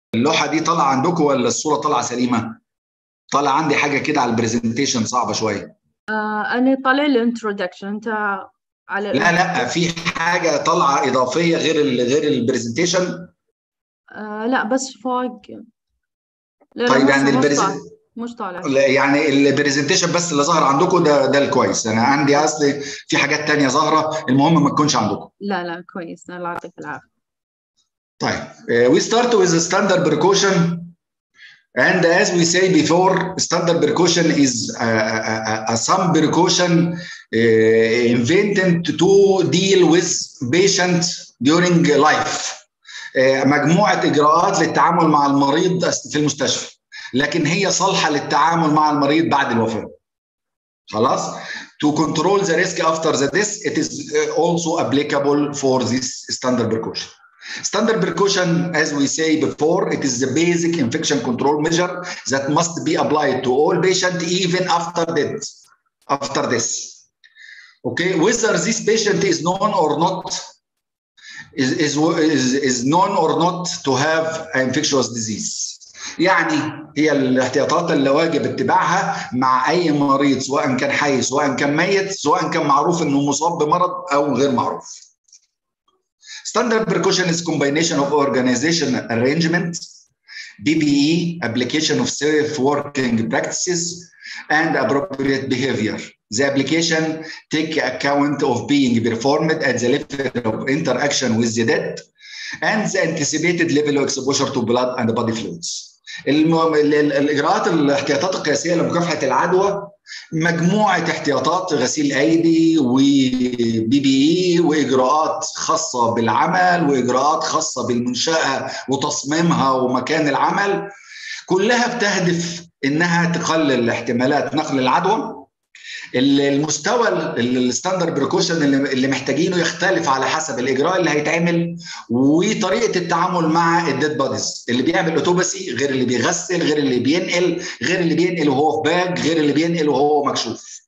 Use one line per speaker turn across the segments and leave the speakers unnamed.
اللوحه دي طالعه عندكم ولا الصوره طالعه سليمه؟ طالع عندي حاجه كده على البرزنتيشن صعبه شويه
آه أنا طالع الانترودكشن أنت على
لا لا في حاجه طالعه اضافيه غير ال غير البرزنتيشن
آه لا بس فوق لا لا
طيب
مش-
يعني
مش
البرز-
طالع مش طالع
لا، يعني البرزنتيشن بس اللي ظهر عندكم ده ده الكويس انا عندي اصلي في حاجات تانية ظاهره المهم ما تكونش عندكم
لا لا كويس الله يعطيك العافية
طيب uh, we start with the standard precaution and as we say before standard precaution is a, a, a, a some precaution uh, invented to deal with patient during life uh, مجموعة إجراءات للتعامل مع المريض في المستشفى لكن هي صالحة للتعامل مع المريض بعد الوفاة خلاص to control the risk after the death it is uh, also applicable for this standard precaution Standard precaution, as we say before, it is the basic infection control measure that must be applied to all patients even after death, after this. Okay, whether this patient is known or not, is, is, is, is known or not to have infectious disease. يعني هي الاحتياطات اللي واجب اتباعها مع اي مريض سواء كان حي سواء كان ميت سواء كان معروف انه مصاب بمرض او غير معروف. Standard precaution is combination of organization arrangement, BBE, application of safe working practices, and appropriate behavior. The application take account of being performed at the level of interaction with the dead and the anticipated level of exposure to blood and body fluids. الم... ال- ال- الاجراءات الاحتياطات القياسيه لمكافحه العدوى مجموعه احتياطات غسيل ايدي وبي بي اي واجراءات خاصه بالعمل واجراءات خاصه بالمنشاه وتصميمها ومكان العمل كلها بتهدف انها تقلل احتمالات نقل العدوى المستوى الستاندرد بريكوشن اللي اللي محتاجينه يختلف على حسب الاجراء اللي هيتعمل وطريقه التعامل مع الديد بوديز اللي بيعمل اوتوبسي غير اللي بيغسل غير اللي بينقل غير اللي بينقل وهو في باج غير اللي بينقل وهو مكشوف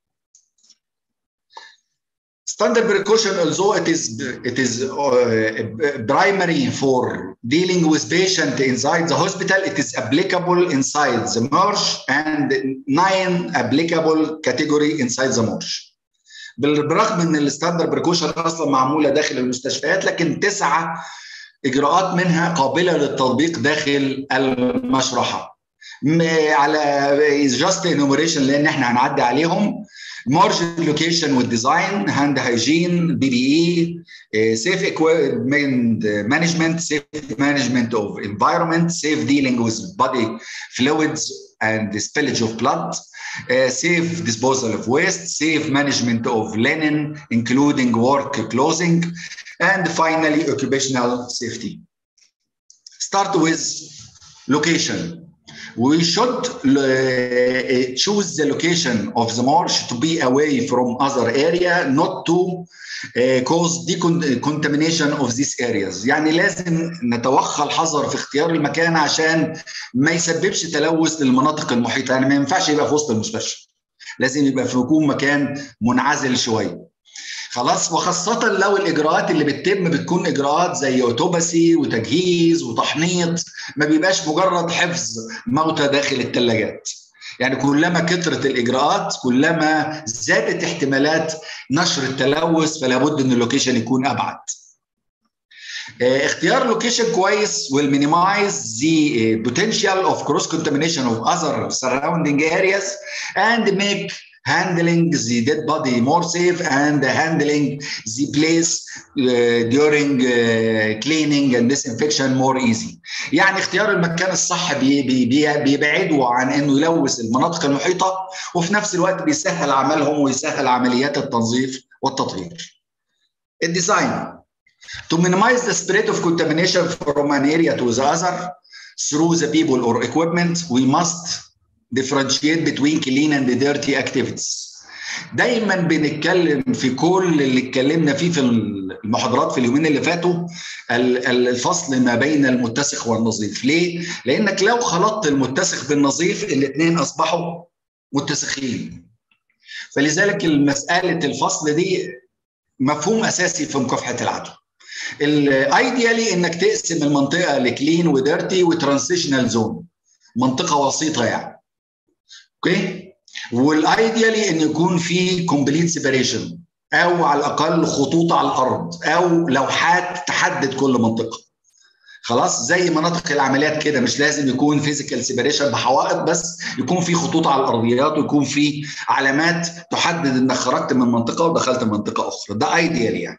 standard precaution although it is it is uh, primary for dealing with patient inside the hospital it is applicable inside the merge and nine applicable category inside the merge بالرغم ان الستاندرد بريكوشن اصلا معموله داخل المستشفيات لكن تسعه اجراءات منها قابله للتطبيق داخل المشرحه على جاست انوميريشن لان احنا هنعدي عليهم مارج لوكيشن والديزاين هاند هايجين بي بي اي سيف equipment management safe management of environment safe dealing with body fluids and the spillage of blood uh, safe disposal of waste safe management of linen including work clothing and finally occupational safety start with location we should uh, choose the location of the marsh to be away from other area not to uh, cause decontamination of these areas يعني لازم نتوخى الحذر في اختيار المكان عشان ما يسببش تلوث للمناطق المحيطه يعني ما ينفعش يبقى في وسط المستشفى لازم يبقى في يكون مكان منعزل شويه خلاص وخاصة لو الإجراءات اللي بتتم بتكون إجراءات زي أوتوبسي وتجهيز وتحنيط ما بيبقاش مجرد حفظ موتى داخل الثلاجات يعني كلما كثرت الإجراءات كلما زادت احتمالات نشر التلوث فلا بد أن اللوكيشن يكون أبعد اختيار لوكيشن كويس will minimize the potential of cross contamination of other surrounding areas and make handling the dead body more safe and handling the place uh, during uh, cleaning and disinfection more easy. يعني اختيار المكان الصح بي بي بيبعدوا عن انه يلوث المناطق المحيطه وفي نفس الوقت بيسهل عملهم ويسهل عمليات التنظيف والتطهير. الديزاين to minimize the spread of contamination from an area to the other through the people or equipment we must differentiate between clean and dirty activities دايما بنتكلم في كل اللي اتكلمنا فيه في المحاضرات في اليومين اللي فاتوا الفصل ما بين المتسخ والنظيف ليه لانك لو خلطت المتسخ بالنظيف الاثنين اصبحوا متسخين فلذلك مساله الفصل دي مفهوم اساسي في مكافحه العدوى الايديالي انك تقسم المنطقه لكلين وديرتي وترانزيشنال زون منطقه وسيطه يعني اوكي والايديالي ان يكون في كومبليت سيبريشن او على الاقل خطوط على الارض او لوحات تحدد كل منطقه خلاص زي مناطق العمليات كده مش لازم يكون فيزيكال سيبريشن بحوائط بس يكون في خطوط على الارضيات ويكون في علامات تحدد انك خرجت من منطقه ودخلت منطقه اخرى ده ايديال يعني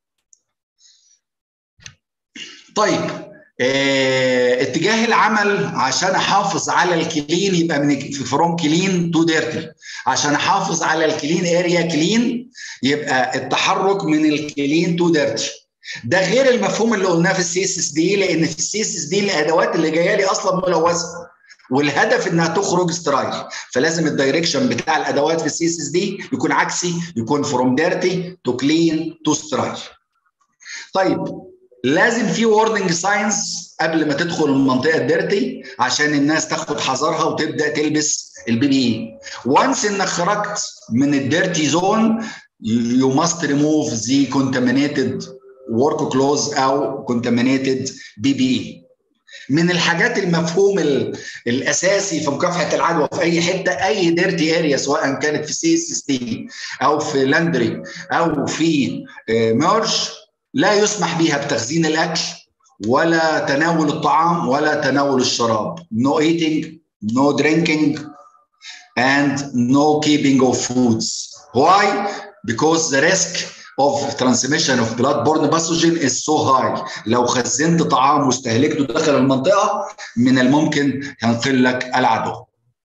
طيب اه اتجاه العمل عشان احافظ على الكلين يبقى من في فروم كلين تو ديرتي عشان احافظ على الكلين اريا كلين يبقى التحرك من الكلين تو ديرتي ده غير المفهوم اللي قلناه في السي اس اس دي لان في السي اس اس دي الادوات اللي جايه لي اصلا ملوثه والهدف انها تخرج سترايل فلازم الدايركشن بتاع الادوات في السي اس اس دي يكون عكسي يكون فروم ديرتي تو كلين تو سترايل طيب لازم في وورنينج ساينز قبل ما تدخل المنطقه الديرتي عشان الناس تاخد حذرها وتبدا تلبس البي بي اي وانس انك خرجت من الديرتي زون you must remove the contaminated work clothes او contaminated بي بي اي من الحاجات المفهوم الاساسي في مكافحه العدوى في اي حته اي ديرتي اريا سواء كانت في سي اس اس تي او في لاندري او في ميرش لا يسمح بها بتخزين الاكل ولا تناول الطعام ولا تناول الشراب no eating no drinking and no keeping of foods why because the risk of transmission of blood-borne pathogen is so high لو خزنت طعام واستهلكته داخل المنطقه من الممكن ينقل لك العدوى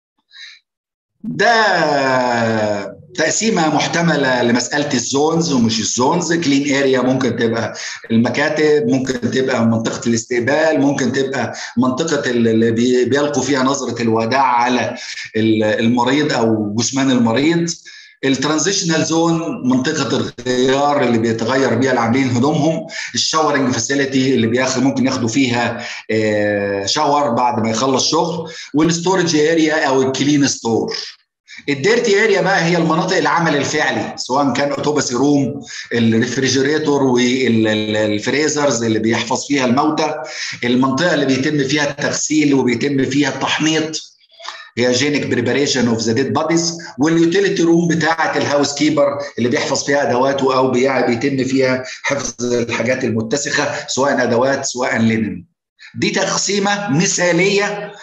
ده تقسيمه محتمله لمساله الزونز ومش الزونز كلين اريا ممكن تبقى المكاتب ممكن تبقى منطقه الاستقبال ممكن تبقى منطقه اللي بيلقوا فيها نظره الوداع على المريض او جثمان المريض الترانزيشنال زون منطقه الغيار اللي بيتغير بيها العاملين هدومهم الشاورنج فاسيلتي اللي بياخد ممكن ياخدوا فيها شاور بعد ما يخلص شغل والستورج اريا او الكلين ستور الديرتي اريا بقى هي المناطق العمل الفعلي سواء كان اوتوباسي روم الريفريجريتور والفريزرز اللي بيحفظ فيها الموتى المنطقه اللي بيتم فيها التغسيل وبيتم فيها التحنيط هيجينيك بريباريشن اوف ذا ديد بوديز واليوتيليتي روم بتاعه الهاوس كيبر اللي بيحفظ فيها ادواته او بيتم فيها حفظ الحاجات المتسخه سواء ادوات سواء لينن دي تقسيمه مثاليه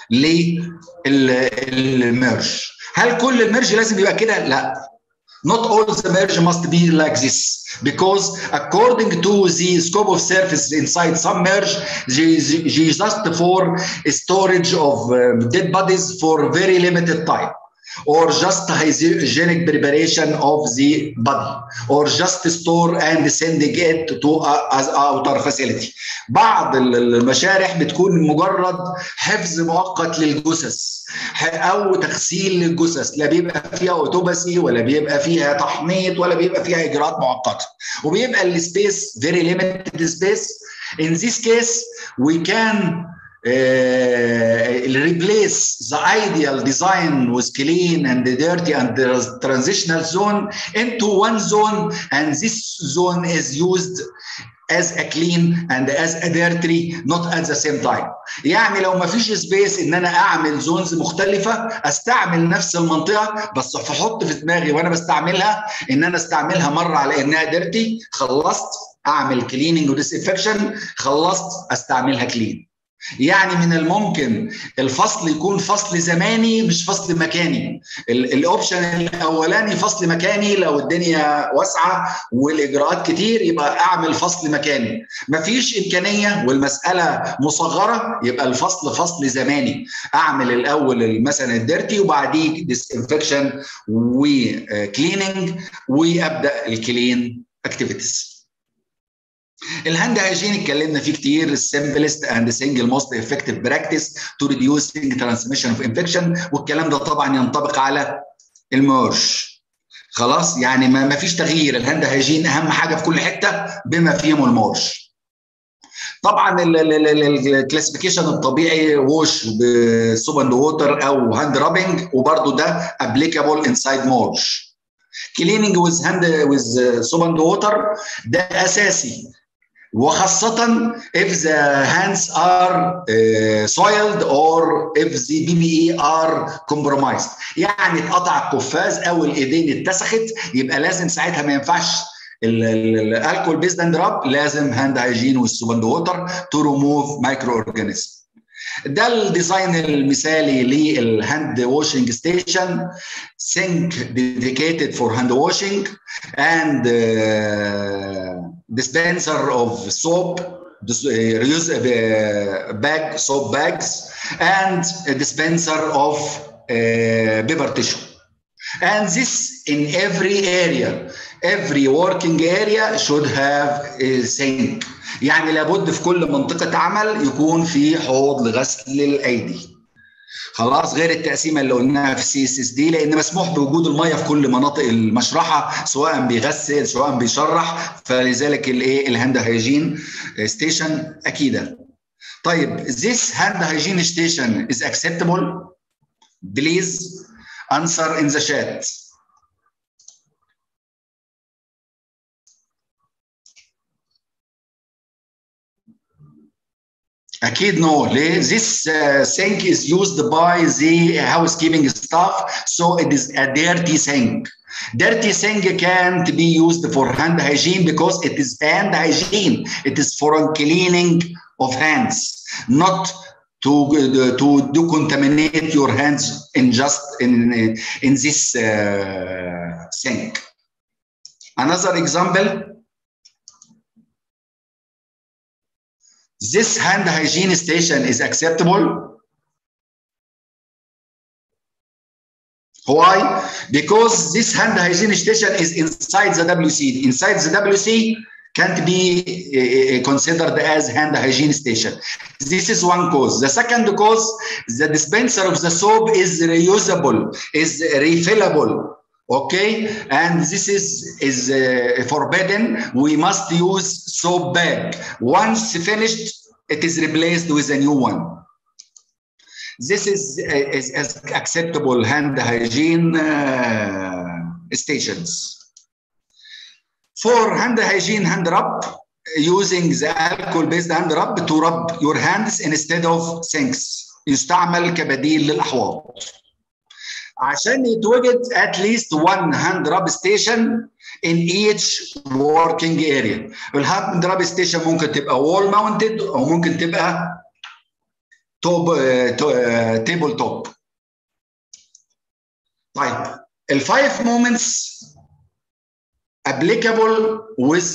للميرج هل كل الميرج لازم يبقى كده؟ لا Not all the merge must be like this because according to the scope of service inside some merge, just for storage of dead bodies for very limited time. or just hygienic preparation of the body or just store and sending it to as outer facility بعض المشارح بتكون مجرد حفظ مؤقت للجثث او تغسيل للجثث لا بيبقى فيها اوتوباسي ولا بيبقى فيها تحنيط ولا بيبقى فيها اجراءات مؤقته وبيبقى السبيس very limited space in this case we can uh, replace the ideal design with clean and dirty and the transitional zone into one zone and this zone is used as a clean and as a dirty not at the same time يعني لو ما فيش سبيس ان انا اعمل زونز مختلفه استعمل نفس المنطقه بس احط في دماغي وانا بستعملها ان انا استعملها مره على انها ديرتي خلصت اعمل كليننج وديسانفكشن خلصت استعملها كلين يعني من الممكن الفصل يكون فصل زماني مش فصل مكاني الاوبشن الاولاني فصل مكاني لو الدنيا واسعه والاجراءات كتير يبقى اعمل فصل مكاني مفيش امكانيه والمساله مصغره يبقى الفصل فصل زماني اعمل الاول مثلا الديرتي وبعديه ديسانفكشن وكليننج وابدا الكلين اكتيفيتيز الهاند هايجين اتكلمنا فيه كتير السمبلست اند سنجل موست افكتيف براكتس تو ريديوسينج ترانسميشن اوف انفكشن والكلام ده طبعا ينطبق على الميرش خلاص يعني ما فيش تغيير الهاند هايجين اهم حاجه في كل حته بما فيهم الميرش طبعا الكلاسيفيكيشن الطبيعي ووش بسوب اند ووتر او هاند رابنج وبرده ده ابليكابل انسايد مورش كليننج ويز هاند ويز سوب اند ووتر ده اساسي وخاصة if the hands are uh, soiled or if the BBE are compromised يعني اتقطع القفاز او الايدين اتسخت يبقى لازم ساعتها ما ينفعش الالكول بيزد اند راب لازم هاند هايجين والسوبند ووتر تو ريموف مايكرو اورجانيزم ده الديزاين المثالي للهاند واشنج ستيشن سينك ديديكيتد فور هاند واشنج اند dispenser of soap reuse bag soap bags and a dispenser of uh, paper tissue and this in every area every working area should have a sink يعني لابد في كل منطقة عمل يكون في حوض لغسل الأيدي خلاص غير التقسيمه اللي قلناها في السي اس اس دي لان مسموح بوجود الميه في كل مناطق المشرحه سواء بيغسل سواء بيشرح فلذلك الايه الهاند هايجين ستيشن اكيده طيب this hand hygiene station is acceptable please answer in the chat اكيد نو ليه this uh, sink is used by the housekeeping staff so it is a dirty sink dirty sink can't be used for hand hygiene because it is hand hygiene it is for cleaning of hands not to to to contaminate your hands in just in in this uh, sink another example this hand hygiene station is acceptable. Why? Because this hand hygiene station is inside the WC. Inside the WC can't be uh, considered as hand hygiene station. This is one cause. The second cause, the dispenser of the soap is reusable, is refillable okay and this is is uh, forbidden we must use soap bag once finished it is replaced with a new one this is, is, is acceptable hand hygiene uh, stations for hand hygiene hand rub using the alcohol based hand rub to rub your hands instead of sinks يستعمل كبديل للاحواض عشان يتوجد at least one hand rub station in each working area. الهاند راب ستيشن ممكن تبقى wall mounted او ممكن تبقى توب تيبل توب. طيب الفايف مومنتس applicable with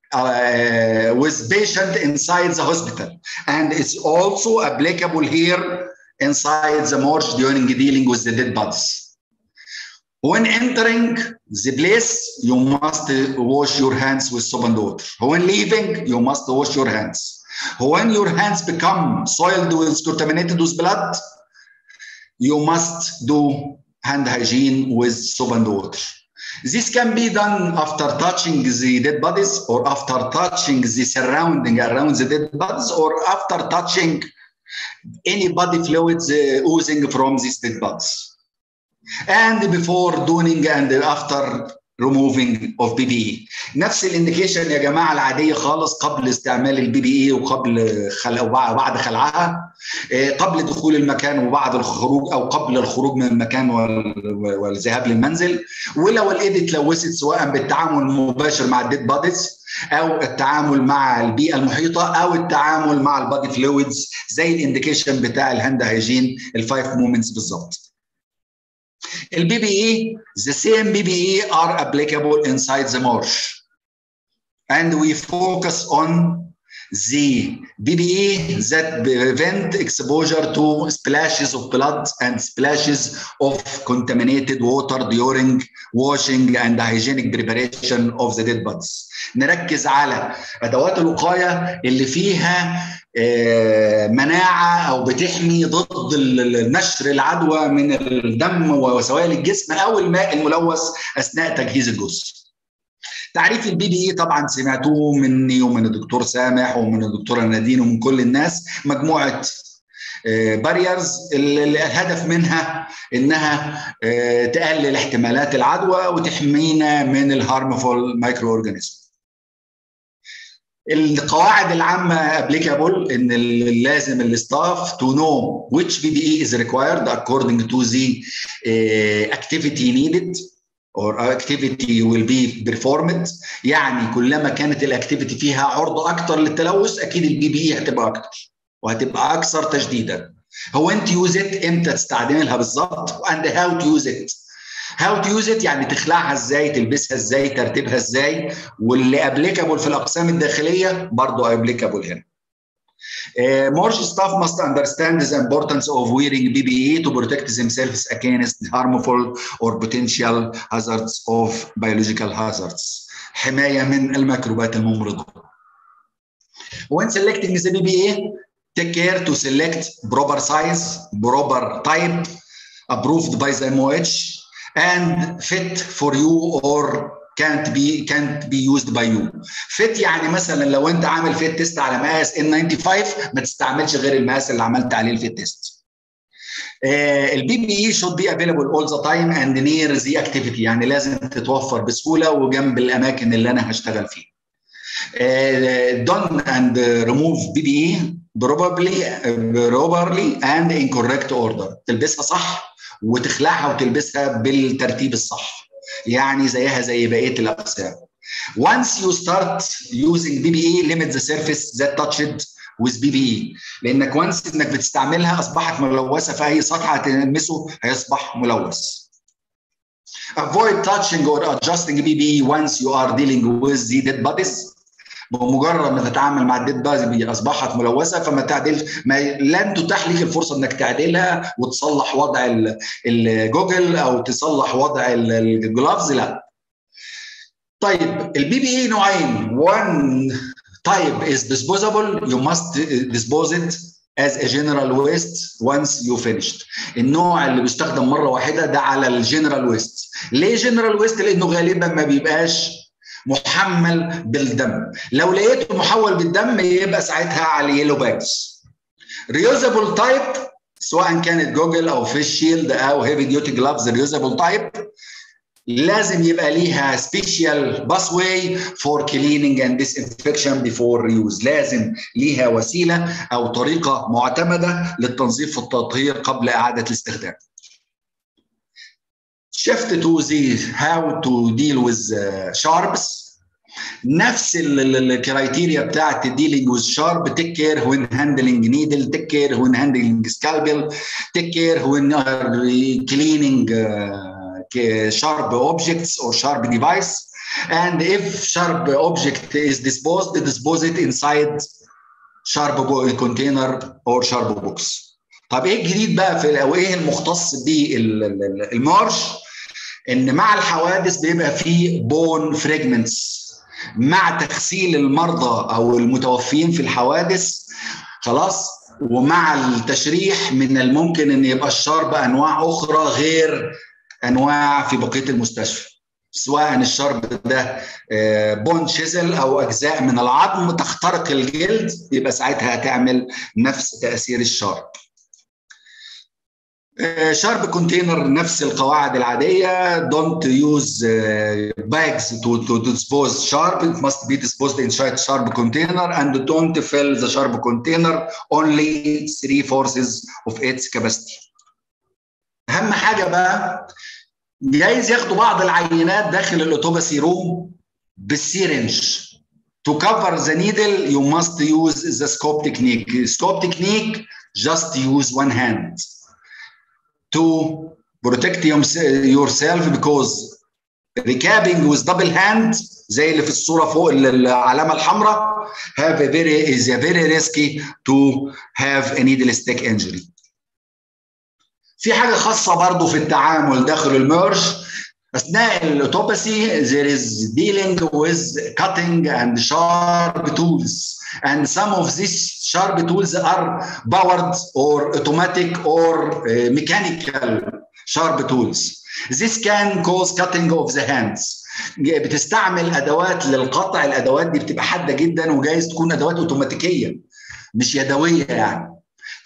uh, with patient inside the hospital and it's also applicable here inside the morgue during dealing with the dead bodies. When entering the place, you must wash your hands with soap and water. When leaving, you must wash your hands. When your hands become soiled with contaminated with blood, you must do hand hygiene with soap and water. This can be done after touching the dead bodies or after touching the surrounding around the dead bodies or after touching any body fluids uh, oozing from these dead bodies. And before doing and after removing of PPE. نفس الانديكيشن يا جماعه العاديه خالص قبل استعمال البي بي اي وقبل خلع وبعد خلعها قبل دخول المكان وبعد الخروج او قبل الخروج من المكان والذهاب للمنزل ولو الايد اتلوثت سواء بالتعامل المباشر مع الديد باديز او التعامل مع البيئه المحيطه او التعامل مع البادي فلويدز زي الانديكيشن بتاع الهاند هايجين الفايف مومنتس بالظبط. البي بي اي the same BBE are applicable inside the marsh and we focus on the BBE that prevent exposure to splashes of blood and splashes of contaminated water during washing and hygienic preparation of the dead bodies. نركز على ادوات الوقايه اللي فيها مناعه او بتحمي ضد نشر العدوى من الدم وسوائل الجسم او الماء الملوث اثناء تجهيز الجثه. تعريف البي بي اي طبعا سمعتوه مني ومن الدكتور سامح ومن الدكتوره نادين ومن كل الناس مجموعه باريرز الهدف منها انها تقلل احتمالات العدوى وتحمينا من الهارمفول مايكرو اورجانيزم القواعد العامه ابليكابل ان لازم الستاف to know which PPE is required according to the uh, activity needed or activity will be performed يعني كلما كانت الاكتيفيتي فيها عرضه اكتر للتلوث اكيد البي بي اي هتبقى اكتر وهتبقى اكثر تجديدا هو انت يوز ات امتى تستخدمها بالظبط اند هاو تو يوز ات هاو تو يوز ات يعني تخلعها ازاي تلبسها ازاي ترتيبها ازاي واللي ابليكابل في الاقسام الداخليه برضه ابليكابل هنا Uh, Morse staff must understand the importance of wearing PPE to protect themselves against harmful or potential hazards of biological hazards. حماية من الميكروبات الممرضة. When selecting the PPE, take care to select proper size, proper type, approved by the MOH, and fit for you or can't be can't be used by you. فيت يعني مثلا لو انت عامل فيت تيست على مقاس N95 ما تستعملش غير المقاس اللي عملت عليه الفيت تيست. البي بي اي should be available all the time and near the activity يعني لازم تتوفر بسهوله وجنب الاماكن اللي انا هشتغل فيها. Uh, done and remove BBE probably properly and in correct order تلبسها صح وتخلعها وتلبسها بالترتيب الصح يعني زيها زي بقيه الاقسام once you start using BBE limit the surface that touched with BBE لانك once انك بتستعملها اصبحت ملوثه في اي سطح هتلمسه هيصبح ملوث avoid touching or adjusting BBE once you are dealing with the dead bodies بمجرد ما تتعامل مع الديد بادي اصبحت ملوثه فما تعدلش ما لن تتاح لك الفرصه انك تعدلها وتصلح وضع الجوجل او تصلح وضع الجلافز لا طيب البي بي اي نوعين one type is disposable you must dispose it as a general waste once you finished النوع اللي بيستخدم مره واحده ده على الجنرال ويست ليه جنرال ويست لانه غالبا ما بيبقاش محمل بالدم لو لقيته محول بالدم يبقى ساعتها على اليلو باجز ريوزابل تايب سواء كانت جوجل او فيش شيلد او هيفي ديوتي جلافز ريوزابل تايب لازم يبقى ليها سبيشال باس واي فور كليننج اند ديسانفكشن بيفور ريوز لازم ليها وسيله او طريقه معتمده للتنظيف والتطهير قبل اعاده الاستخدام shift to the how to deal with uh, sharps نفس الكرايتيريا بتاعت dealing with sharp take care when handling needle take care when handling scalpel take care when are cleaning uh, sharp objects or sharp device and if sharp object is disposed dispose it inside sharp container or sharp box طب ايه الجديد بقى في او ايه المختص بالمارش ان مع الحوادث بيبقى فيه بون فريجمنتس مع تغسيل المرضى او المتوفيين في الحوادث خلاص ومع التشريح من الممكن ان يبقى الشرب انواع اخرى غير انواع في بقيه المستشفى سواء الشرب ده بون شيزل او اجزاء من العظم تخترق الجلد يبقى ساعتها هتعمل نفس تاثير الشرب شارب كونتينر نفس القواعد العادية don't use uh, bags to, to dispose sharp it must be disposed inside sharp container and don't fill the sharp container only three fourths of its capacity أهم حاجة بقى جايز ياخدوا بعض العينات داخل الأوتوباسي روم بالسيرنج To cover the needle, you must use the scope technique. Scope technique, just use one hand. to protect yourself because recapping with double hand زي اللي في الصوره فوق العلامه الحمراء have a very is a very risky to have a needle stick injury. في حاجه خاصه برضو في التعامل داخل الميرج اثناء الاوتوباسي there is dealing with cutting and sharp tools and some of these sharp tools are powered or automatic or uh, mechanical sharp tools this can cause cutting of the hands بتستعمل ادوات للقطع الادوات دي بتبقى حاده جدا وجايز تكون ادوات اوتوماتيكيه مش يدويه يعني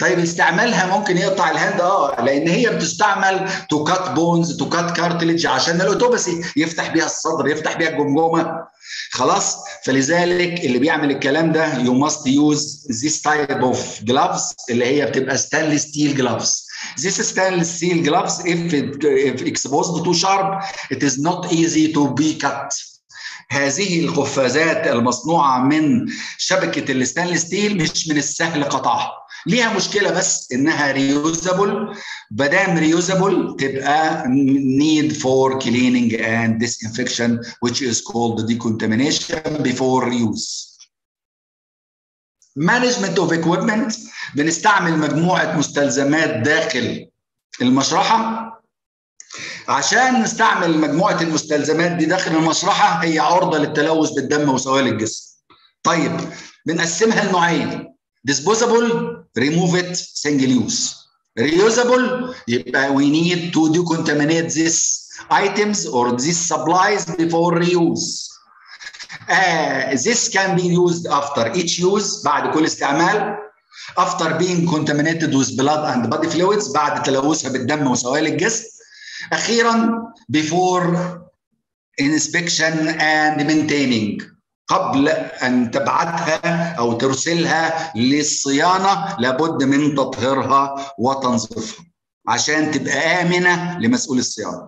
طيب استعمالها ممكن يقطع الهاند اه لان هي بتستعمل تو كات بونز تو كات كارتلج عشان الاوتوبسي يفتح بيها الصدر يفتح بيها الجمجمه خلاص فلذلك اللي بيعمل الكلام ده يو ماست يوز ذيس تايب اوف جلافز اللي هي بتبقى ستانلس ستيل جلافز This stainless steel gloves, if, it, if exposed too sharp, it is not easy to be cut. هذه القفازات المصنوعه من شبكه الستانلس ستيل مش من السهل قطعها ليها مشكله بس انها ريوزابل بدام ريوزابل تبقى need for cleaning and disinfection which is called decontamination before use management of equipment بنستعمل مجموعه مستلزمات داخل المشرحه عشان نستعمل مجموعه المستلزمات دي داخل المشرحه هي عرضه للتلوث بالدم وسوائل الجسم. طيب بنقسمها لنوعين disposable remove it single use reusable يبقى we need to decontaminate these items or these supplies before reuse. Uh, this can be used after each use بعد كل استعمال after being contaminated with blood and body fluids بعد تلوثها بالدم وسوائل الجسم اخيرا before inspection and maintaining قبل ان تبعتها او ترسلها للصيانه لابد من تطهيرها وتنظيفها عشان تبقى امنه لمسؤول الصيانه.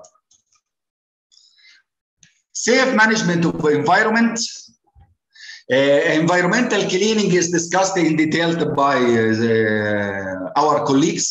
Safe management of environment Uh, environmental cleaning is discussed in detail by uh, our colleagues.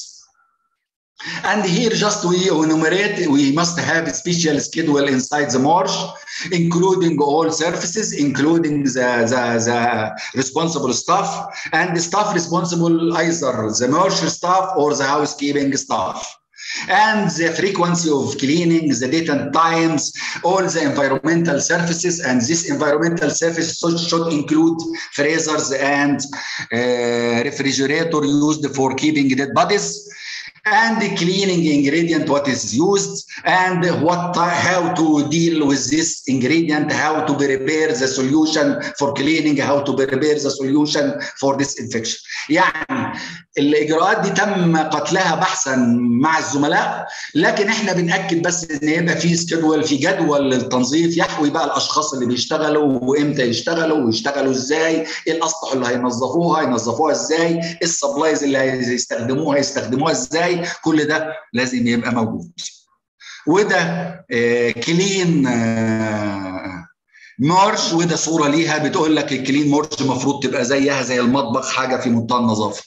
And here just we enumerate, we must have a special schedule inside the marsh, including all services, including the, the, the responsible staff and the staff responsible either the marsh staff or the housekeeping staff and the frequency of cleaning, the date and times, all the environmental services, and this environmental service should, should include freezers and uh, refrigerator used for keeping dead bodies and the cleaning ingredient what is used and what how to deal with this ingredient how to prepare the solution for cleaning how to prepare the solution for this infection يعني الاجراءات دي تم قتلها بحثا مع الزملاء لكن احنا بناكد بس ان يبقى في سكيدول في جدول للتنظيف يحوي بقى الاشخاص اللي بيشتغلوا وامتى يشتغلوا ويشتغلوا ازاي ايه الاسطح اللي هينظفوها ينظفوها ازاي ايه السبلايز اللي هيستخدموها يستخدموها ازاي كل ده لازم يبقى موجود وده آه كلين آه مارش وده صوره ليها بتقول لك الكلين مارش المفروض تبقى زيها زي المطبخ حاجه في منتهى النظافه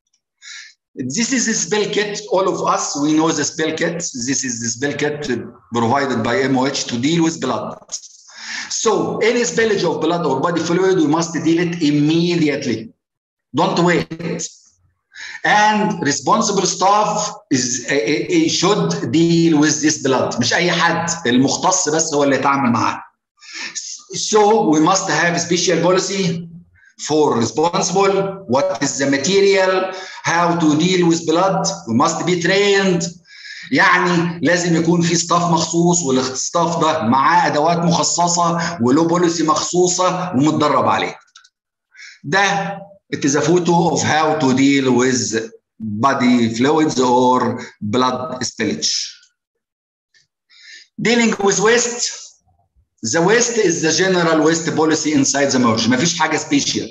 This is the spell kit. All of us, we know the spell kit. This is the spell kit provided by MOH to deal with blood. So any spillage of blood or body fluid, we must deal it immediately. Don't wait. And responsible staff is should deal with this blood. مش أي حد المختص بس هو اللي يتعامل معاه. So we must have a special policy for responsible, what is the material, how to deal with blood, we must be trained. يعني لازم يكون في ستاف مخصوص والاستاف ده معاه ادوات مخصصه وله بوليسي مخصوصه ومتدرب عليه. ده it is a photo of how to deal with body fluids or blood spillage. Dealing with waste The waste is the general waste policy inside the merge. ما فيش حاجة special.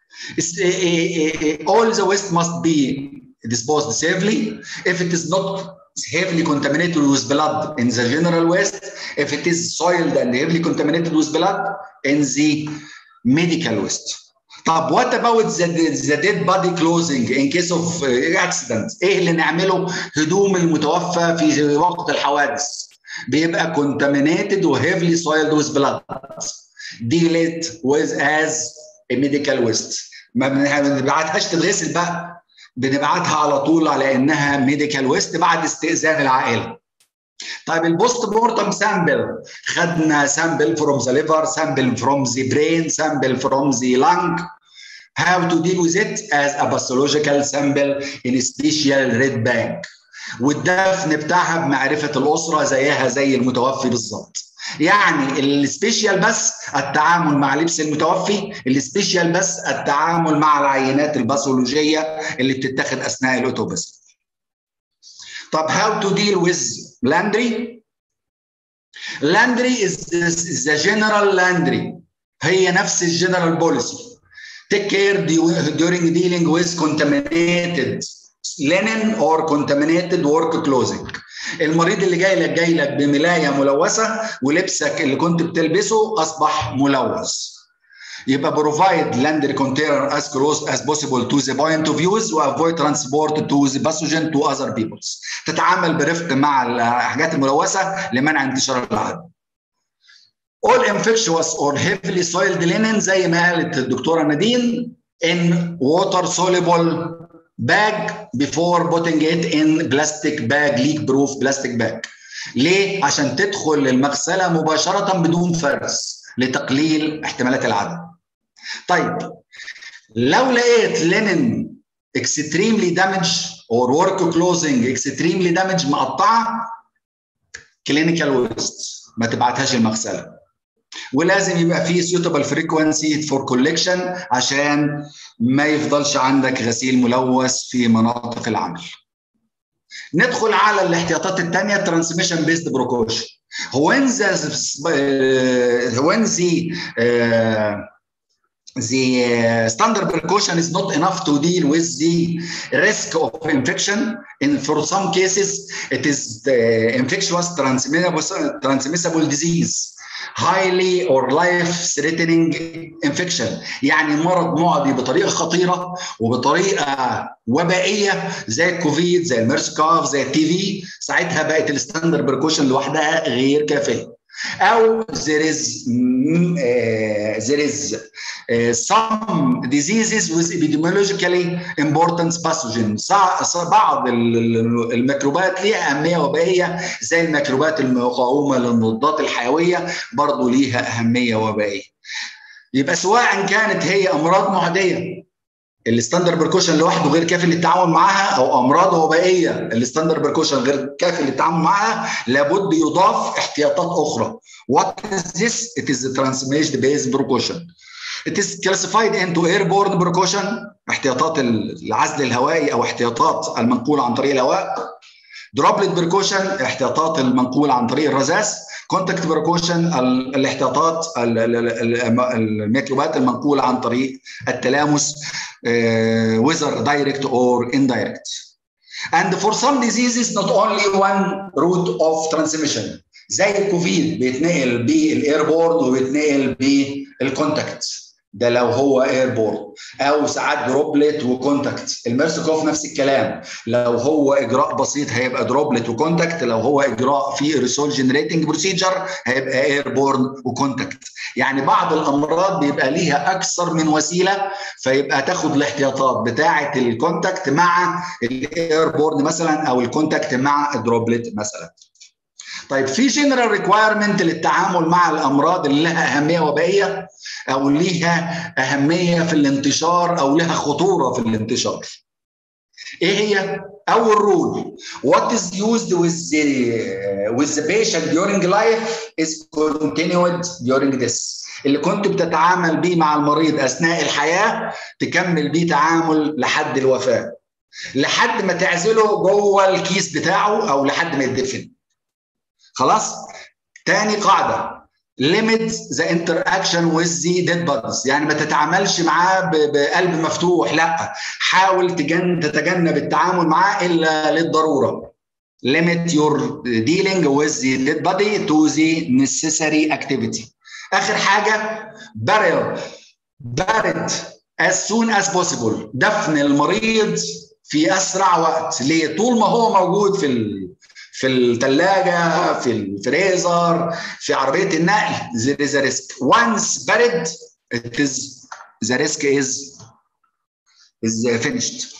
All the waste must be disposed safely. If it is not heavily contaminated with blood in the general waste, if it is soiled and heavily contaminated with blood in the medical waste. طب what about the, the dead body clothing in case of accident؟ ايه اللي نعمله هدوم المتوفى في وقت الحوادث؟ بيبقى contaminated و heavily soiled with blood. Deal it with as a medical waste. ما بنبعتهاش تتغسل بقى بنبعتها على طول على انها ميديكال ويست بعد استئذان العائله. طيب البوست مورتم سامبل خدنا سامبل فروم ذا ليفر سامبل فروم ذا برين سامبل فروم ذا لانج how to deal with it as a pathological sample in a special red bag والدفن بتاعها بمعرفه الاسره زيها زي المتوفي بالظبط يعني السبيشال بس التعامل مع لبس المتوفي السبيشال بس التعامل مع العينات الباثولوجيه اللي بتتاخد اثناء الاوتوبسي طب how to deal with laundry laundry is the, is the general laundry هي نفس الجنرال بوليسي take care during dealing with contaminated linen or contaminated work clothing المريض اللي جاي لك جاي لك بملايه ملوثه ولبسك اللي كنت بتلبسه اصبح ملوث يبقى provide laundry container as close as possible to the point of use و avoid transport to the pathogen to other peoples تتعامل برفق مع الحاجات الملوثه لمنع انتشار العدوى all infectious or heavily soiled linen زي ما قالت الدكتوره نادين in water soluble bag before putting it in plastic bag leak proof plastic bag ليه؟ عشان تدخل المغسله مباشره بدون فرز لتقليل احتمالات العدوى. طيب لو لقيت لينن extremely damage or work clothing extremely damage مقطعه clinical waste ما تبعتهاش المغسله. ولازم يبقى فيه suitable frequency for collection عشان ما يفضلش عندك غسيل ملوث في مناطق العمل. ندخل على الاحتياطات الثانيه transmission based precaution. when the when the uh, the standard precaution is not enough to deal with the risk of infection. In for some cases, it is the infectious transmissible, transmissible disease. highly or life threatening infection يعني مرض معدي بطريقه خطيره وبطريقه وبائيه زي الكوفيد زي الميرس كاف زي التي في ساعتها بقت الستاندرد بريكوشن لوحدها غير كافيه او there is uh, there is uh, some diseases with epidemiologically important pathogens بعض الميكروبات ليها اهميه وبائيه زي الميكروبات المقاومه للمضادات الحيويه برضه ليها اهميه وبائيه يبقى سواء كانت هي امراض معديه الستاندرد بركوشن لوحده غير كافي للتعامل معاها او امراض وبائيه الستاندرد بركوشن غير كافي للتعامل معاها لابد يضاف احتياطات اخرى what is this it is the transmission based precaution it is classified into airborne precaution احتياطات العزل الهوائي او احتياطات المنقول عن طريق الهواء دروبلت بريكوشن احتياطات المنقول عن طريق الرذاذ كونتاكت بريكوشن الاحتياطات الميكروبات المنقوله عن طريق التلامس whether direct or indirect and for some diseases not only one route of transmission زي الكوفيد بيتنقل بالايربورن وبيتنقل بالكونتاكت ده لو هو ايربورن او ساعات دروبلت وكونتاكت الميرسكوف نفس الكلام لو هو اجراء بسيط هيبقى دروبلت وكونتاكت لو هو اجراء في ريسول جنريتنج بروسيجر هيبقى ايربورن وكونتاكت يعني بعض الامراض بيبقى ليها اكثر من وسيله فيبقى تاخد الاحتياطات بتاعه الكونتاكت مع الايربورن مثلا او الكونتاكت مع الدروبلت مثلا طيب في جنرال ريكوايرمنت للتعامل مع الامراض اللي لها اهميه وبائيه او ليها اهميه في الانتشار او لها خطوره في الانتشار. ايه هي؟ اول رول what is used with the with the patient during life is continued during this اللي كنت بتتعامل بيه مع المريض اثناء الحياه تكمل بيه تعامل لحد الوفاه لحد ما تعزله جوه الكيس بتاعه او لحد ما يدفن خلاص تاني قاعده limit the interaction with the dead bodies يعني ما تتعاملش معاه بقلب مفتوح لا حاول تجن تتجنب التعامل معاه الا للضروره limit your dealing with the dead body to the necessary activity اخر حاجه burial buried as soon as possible دفن المريض في اسرع وقت ليه طول ما هو موجود في ال... في الثلاجة في الفريزر في عربية النقل there is a risk once buried it is the risk is is finished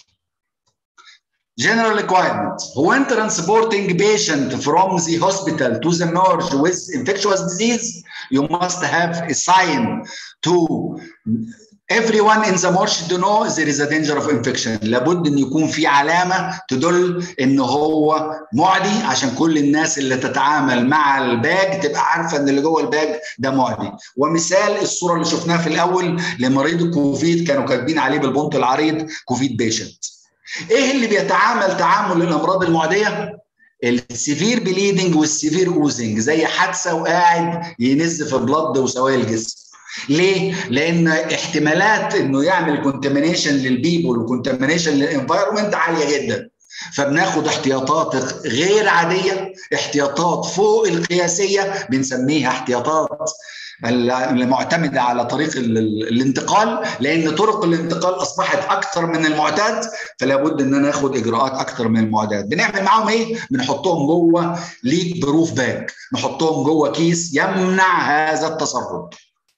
General requirement when transporting patient from the hospital to the merge with infectious disease you must have a sign to everyone in the march to know there is a danger of infection لابد ان يكون في علامه تدل ان هو معدي عشان كل الناس اللي تتعامل مع الباج تبقى عارفه ان اللي جوه الباج ده معدي ومثال الصوره اللي شفناها في الاول لمريض الكوفيد كانوا كاتبين عليه بالبنط العريض كوفيد بيشنت ايه اللي بيتعامل تعامل الامراض المعديه السيفير بليدنج والسيفير اوزنج زي حادثه وقاعد ينز في بلد وسوائل الجسم ليه؟ لان احتمالات انه يعمل كونتامينيشن للبيبول وكونتامينيشن للانفايرمنت عاليه جدا فبناخد احتياطات غير عاديه احتياطات فوق القياسيه بنسميها احتياطات المعتمده على طريق الانتقال لان طرق الانتقال اصبحت اكثر من المعتاد فلا بد ان ناخد اجراءات اكثر من المعتاد بنعمل معاهم ايه بنحطهم جوه ليك بروف باك نحطهم جوه كيس يمنع هذا التسرب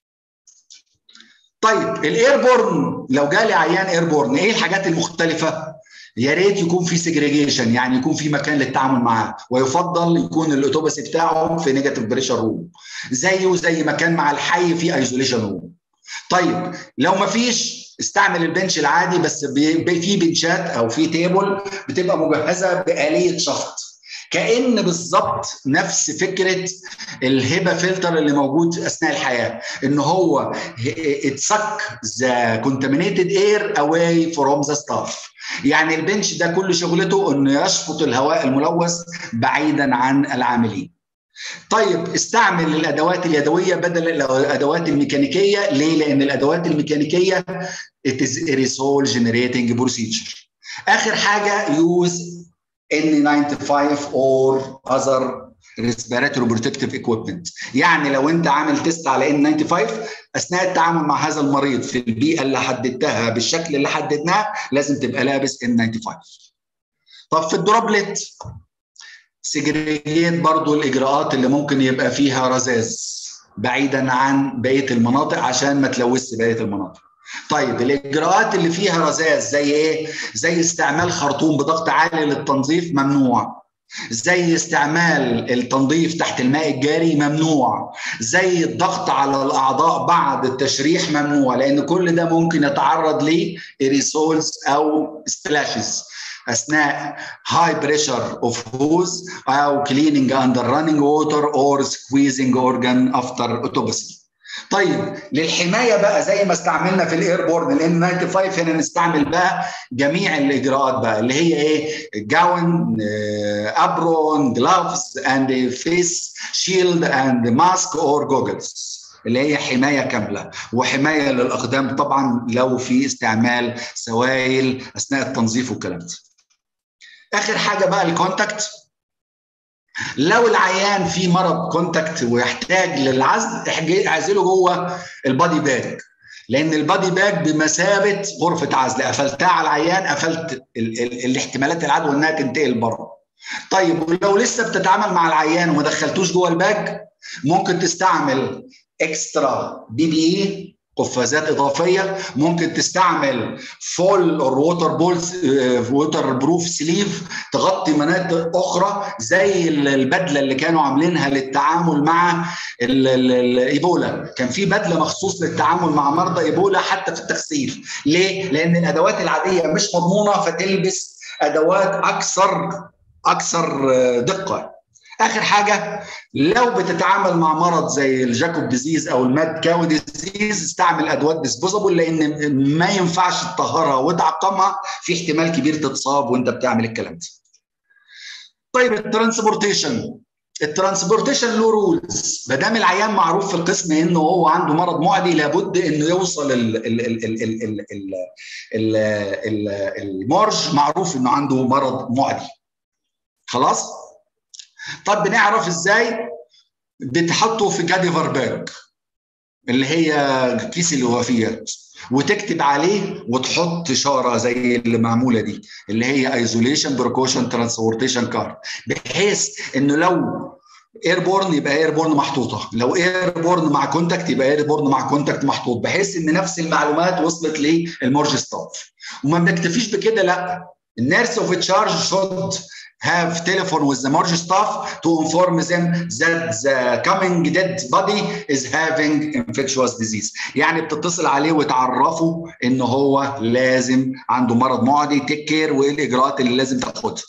طيب الايربورن لو جالي عيان ايربورن ايه الحاجات المختلفه يا ريت يكون في سيجريجيشن يعني يكون في مكان للتعامل معاه ويفضل يكون الاوتوبس بتاعه في نيجاتيف بريشر روم زيه زي مكان مع الحي في ايزوليشن روم طيب لو ما فيش استعمل البنش العادي بس في بنشات او في تيبل بتبقى مجهزه باليه شفط كان بالظبط نفس فكره الهبه فلتر اللي موجود اثناء الحياه ان هو اتسك ذا كونتامينيتد اير اواي فروم ذا ستاف يعني البنش ده كل شغلته انه يشفط الهواء الملوث بعيدا عن العاملين طيب استعمل الادوات اليدويه بدل الادوات الميكانيكيه ليه لان الادوات الميكانيكيه it is aerosol generating procedure اخر حاجه use N95 or other respiratory protective equipment يعني لو انت عامل تيست على N95 اثناء التعامل مع هذا المريض في البيئه اللي حددتها بالشكل اللي حددناه لازم تبقى لابس N95 طب في الدروبلت سجريجيت برضو الاجراءات اللي ممكن يبقى فيها رذاذ بعيدا عن بقيه المناطق عشان ما تلوثش بقيه المناطق طيب الاجراءات اللي فيها رذاذ زي ايه؟ زي استعمال خرطوم بضغط عالي للتنظيف ممنوع. زي استعمال التنظيف تحت الماء الجاري ممنوع زي الضغط على الاعضاء بعد التشريح ممنوع لان كل ده ممكن يتعرض لإريسولز او سبلاشز اثناء هاي بريشر اوف هوز او كليننج اندر رانينج ووتر اور سكويزنج اورجان افتر اوتوبسي طيب للحمايه بقى زي ما استعملنا في الايربورن لان 95 هنا نستعمل بقى جميع الاجراءات بقى اللي هي ايه جاون ابرون جلافز اند فيس شيلد اند ماسك اور جوجلز اللي هي حمايه كامله وحمايه للاقدام طبعا لو في استعمال سوائل اثناء التنظيف والكلام ده اخر حاجه بقى الكونتاكت لو العيان في مرض كونتاكت ويحتاج للعزل اعزله جوه البادي باج لان البادي باج بمثابه غرفه عزل قفلتها على العيان قفلت ال ال الاحتمالات العدوى انها تنتقل بره طيب ولو لسه بتتعامل مع العيان وما دخلتوش جوه الباج ممكن تستعمل اكسترا بي بي اي قفازات اضافيه ممكن تستعمل فول اور ووتر بولز ووتر بروف سليف تغطي مناطق اخرى زي البدله اللي كانوا عاملينها للتعامل مع الايبولا كان في بدله مخصوص للتعامل مع مرضى ايبولا حتى في التغسيل ليه لان الادوات العاديه مش مضمونه فتلبس ادوات اكثر اكثر دقه اخر حاجه لو بتتعامل مع مرض زي الجاكوب ديزيز او الماد كاو ديزيز استعمل ادوات ديسبوزابل لان ما ينفعش تطهرها وتعقمها في احتمال كبير تتصاب وانت بتعمل الكلام ده. طيب الترانسبورتيشن الترانسبورتيشن له رولز ما دام العيان معروف في القسم انه هو عنده مرض معدي لابد انه يوصل ال ال ال ال ال ال ال ال المارج معروف انه عنده مرض معدي خلاص طب بنعرف ازاي بتحطه في جاديفر باج اللي هي كيس الوفيات وتكتب عليه وتحط اشاره زي اللي معموله دي اللي هي ايزوليشن بريكوشن ترانسبورتيشن كارد بحيث انه لو ايربورن يبقى ايربورن محطوطه لو ايربورن مع كونتاكت يبقى ايربورن مع كونتاكت محطوط بحيث ان نفس المعلومات وصلت للمورج ستاف وما بنكتفيش بكده لا النيرس اوف تشارج شود have telephone with the morgue staff to inform them that the coming dead body is having infectious disease يعني بتتصل عليه وتعرفه ان هو لازم عنده مرض معدي تيك كير وايه الاجراءات اللي لازم تاخدها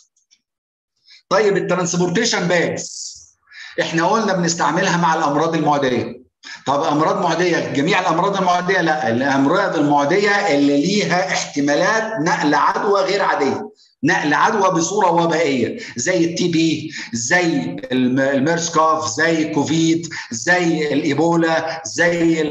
طيب الترانسبورتيشن باجز احنا قلنا بنستعملها مع الامراض المعديه طب امراض معديه جميع الامراض المعديه لا الامراض المعديه اللي ليها احتمالات نقل عدوى غير عاديه نقل عدوى بصوره وبائيه زي التي بي زي الميرسكوف زي كوفيد زي الايبولا زي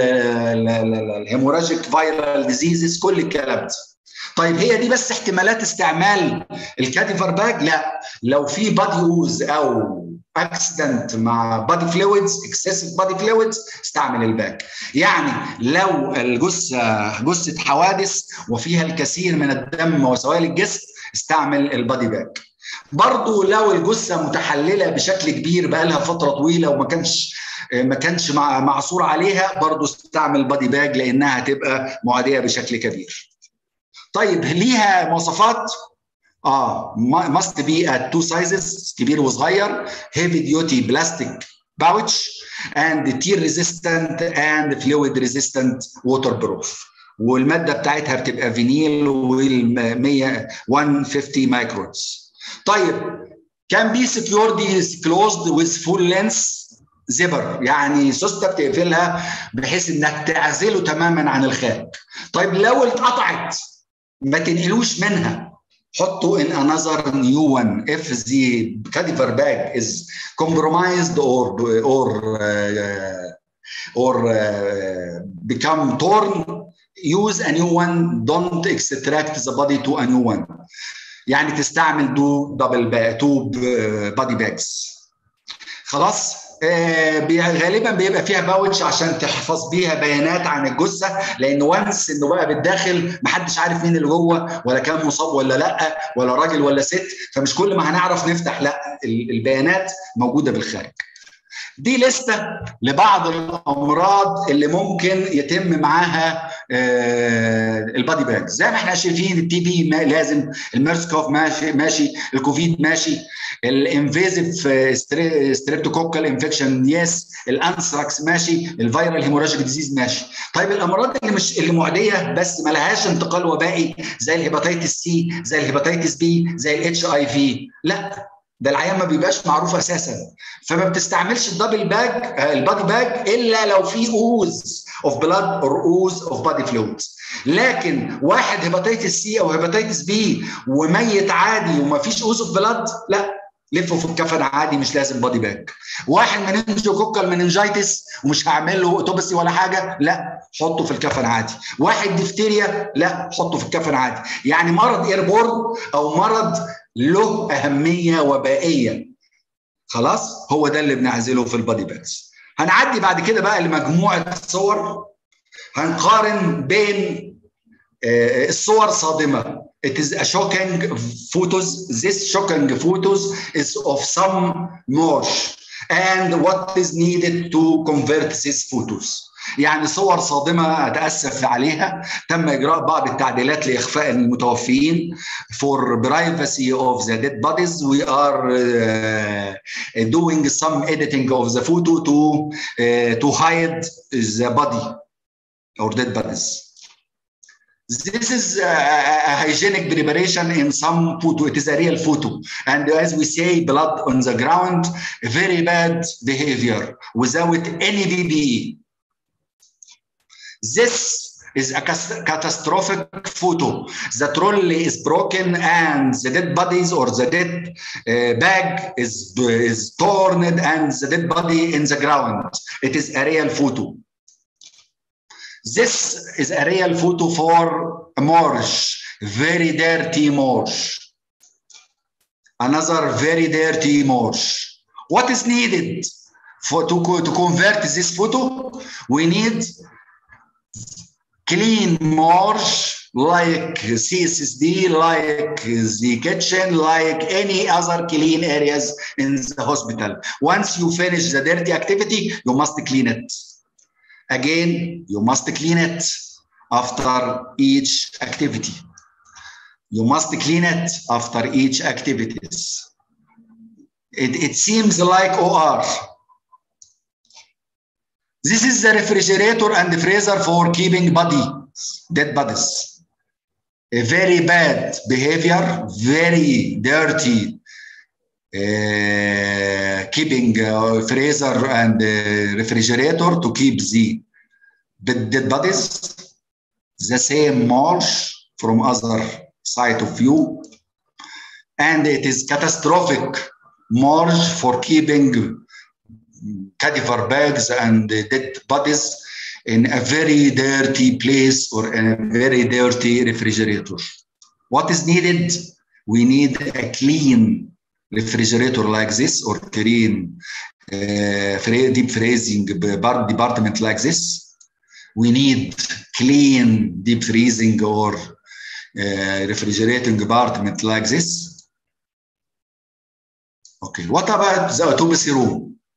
الهيموراجيك فايرال ديزيزز كل الكلام ده طيب هي دي بس احتمالات استعمال الكاديفر باج لا لو في بادي اوز او اكسيدنت مع بادي فلويدز اكسسيف بادي فلويدز استعمل الباك يعني لو الجثه جثه حوادث وفيها الكثير من الدم وسوائل الجسم استعمل البادي باك برضو لو الجثه متحلله بشكل كبير بقى لها فتره طويله وما كانش ما كانش معصور عليها برضو استعمل بادي باج لانها هتبقى معديه بشكل كبير طيب ليها مواصفات اه must be at two sizes كبير وصغير heavy duty plastic pouch and tear resistant and fluid resistant waterproof والماده بتاعتها بتبقى فينيل وال 100 150 مايكرونز طيب can be secured is closed with full length زبر يعني سوسته بتقفلها بحيث انك تعزله تماما عن الخارج طيب لو اتقطعت ما تنقلوش منها حطوا in another new one if the cadaver bag is compromised or or uh, or uh, become torn use a new one don't extract the body to a new one يعني تستعمل دو دبل باك تو بادي باجز خلاص غالبا بيبقى فيها باوتش عشان تحفظ بيها بيانات عن الجثه لان وانس انه بقى بالداخل محدش عارف مين اللي جوه ولا كان مصاب ولا لا ولا راجل ولا ست فمش كل ما هنعرف نفتح لا البيانات موجوده بالخارج دي لستة لبعض الأمراض اللي ممكن يتم معاها البادي باج زي ما احنا شايفين التي بي لازم الميرسكوف ماشي ماشي الكوفيد ماشي الانفيزيف ستريبتوكوكال انفكشن يس الانثراكس ماشي الفيرال هيموراجيك ديزيز ماشي طيب الامراض اللي مش اللي معديه بس ما لهاش انتقال وبائي زي الهيباتيتس سي زي الهيباتيتس بي زي الاتش اي في لا ده العيان ما بيبقاش معروف اساسا فما بتستعملش الدبل باج البادي باج الا لو في اوز اوف بلاد اور اوز اوف بادي فلويدز لكن واحد هيباتيتس سي او هيباتيتس بي وميت عادي وما فيش اوز اوف بلاد لا لفه في الكفن عادي مش لازم بادي باج واحد مننجوكوكال مننجايتس ومش هعمل له اوتوبسي ولا حاجه لا حطه في الكفن عادي واحد ديفتيريا لا حطه في الكفن عادي يعني مرض ايربورن او مرض له اهميه وبائيه خلاص هو ده اللي بنعزله في البادي باجز هنعدي بعد كده بقى لمجموعه صور هنقارن بين الصور صادمه It is a shocking photos. This shocking photos is of some marsh and what is needed to convert these photos. يعني صور صادمة أتأسف عليها تم إجراء بعض التعديلات لإخفاء المتوفيين for privacy of the dead bodies we are uh, doing some editing of the photo to uh, to hide the body or dead bodies this is a, a hygienic preparation in some photo it is a real photo and as we say blood on the ground very bad behavior without any PPE this is a catastrophic photo. The trolley is broken and the dead bodies or the dead uh, bag is, is torn and the dead body in the ground. It is a real photo. This is a real photo for a marsh, very dirty marsh. Another very dirty marsh. What is needed for to, to convert this photo? We need clean marsh like CSSD, like the kitchen, like any other clean areas in the hospital. Once you finish the dirty activity, you must clean it. Again, you must clean it after each activity. you must clean it after each activities it, it seems like or this is the refrigerator and the freezer for keeping body dead bodies a very bad behavior very dirty uh, keeping uh, freezer and uh, refrigerator to keep the dead bodies the same marsh from other side of view and it is catastrophic marsh for keeping cadaver bags and dead bodies in a very dirty place or in a very dirty refrigerator what is needed we need a clean refrigerator like this or clean uh, deep freezing department like this we need clean deep freezing or uh, refrigerating department like this okay what about the autopsy room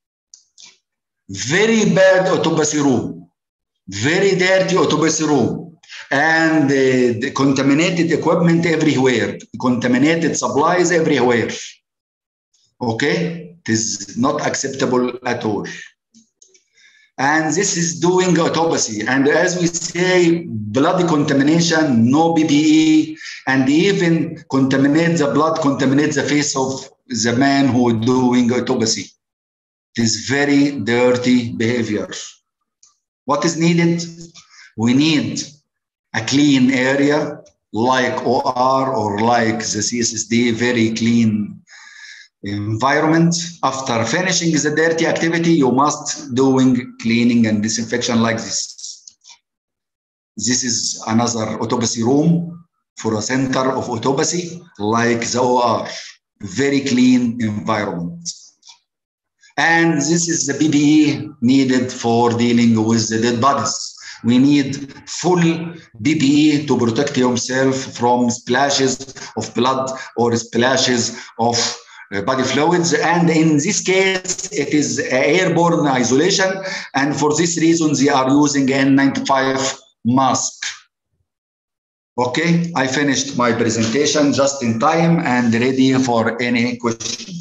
very bad autopsy room very dirty autopsy room and uh, the contaminated equipment everywhere contaminated supplies everywhere okay it is not acceptable at all and this is doing autopsy and as we say blood contamination no bpe and even contaminate the blood contaminate the face of the man who doing autopsy it is very dirty behavior what is needed we need a clean area like or or like the cssd very clean environment after finishing the dirty activity you must doing cleaning and disinfection like this this is another autopsy room for a center of autopsy like the or very clean environment and this is the ppe needed for dealing with the dead bodies we need full ppe to protect yourself from splashes of blood or splashes of body fluids and in this case it is airborne isolation and for this reason they are using n95 mask okay i finished my presentation just in time and ready for any questions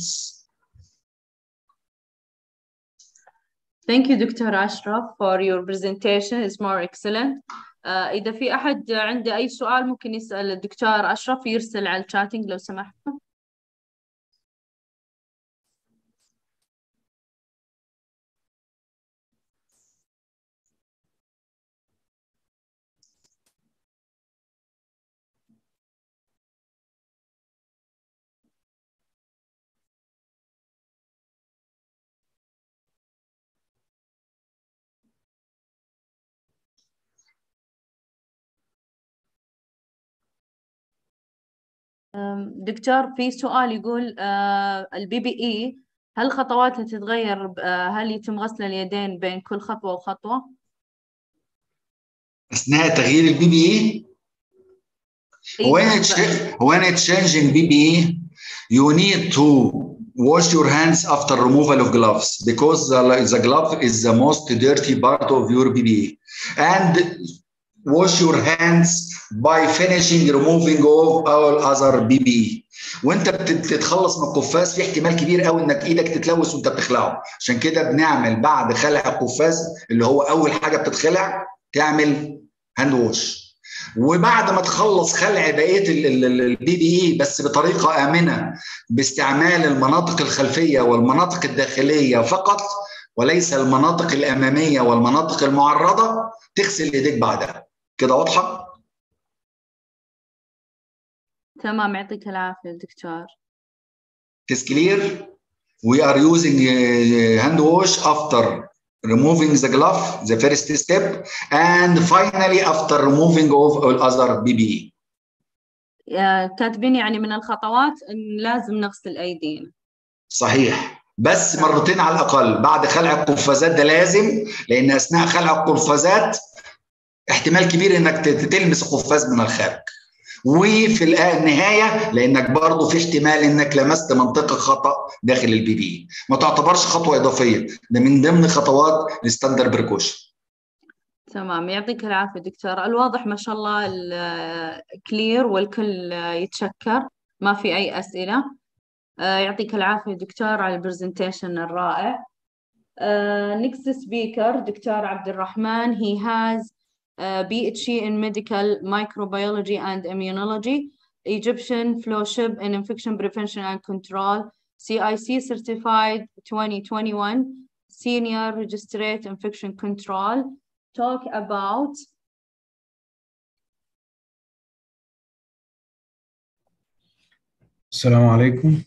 Thank you, Dr. Ashraf, for your presentation. It's more excellent. Uh, إذا في أحد عنده أي سؤال ممكن يسأل الدكتور أشرف يرسل على الشاتنج لو سمحتوا. دكتور في سؤال يقول البي بي اي هل خطواتها تتغير هل يتم غسل اليدين بين كل خطوه وخطوه؟
اثناء تغيير البي بي اي when it's when it's changing BBE you need to wash your hands after removal of gloves because the, the glove is the most dirty part of your BBE and wash your hands by finishing removing of all other BBE وانت بتتخلص من القفاز في احتمال كبير قوي انك ايدك تتلوث وانت بتخلعه عشان كده بنعمل بعد خلع القفاز اللي هو اول حاجه بتتخلع تعمل هاند ووش وبعد ما تخلص خلع بقيه البي بي اي بس بطريقه امنه باستعمال المناطق الخلفيه والمناطق الداخليه فقط وليس المناطق الاماميه والمناطق المعرضه تغسل ايديك بعدها كده واضحه
تمام يعطيك العافيه دكتور
It is clear we are using uh, hand wash after removing the glove the first step and finally after removing of all other BBE
كاتبين يعني من الخطوات ان لازم نغسل ايدينا
صحيح بس مرتين على الاقل بعد خلع القفازات ده لازم لان اثناء خلع القفازات احتمال كبير انك تلمس القفاز من الخارج وفي النهايه لانك برضه في احتمال انك لمست منطقه خطا داخل البي بي ما تعتبرش خطوه اضافيه ده من ضمن خطوات الستاندر بريكوشن
تمام يعطيك العافية دكتور الواضح ما شاء الله كلير والكل يتشكر ما في أي أسئلة آه، يعطيك العافية دكتور على البرزنتيشن الرائع next speaker دكتور عبد الرحمن he has a PhD in medical microbiology and immunology Egyptian fellowship in infection prevention and control CIC certified 2021 senior registrate infection control talk about
السلام عليكم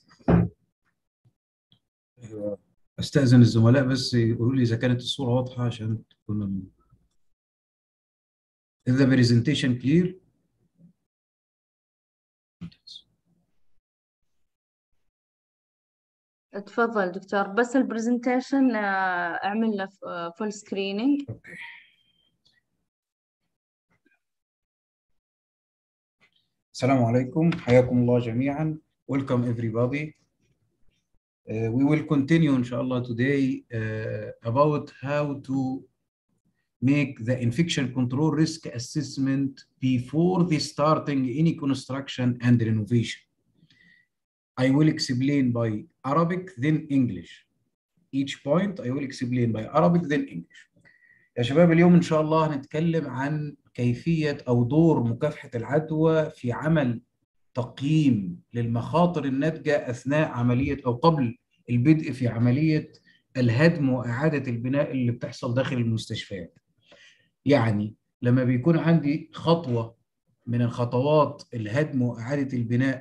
استاذن الزملاء بس يقولوا لي اذا كانت الصوره واضحه عشان تكون Is the presentation clear?
تفضل دكتور بس البرزنتيشن اعمل له فول سكرينينج
Okay. السلام عليكم حياكم الله جميعا welcome everybody Uh, we will continue inshallah today uh, about how to make the infection control risk assessment before the starting any construction and renovation. I will explain by Arabic then English. Each point I will explain by Arabic then English. يا شباب اليوم ان شاء الله هنتكلم عن كيفية او دور مكافحة العدوى في عمل تقييم للمخاطر الناتجة اثناء عملية او قبل البدء في عملية الهدم واعادة البناء اللي بتحصل داخل المستشفيات. يعني لما بيكون عندي خطوة من الخطوات الهدم واعادة البناء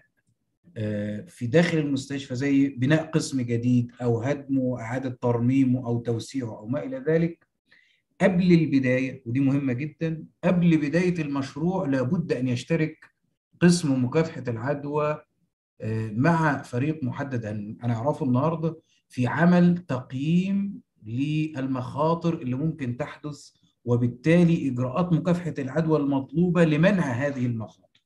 في داخل المستشفى زي بناء قسم جديد او هدمه واعاده ترميمه او توسيعه او ما الى ذلك قبل البدايه ودي مهمه جدا قبل بدايه المشروع لابد ان يشترك قسم مكافحه العدوى مع فريق محدد هنعرفه النهارده في عمل تقييم للمخاطر اللي ممكن تحدث وبالتالي اجراءات مكافحه العدوى المطلوبه لمنع هذه المخاطر.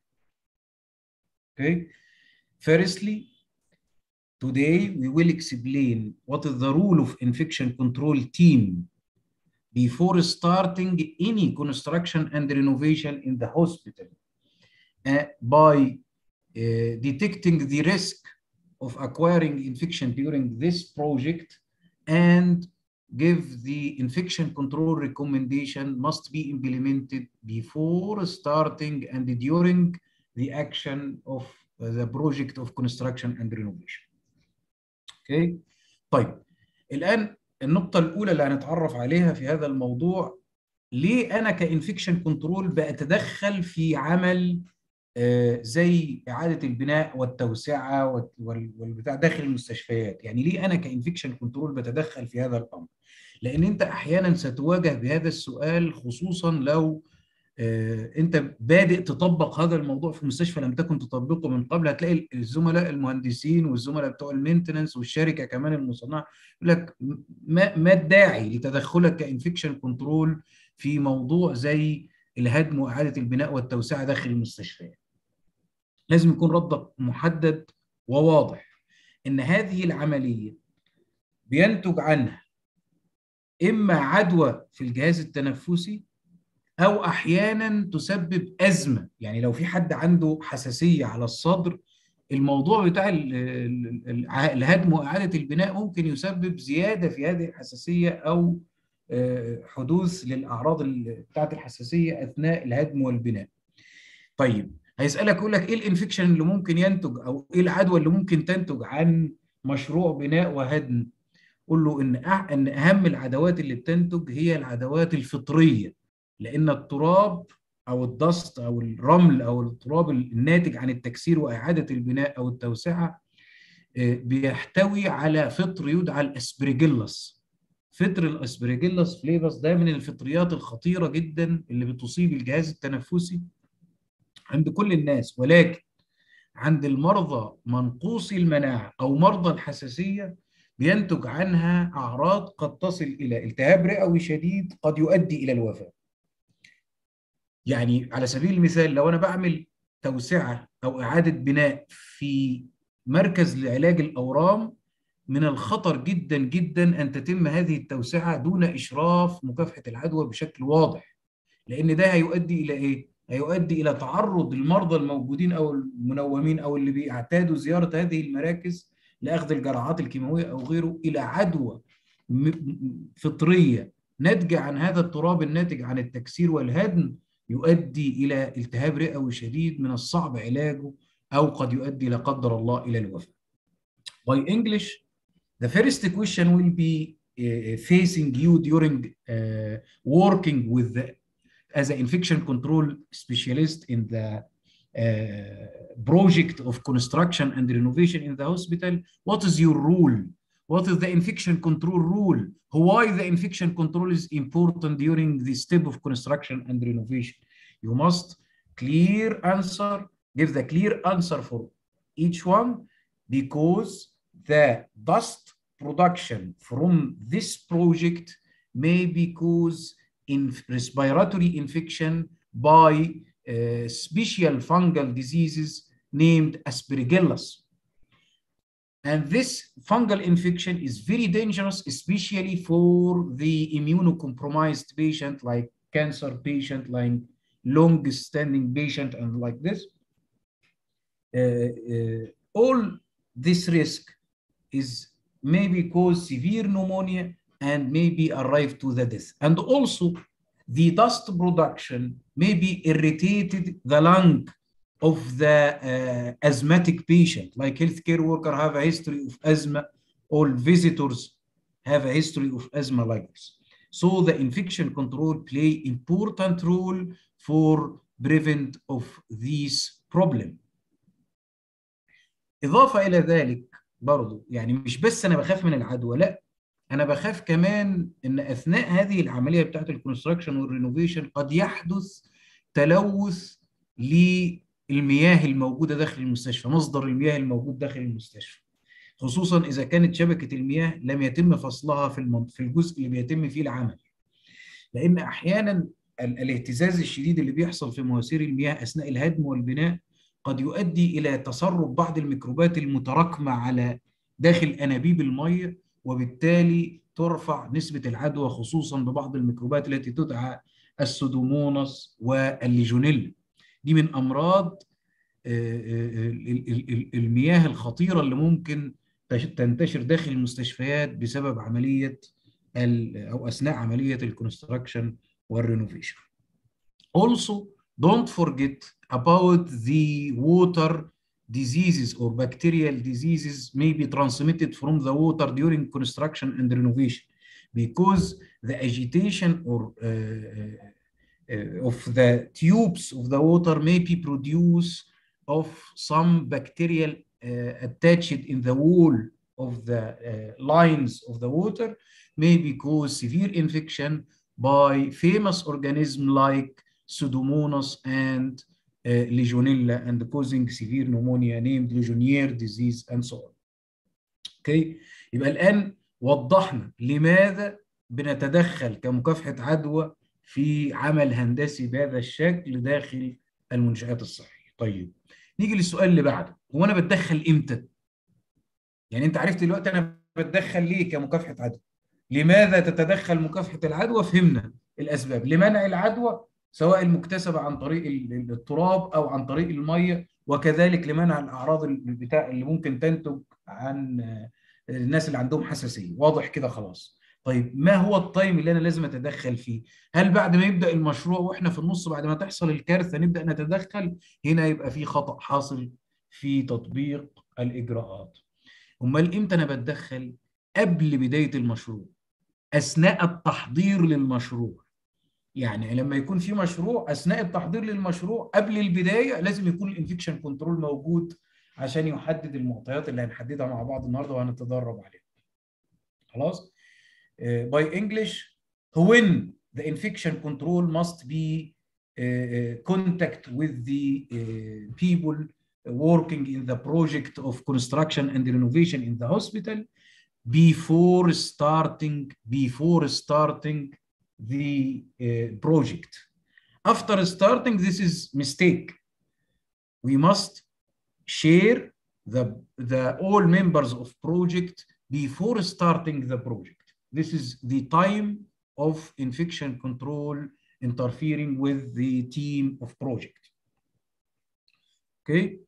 اوكي؟ okay. Firstly, today we will explain what is the role of infection control team before starting any construction and renovation in the hospital uh, by uh, detecting the risk of acquiring infection during this project and give the infection control recommendation must be implemented before starting and during the action of the project of construction and renovation. اوكي okay. طيب الان النقطه الاولى اللي هنتعرف عليها في هذا الموضوع ليه انا كانفكشن كنترول بتدخل في عمل آه زي اعاده البناء والتوسعه والبتاع داخل المستشفيات يعني ليه انا كانفكشن كنترول بتدخل في هذا الامر لان انت احيانا ستواجه بهذا السؤال خصوصا لو انت بادئ تطبق هذا الموضوع في مستشفى لم تكن تطبقه من قبل هتلاقي الزملاء المهندسين والزملاء بتوع المينتننس والشركه كمان المصنعه يقول لك ما ما الداعي لتدخلك كانفكشن كنترول في موضوع زي الهدم واعاده البناء والتوسعه داخل المستشفيات. لازم يكون ردك محدد وواضح ان هذه العمليه بينتج عنها اما عدوى في الجهاز التنفسي او احيانا تسبب ازمه يعني لو في حد عنده حساسيه على الصدر الموضوع بتاع الهدم واعاده البناء ممكن يسبب زياده في هذه الحساسيه او حدوث للاعراض بتاعه الحساسيه اثناء الهدم والبناء. طيب هيسالك يقول لك ايه الانفكشن اللي ممكن ينتج او ايه العدوى اللي ممكن تنتج عن مشروع بناء وهدم؟ قول له ان ان اهم العدوات اللي بتنتج هي العدوات الفطريه لان التراب او الدست او الرمل او التراب الناتج عن التكسير واعاده البناء او التوسعه بيحتوي على فطر يدعى الاسبرجيلس فطر الاسبرجيلس فليفس ده من الفطريات الخطيره جدا اللي بتصيب الجهاز التنفسي عند كل الناس ولكن عند المرضى منقوصي المناعه او مرضى الحساسيه بينتج عنها اعراض قد تصل الى التهاب رئوي شديد قد يؤدي الى الوفاه يعني على سبيل المثال لو انا بعمل توسعه او اعاده بناء في مركز لعلاج الاورام من الخطر جدا جدا ان تتم هذه التوسعه دون اشراف مكافحه العدوى بشكل واضح لان ده هيؤدي الى ايه هيؤدي الى تعرض المرضى الموجودين او المنومين او اللي بيعتادوا زياره هذه المراكز لاخذ الجرعات الكيماويه او غيره الى عدوى فطريه ناتجه عن هذا التراب الناتج عن التكسير والهدم يؤدي الى التهاب رئوي شديد من الصعب علاجه او قد يؤدي لا قدر الله الى الوفاه. By English, the first question will be uh, facing you during uh, working with the, as an infection control specialist in the uh, project of construction and renovation in the hospital. What is your role? What is the infection control rule? Why the infection control is important during the step of construction and renovation? You must clear answer, give the clear answer for each one because the dust production from this project may be cause in respiratory infection by uh, special fungal diseases named aspergillus. And this fungal infection is very dangerous, especially for the immunocompromised patient, like cancer patient, like long-standing patient, and like this. Uh, uh, all this risk is maybe cause severe pneumonia and maybe arrive to the death. And also, the dust production may be irritated the lung of the uh, asthmatic patient, like healthcare worker have a history of asthma, all visitors have a history of asthma like this. So the infection control play important role for prevent of this problem. إضافة إلى ذلك برضو يعني مش بس أنا بخاف من العدوى لا أنا بخاف كمان إن أثناء هذه العملية بتاعت الكونستراكشن والرينوفيشن قد يحدث تلوث للمياه الموجودة داخل المستشفى مصدر المياه الموجود داخل المستشفى خصوصا إذا كانت شبكة المياه لم يتم فصلها في في الجزء اللي بيتم فيه العمل لأن أحيانا الاهتزاز الشديد اللي بيحصل في مواسير المياه أثناء الهدم والبناء قد يؤدي الى تسرب بعض الميكروبات المتراكمه على داخل انابيب الميه وبالتالي ترفع نسبه العدوى خصوصا ببعض الميكروبات التي تدعى السودوموناس والليجونيلا دي من امراض المياه الخطيره اللي ممكن تنتشر داخل المستشفيات بسبب عمليه او اثناء عمليه الكونستراكشن والرينوفيشن. Also don't forget about the water diseases or bacterial diseases may be transmitted from the water during construction and renovation because the agitation or uh, uh, of the tubes of the water may be produced of some bacterial uh, attached in the wall of the lines of the water may be cause severe infection by famous organisms like Pseudomonas and uh, Legionella and causing severe pneumonia named Legionnaire disease and so on. اوكي يبقى الان وضحنا لماذا بنتدخل كمكافحه عدوى في عمل هندسي بهذا الشكل داخل المنشآت الصحيه. طيب نيجي للسؤال اللي بعده هو انا بتدخل امتى؟ يعني انت عرفت دلوقتي انا بتدخل ليه كمكافحه عدوى؟ لماذا تتدخل مكافحه العدوى؟ فهمنا الاسباب لمنع العدوى سواء المكتسبه عن طريق التراب او عن طريق الميه وكذلك لمنع الاعراض بتاع اللي ممكن تنتج عن الناس اللي عندهم حساسيه واضح كده خلاص طيب ما هو التايم اللي انا لازم اتدخل فيه هل بعد ما يبدا المشروع واحنا في النص بعد ما تحصل الكارثه نبدا نتدخل هنا يبقى في خطا حاصل في تطبيق الاجراءات امال امتى انا بتدخل قبل بدايه المشروع اثناء التحضير للمشروع يعني لما يكون في مشروع اثناء التحضير للمشروع قبل البدايه لازم يكون الانفكشن كنترول موجود عشان يحدد المعطيات اللي هنحددها مع بعض النهارده وهنتدرب عليها. خلاص؟ باي uh, English when the infection control must be uh, uh, contact with the people working in the project of construction and renovation in the hospital before starting before starting the uh, project. After starting, this is mistake. We must share the, the all members of project before starting the project. This is the time of infection control interfering with the team of project. اوكي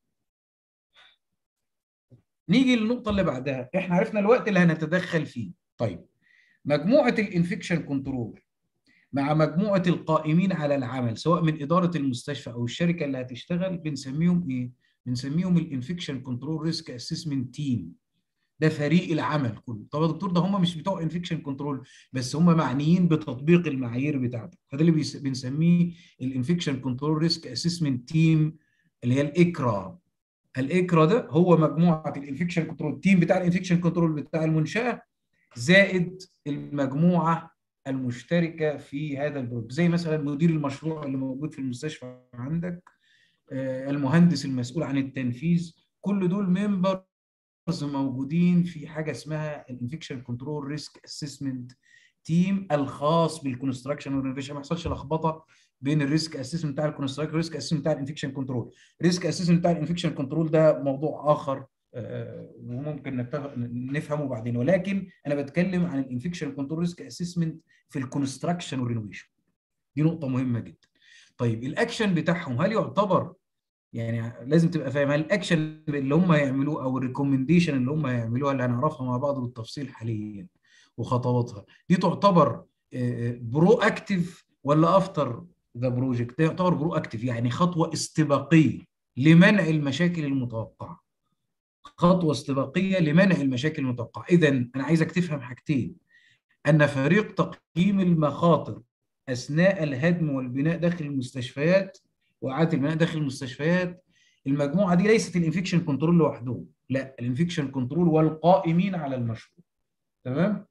نيجي للنقطة اللي بعدها احنا عرفنا الوقت اللي هنتدخل فيه طيب مجموعة الانفكشن كنترول مع مجموعة القائمين على العمل سواء من إدارة المستشفى أو الشركة اللي هتشتغل بنسميهم إيه؟ بنسميهم الانفكشن كنترول ريسك اسسمنت تيم ده فريق العمل كله طب يا دكتور ده هم مش بتوع انفكشن كنترول بس هم معنيين بتطبيق المعايير بتاعته فده اللي بنسميه الانفكشن كنترول ريسك اسسمنت تيم اللي هي الاكرا الاكرا ده هو مجموعه الانفكشن كنترول تيم بتاع الانفكشن كنترول بتاع المنشاه زائد المجموعه المشتركه في هذا البروجكت زي مثلا مدير المشروع اللي موجود في المستشفى عندك المهندس المسؤول عن التنفيذ كل دول ممبرز موجودين في حاجه اسمها الانفكشن كنترول ريسك اسسمنت تيم الخاص بالكونستراكشن والرينوفيشن ما يحصلش لخبطه بين الريسك اسسمنت بتاع الكونستراكشن والريسك اسسمنت بتاع الانفكشن كنترول الريسك اسسمنت بتاع الانفكشن كنترول ده موضوع اخر وممكن نتفق نفهمه بعدين ولكن انا بتكلم عن الانفكشن كنترول ريسك اسسمنت في الكونستراكشن والرينوفيشن دي نقطه مهمه جدا طيب الاكشن بتاعهم هل يعتبر يعني لازم تبقى فاهم هل الاكشن اللي هم هيعملوه او الريكومنديشن اللي هم هيعملوها اللي هنعرفها مع بعض بالتفصيل حاليا وخطواتها دي تعتبر برو اكتيف ولا افتر ذا بروجكت ده يعتبر برو اكتيف يعني خطوه استباقيه لمنع المشاكل المتوقعه خطوه استباقيه لمنع المشاكل المتوقعه اذا انا عايزك تفهم حاجتين ان فريق تقييم المخاطر اثناء الهدم والبناء داخل المستشفيات واعاده البناء داخل المستشفيات المجموعه دي ليست الانفكشن كنترول لوحدهم لا الانفكشن كنترول والقائمين على المشروع تمام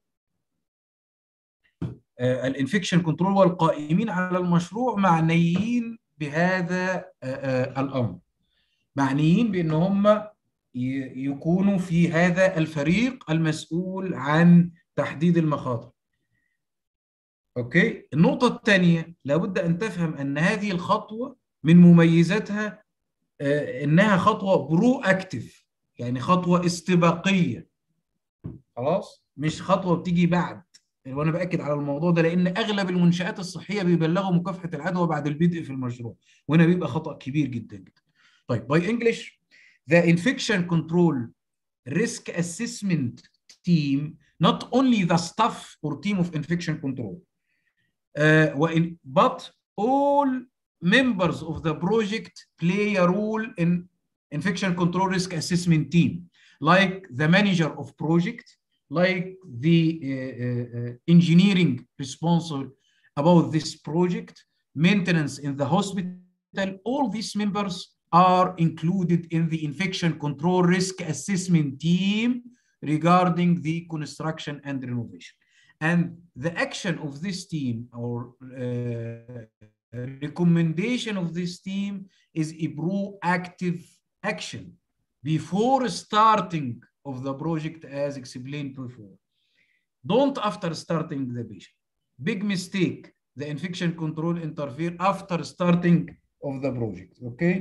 آه الانفكشن كنترول والقائمين على المشروع معنيين بهذا آه آه الامر معنيين بان هم يكونوا في هذا الفريق المسؤول عن تحديد المخاطر اوكي النقطه الثانيه لابد ان تفهم ان هذه الخطوه من مميزاتها انها خطوه برو اكتف يعني خطوه استباقيه خلاص مش خطوه بتيجي بعد وانا باكد على الموضوع ده لان اغلب المنشات الصحيه بيبلغوا مكافحه العدوى بعد البدء في المشروع وهنا بيبقى خطا كبير جدا جدا طيب باي انجلش the infection control risk assessment team not only the staff or team of infection control uh, but all members of the project play a role in infection control risk assessment team, like the manager of project, like the uh, uh, engineering responsible about this project, maintenance in the hospital, all these members are included in the infection control risk assessment team regarding the construction and renovation. And the action of this team or uh, recommendation of this team is a proactive action before starting of the project as explained before. Don't after starting the patient. Big mistake. The infection control interfere after starting of the project. Okay.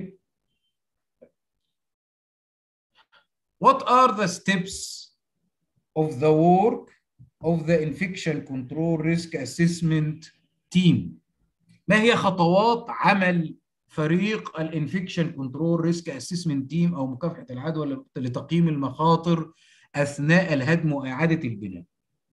What are the steps of the work of the infection control risk assessment team? ما هي خطوات عمل فريق الانفكشن كنترول ريسك اسسمنت تيم او مكافحه العدوى لتقييم المخاطر اثناء الهدم واعاده البناء.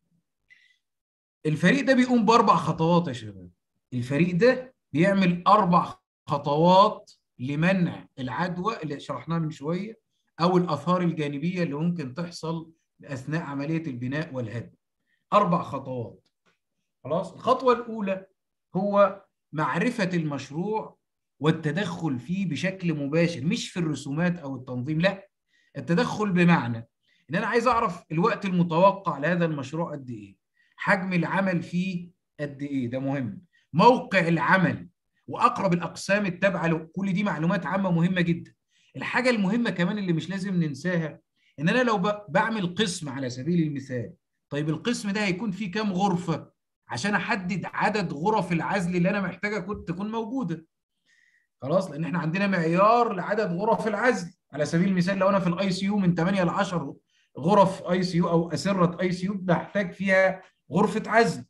الفريق ده بيقوم باربع خطوات يا شباب. الفريق ده بيعمل اربع خطوات لمنع العدوى اللي شرحناها من شويه او الاثار الجانبيه اللي ممكن تحصل اثناء عمليه البناء والهدم. اربع خطوات. خلاص؟ الخطوه الاولى هو معرفه المشروع والتدخل فيه بشكل مباشر مش في الرسومات او التنظيم لا التدخل بمعنى ان انا عايز اعرف الوقت المتوقع لهذا المشروع قد ايه حجم العمل فيه قد ايه ده مهم موقع العمل واقرب الاقسام التابعه له كل دي معلومات عامه مهمه جدا الحاجه المهمه كمان اللي مش لازم ننساها ان انا لو بعمل قسم على سبيل المثال طيب القسم ده هيكون فيه كام غرفه عشان احدد عدد غرف العزل اللي انا محتاجه كنت تكون موجوده خلاص لان احنا عندنا معيار لعدد غرف العزل على سبيل المثال لو انا في الاي سي يو من 8 ل 10 غرف اي سي يو او اسره اي سي يو بحتاج فيها غرفه عزل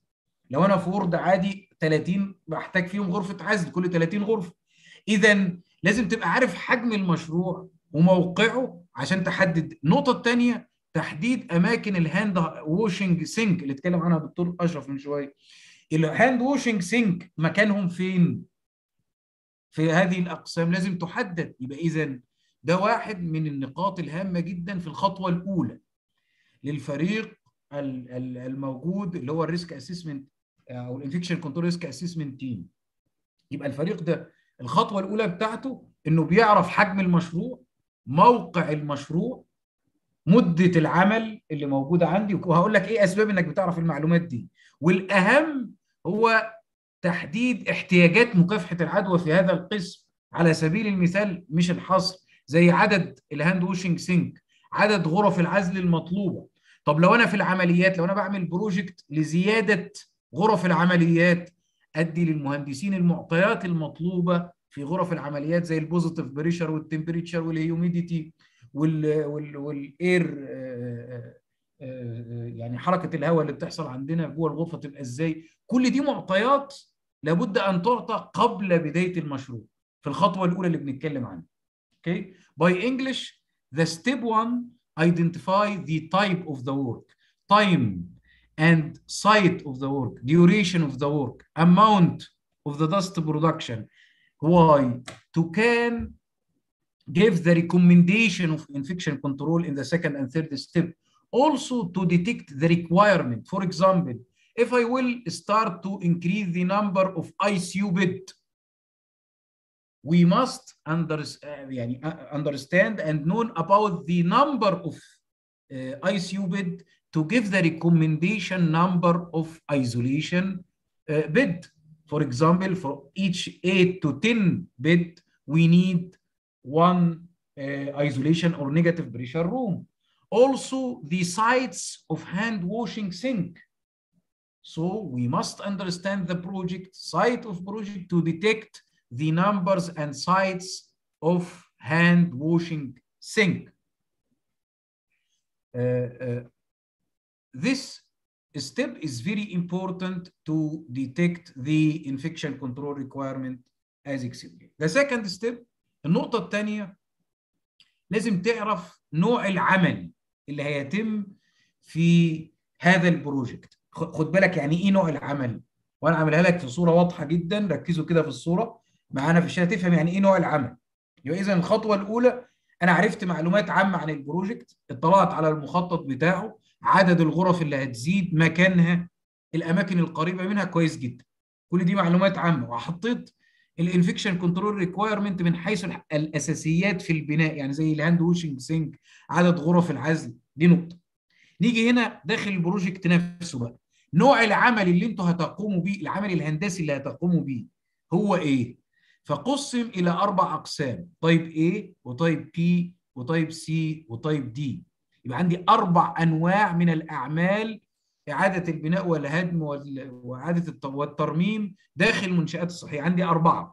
لو انا في وورد عادي 30 بحتاج فيهم غرفه عزل كل 30 غرفه اذا لازم تبقى عارف حجم المشروع وموقعه عشان تحدد النقطه الثانيه تحديد اماكن الهاند ووشنج سينك اللي اتكلم عنها الدكتور اشرف من شويه الهاند ووشنج سينك مكانهم فين في هذه الاقسام لازم تحدد يبقى اذا ده واحد من النقاط الهامه جدا في الخطوه الاولى للفريق الموجود اللي هو الريسك اسسمنت او الانفكشن كنترول ريسك اسسمنت تيم يبقى الفريق ده الخطوه الاولى بتاعته انه بيعرف حجم المشروع موقع المشروع مده العمل اللي موجوده عندي وهقول لك ايه اسباب انك بتعرف المعلومات دي والاهم هو تحديد احتياجات مكافحه العدوى في هذا القسم على سبيل المثال مش الحصر زي عدد الهاند ووشنج سينك عدد غرف العزل المطلوبه طب لو انا في العمليات لو انا بعمل بروجكت لزياده غرف العمليات ادي للمهندسين المعطيات المطلوبه في غرف العمليات زي البوزيتيف بريشر والتمبريتشر والهيوميديتي والاير يعني حركه الهواء اللي بتحصل عندنا جوه الغرفه تبقى ازاي كل دي معطيات لابد ان تعطى قبل بدايه المشروع في الخطوه الاولى اللي بنتكلم عنها اوكي باي انجلش the step one identify the type of the work time and site of the work duration of the work amount of the dust production why to can give the recommendation of infection control in the second and third step also to detect the requirement for example if i will start to increase the number of icu bed we must under, uh, يعني, uh, understand and know about the number of uh, ICU bed to give the recommendation number of isolation uh, bed. For example, for each 8 to 10 bed, we need one uh, isolation or negative pressure room. Also, the sites of hand washing sink. So we must understand the project, site of project to detect the numbers and sites of hand washing sink. Uh, uh, this step is very important to detect the infection control requirement as explained. The second step النقطة الثانية لازم تعرف نوع العمل اللي هيتم في هذا البروجكت خد بالك يعني ايه نوع العمل وانا عاملها لك في صورة واضحة جدا ركزوا كده في الصورة معانا في الشاشة تفهم يعني ايه نوع العمل يبقى اذا الخطوة الأولى انا عرفت معلومات عامة عن البروجكت اطلعت على المخطط بتاعه عدد الغرف اللي هتزيد مكانها الاماكن القريبه منها كويس جدا كل دي معلومات عامه وحطيت الانفكشن كنترول ريكوايرمنت من حيث الاساسيات في البناء يعني زي الهاند ووشنج سينك عدد غرف العزل دي نقطه نيجي هنا داخل البروجكت نفسه بقى نوع العمل اللي انتوا هتقوموا بيه العمل الهندسي اللي هتقوموا بيه هو ايه فقسم الى اربع اقسام تايب A وتايب P وتايب C وتايب D يبقى عندي اربع انواع من الاعمال اعاده البناء والهدم واعاده والترميم داخل المنشات الصحيه عندي اربعه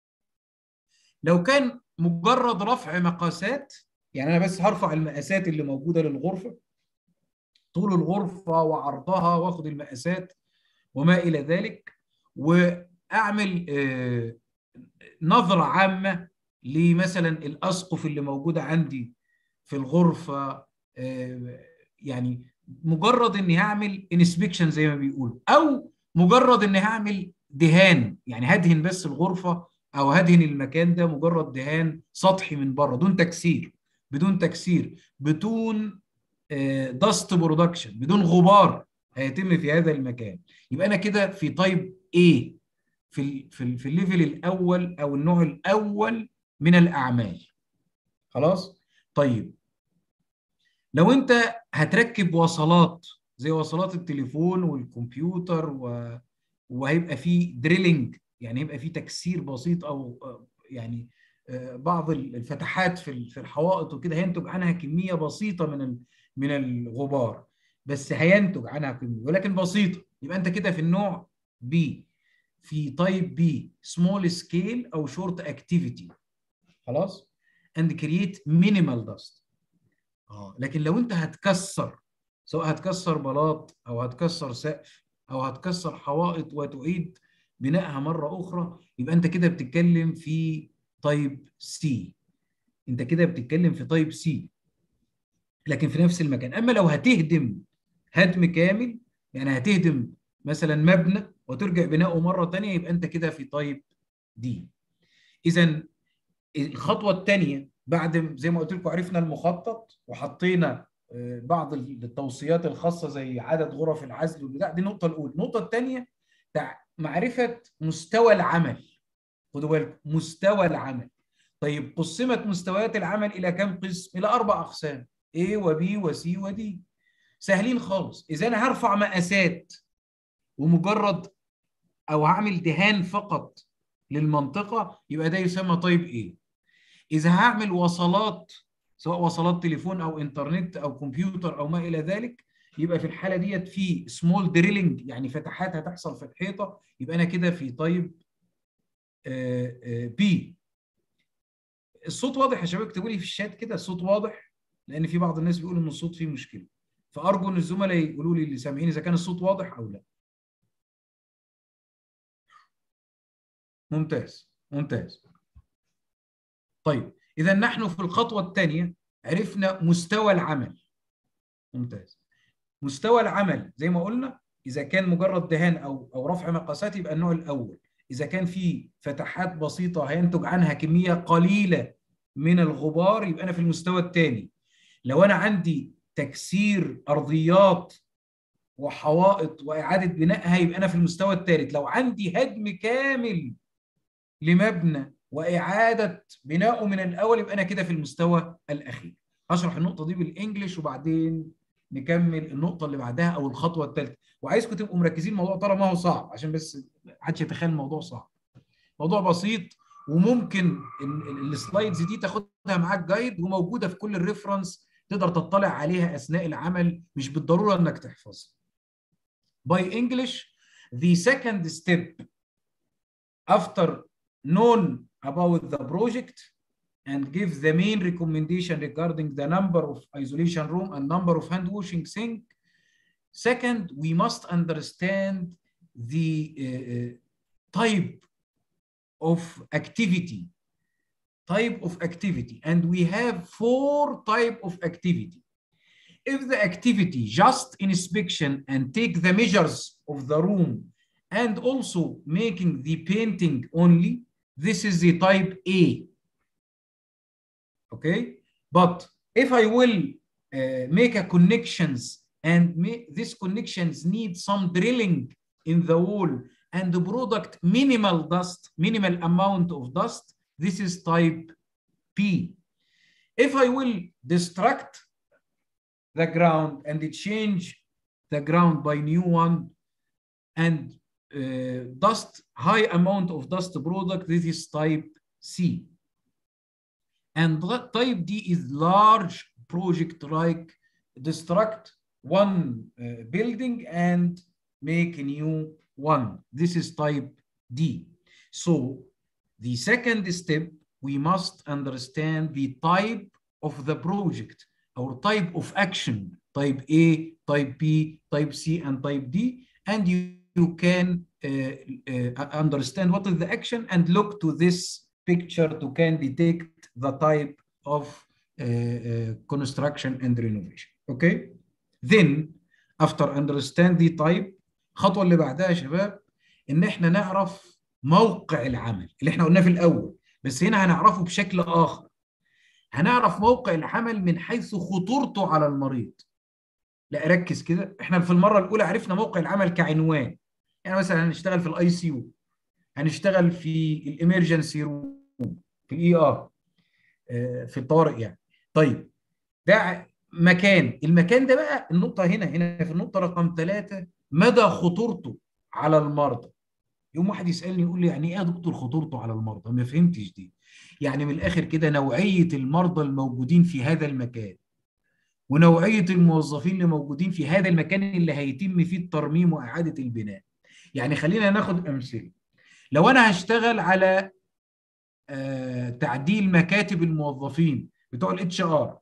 لو كان مجرد رفع مقاسات يعني انا بس هرفع المقاسات اللي موجوده للغرفه طول الغرفه وعرضها واخد المقاسات وما الى ذلك واعمل نظره عامه لمثلا الاسقف اللي موجوده عندي في الغرفه يعني مجرد اني هعمل انسبكشن زي ما بيقولوا او مجرد اني هعمل دهان يعني هدهن بس الغرفه او هدهن المكان ده مجرد دهان سطحي من بره دون تكسير بدون تكسير بدون داست برودكشن بدون غبار هيتم في هذا المكان يبقى انا كده في تايب A في ال في ال في الليفل الاول او النوع الاول من الاعمال خلاص طيب لو انت هتركب وصلات زي وصلات التليفون والكمبيوتر و... وهيبقى فيه دريلينج يعني يبقى فيه تكسير بسيط او يعني بعض الفتحات في في الحوائط وكده هينتج عنها كميه بسيطه من من الغبار بس هينتج عنها كميه ولكن بسيطه يبقى انت كده في النوع بي في تايب بي سمول سكيل او شورت اكتيفيتي خلاص and create minimal dust اه لكن لو انت هتكسر سواء هتكسر بلاط او هتكسر سقف او هتكسر حوائط وتعيد بنائها مره اخرى يبقى انت كده بتتكلم في تايب سي انت كده بتتكلم في تايب سي لكن في نفس المكان اما لو هتهدم هدم كامل يعني هتهدم مثلا مبنى وترجع بناؤه مره ثانيه يبقى انت كده في تايب دي اذا الخطوه الثانيه بعد زي ما قلت لكم عرفنا المخطط وحطينا بعض التوصيات الخاصه زي عدد غرف العزل والبتاع دي النقطه الاولى النقطه الثانيه معرفه مستوى العمل خدوا بالكم مستوى العمل طيب قسمت مستويات العمل الى كم قسم الى اربع اقسام A و B و C و D سهلين خالص اذا انا هرفع مقاسات ومجرد او هعمل دهان فقط للمنطقه يبقى ده يسمى طيب ايه اذا هعمل وصلات سواء وصلات تليفون او انترنت او كمبيوتر او ما الى ذلك يبقى في الحاله ديت في سمول دريلنج يعني فتحات هتحصل في الحيطه يبقى انا كده في طيب بي الصوت واضح يا شباب اكتبوا لي في الشات كده الصوت واضح لان في بعض الناس بيقولوا ان الصوت فيه مشكله فارجو ان الزملاء يقولوا لي اللي سامعين اذا كان الصوت واضح او لا ممتاز ممتاز طيب اذا نحن في الخطوه الثانيه عرفنا مستوى العمل ممتاز مستوى العمل زي ما قلنا اذا كان مجرد دهان او او رفع مقاسات يبقى النوع الاول اذا كان في فتحات بسيطه هينتج عنها كميه قليله من الغبار يبقى انا في المستوى الثاني لو انا عندي تكسير ارضيات وحوائط واعاده بنائها يبقى انا في المستوى الثالث لو عندي هدم كامل لمبنى واعاده بنائه من الاول يبقى انا كده في المستوى الاخير هشرح النقطه دي بالانجلش وبعدين نكمل النقطه اللي بعدها او الخطوه الثالثه وعايزكم تبقوا مركزين الموضوع ترى ما هو صعب عشان بس محدش يتخيل الموضوع صعب موضوع بسيط وممكن السلايدز دي تاخدها معاك جايد وموجوده في كل الريفرنس تقدر تطلع عليها اثناء العمل مش بالضروره انك تحفظها by English the second step after known about the project and give the main recommendation regarding the number of isolation room and number of hand washing sink. Second, we must understand the uh, type of activity, type of activity, and we have four type of activity. If the activity just inspection and take the measures of the room and also making the painting only, this is the type A. Okay, but if I will uh, make a connections and make, these connections need some drilling in the wall and the product minimal dust, minimal amount of dust, this is type P. If I will destruct the ground and change the ground by new one and uh, dust, high amount of dust product, this is type C. And type D is large project like destruct one uh, building and make a new one. This is type D. So the second step, we must understand the type of the project or type of action, type A, type B, type C, and type D. And you, you can uh, uh, understand what is the action and look to this picture to can detect the type of uh, construction and renovation. Okay? Then, after understand the type, الخطوة اللي بعدها يا شباب إن إحنا نعرف موقع العمل اللي إحنا قلناه في الأول بس هنا هنعرفه بشكل آخر. هنعرف موقع العمل من حيث خطورته على المريض. لا ركز كده احنا في المره الاولى عرفنا موقع العمل كعنوان يعني مثلا هنشتغل في الاي سي يو هنشتغل في الامرجنسي روم في الاي ار في الطوارئ يعني طيب ده مكان المكان ده بقى النقطه هنا هنا في النقطه رقم ثلاثة مدى خطورته على المرضى يوم واحد يسالني يقول لي يعني ايه يا دكتور خطورته على المرضى ما فهمتش دي يعني من الاخر كده نوعيه المرضى الموجودين في هذا المكان ونوعيه الموظفين اللي موجودين في هذا المكان اللي هيتم فيه الترميم واعاده البناء يعني خلينا ناخد امثله لو انا هشتغل على آه تعديل مكاتب الموظفين بتوع الاتش ار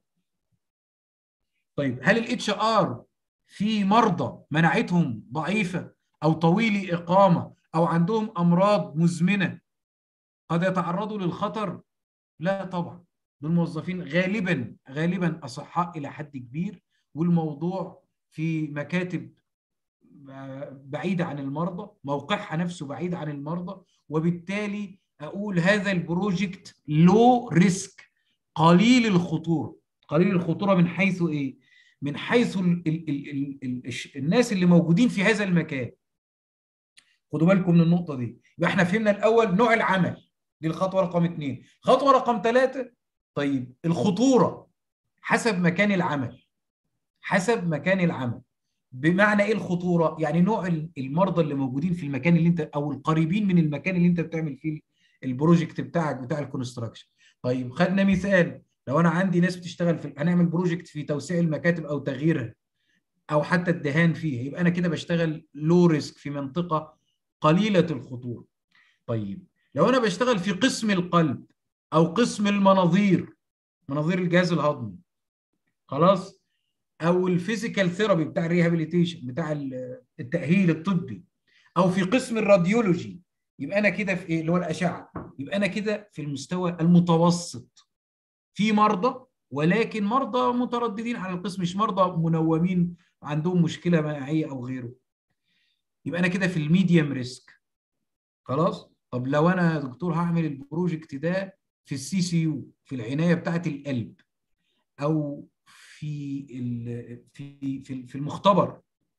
طيب هل الاتش ار في مرضى مناعتهم ضعيفه او طويلي اقامه او عندهم امراض مزمنه قد يتعرضوا للخطر لا طبعا دول موظفين غالبا غالبا اصحاء الى حد كبير والموضوع في مكاتب بعيده عن المرضى موقعها نفسه بعيد عن المرضى وبالتالي اقول هذا البروجكت لو ريسك قليل الخطوره قليل الخطوره من حيث ايه من حيث ال ال ال ال الناس اللي موجودين في هذا المكان خدوا بالكم من النقطه دي يبقى احنا فهمنا الاول نوع العمل دي الخطوه رقم اثنين خطوه رقم ثلاثه طيب الخطوره حسب مكان العمل حسب مكان العمل بمعنى ايه الخطوره يعني نوع المرضى اللي موجودين في المكان اللي انت او القريبين من المكان اللي انت بتعمل فيه البروجكت بتاعك بتاع الكونستراكشن طيب خدنا مثال لو انا عندي ناس بتشتغل في هنعمل بروجكت في توسيع المكاتب او تغييرها او حتى الدهان فيها يبقى انا كده بشتغل لو ريسك في منطقه قليله الخطوره طيب لو انا بشتغل في قسم القلب او قسم المناظير مناظير الجهاز الهضمي خلاص او الفيزيكال ثيرابي بتاع الريهابيليتيشن بتاع التاهيل الطبي او في قسم الراديولوجي يبقى انا كده في ايه اللي هو الاشعه يبقى انا كده في المستوى المتوسط في مرضى ولكن مرضى مترددين على القسم مش مرضى منومين عندهم مشكله مناعيه او غيره يبقى انا كده في الميديوم ريسك خلاص طب لو انا يا دكتور هعمل البروجكت ده في السي سي يو في العنايه بتاعه القلب او في في في في المختبر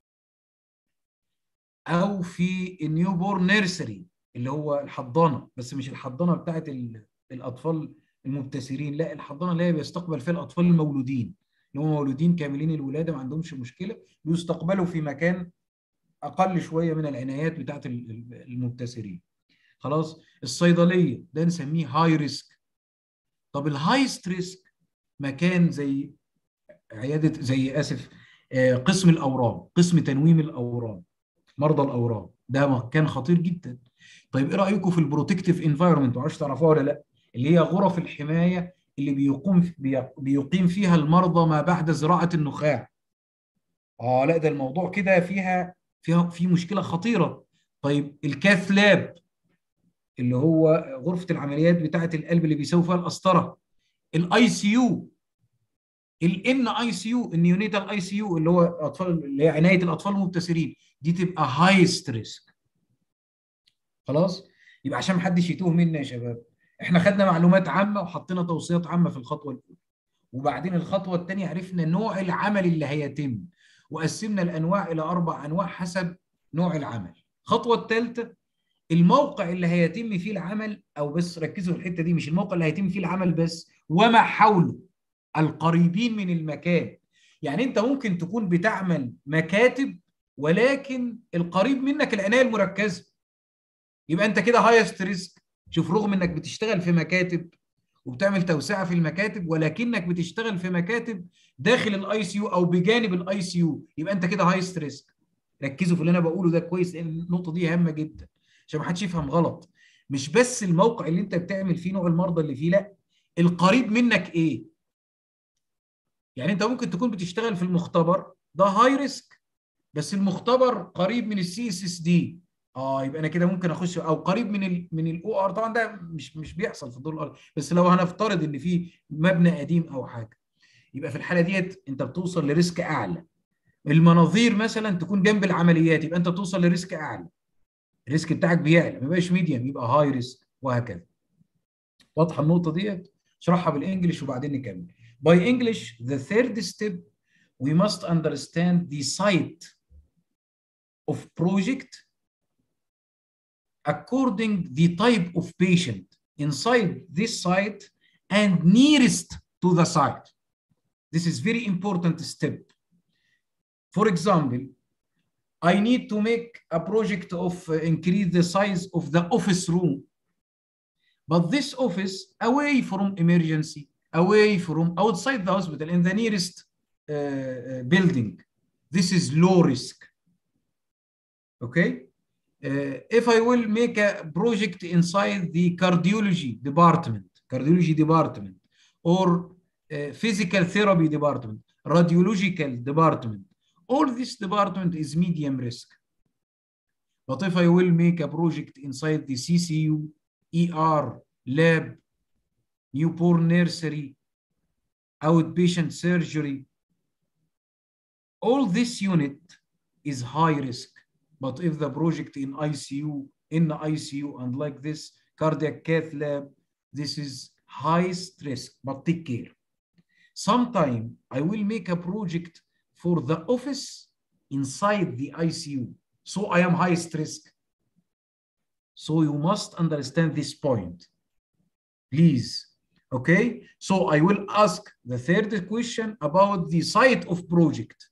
او في النيو بورن نيرسري اللي هو الحضانه بس مش الحضانه بتاعه الاطفال المبتسرين لا الحضانه اللي هي بيستقبل فيها الاطفال المولودين اللي هم مولودين كاملين الولاده ما عندهمش مشكله بيستقبلوا في مكان اقل شويه من العنايات بتاعه المبتسرين خلاص الصيدليه ده نسميه هاي ريسك طب الهايست ريسك مكان زي عياده زي اسف قسم الاورام قسم تنويم الاورام مرضى الاورام ده مكان خطير جدا طيب ايه رايكم في البروتكتيف انفايرمنت معرفش تعرفوها ولا لا اللي هي غرف الحمايه اللي بيقوم بيقيم فيها المرضى ما بعد زراعه النخاع اه لا ده الموضوع كده فيها فيها في مشكله خطيره طيب الكاث لاب اللي هو غرفه العمليات بتاعه القلب اللي بيسوي فيها القسطره الاي سي يو الان اي سي يو النيونيتال اي سي يو اللي هو اطفال اللي هي عنايه الاطفال المبتسرين دي تبقى هايست ريسك خلاص يبقى عشان ما حدش يتوه منا يا شباب احنا خدنا معلومات عامه وحطينا توصيات عامه في الخطوه الاولى وبعدين الخطوه الثانيه عرفنا نوع العمل اللي هيتم وقسمنا الانواع الى اربع انواع حسب نوع العمل الخطوه الثالثه الموقع اللي هيتم فيه العمل او بس ركزوا في الحته دي مش الموقع اللي هيتم فيه العمل بس وما حوله القريبين من المكان يعني انت ممكن تكون بتعمل مكاتب ولكن القريب منك العنايه المركزه يبقى انت كده هايست ريسك شوف رغم انك بتشتغل في مكاتب وبتعمل توسعه في المكاتب ولكنك بتشتغل في مكاتب داخل الاي سي يو او بجانب الاي سي يو يبقى انت كده هايست ريسك ركزوا في اللي انا بقوله ده كويس لان النقطه دي هامه جدا عشان ما حدش يفهم غلط مش بس الموقع اللي انت بتعمل فيه نوع المرضى اللي فيه لا القريب منك ايه يعني انت ممكن تكون بتشتغل في المختبر ده هاي ريسك بس المختبر قريب من السي اس اس دي اه يبقى انا كده ممكن اخش او قريب من ال من الاو ار طبعا ده مش مش بيحصل في الدور الارضي بس لو هنفترض ان في مبنى قديم او حاجه يبقى في الحاله ديت انت بتوصل لريسك اعلى المناظير مثلا تكون جنب العمليات يبقى انت توصل لريسك اعلى الريسك بتاعك بيعلى ما يبقاش ميديم يبقى هاي ريسك وهكذا واضحه النقطه ديت اشرحها بالانجلش وبعدين نكمل by English the third step we must understand the site of project according the type of patient inside this site and nearest to the site. This is very important step. For example, I need to make a project of uh, increase the size of the office room. But this office away from emergency, away from outside the hospital in the nearest uh, uh, building. This is low risk. Okay? Uh, if I will make a project inside the cardiology department, cardiology department, or uh, physical therapy department, radiological department, all this department is medium risk. But if I will make a project inside the CCU, ER, lab, newborn nursery, outpatient surgery, all this unit is high risk. But if the project in ICU, in the ICU, and like this cardiac cath lab, this is highest risk, but take care. Sometime I will make a project for the office inside the ICU. So I am highest risk. So you must understand this point. Please. Okay. So I will ask the third question about the site of project.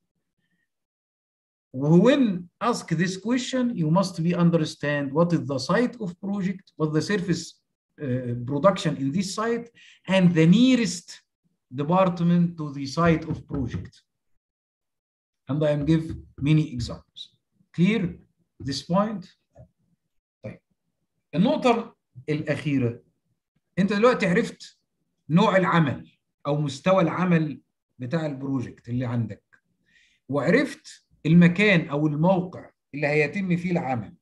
When ask this question, you must be understand what is the site of project, what the surface uh, production in this site, and the nearest department to the site of project. And I am give many examples. Clear this point? طيب النقطة الأخيرة أنت دلوقتي عرفت نوع العمل أو مستوى العمل بتاع البروجكت اللي عندك وعرفت المكان أو الموقع اللي هيتم فيه العمل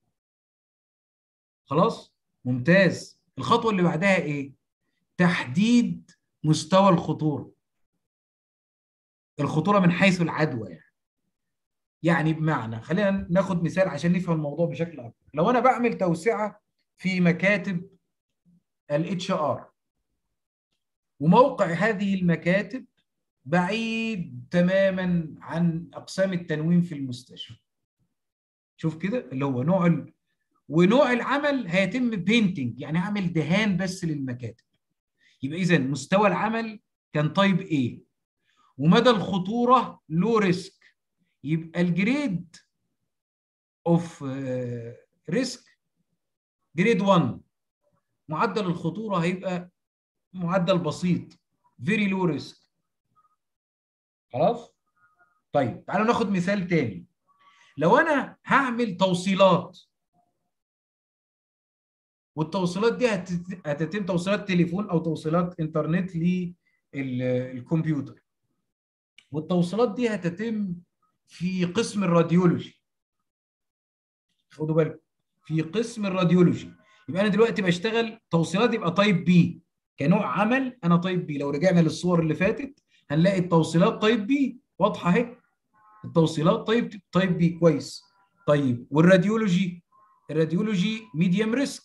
خلاص ممتاز الخطوة اللي بعدها إيه؟ تحديد مستوى الخطورة الخطورة من حيث العدوى يعني يعني بمعنى خلينا ناخد مثال عشان نفهم الموضوع بشكل اكبر لو انا بعمل توسعه في مكاتب الاتش ار وموقع هذه المكاتب بعيد تماما عن اقسام التنويم في المستشفى شوف كده اللي هو نوع ال... ونوع العمل هيتم بينتنج يعني هعمل دهان بس للمكاتب يبقى اذا مستوى العمل كان طيب ايه ومدى الخطوره لو ريسك يبقى الجريد اوف ريسك جريد 1 معدل الخطوره هيبقى معدل بسيط فيري لو ريسك خلاص طيب تعالوا ناخد مثال تاني لو انا هعمل توصيلات والتوصيلات دي هتتم توصيلات تليفون او توصيلات انترنت للكمبيوتر والتوصيلات دي هتتم في قسم الراديولوجي خدوا بالكم في قسم الراديولوجي يبقى انا دلوقتي بشتغل توصيلات يبقى تايب بي كنوع عمل انا تايب بي لو رجعنا للصور اللي فاتت هنلاقي التوصيلات تايب بي واضحه اهي التوصيلات طيب تايب بي كويس طيب والراديولوجي الراديولوجي ميديوم ريسك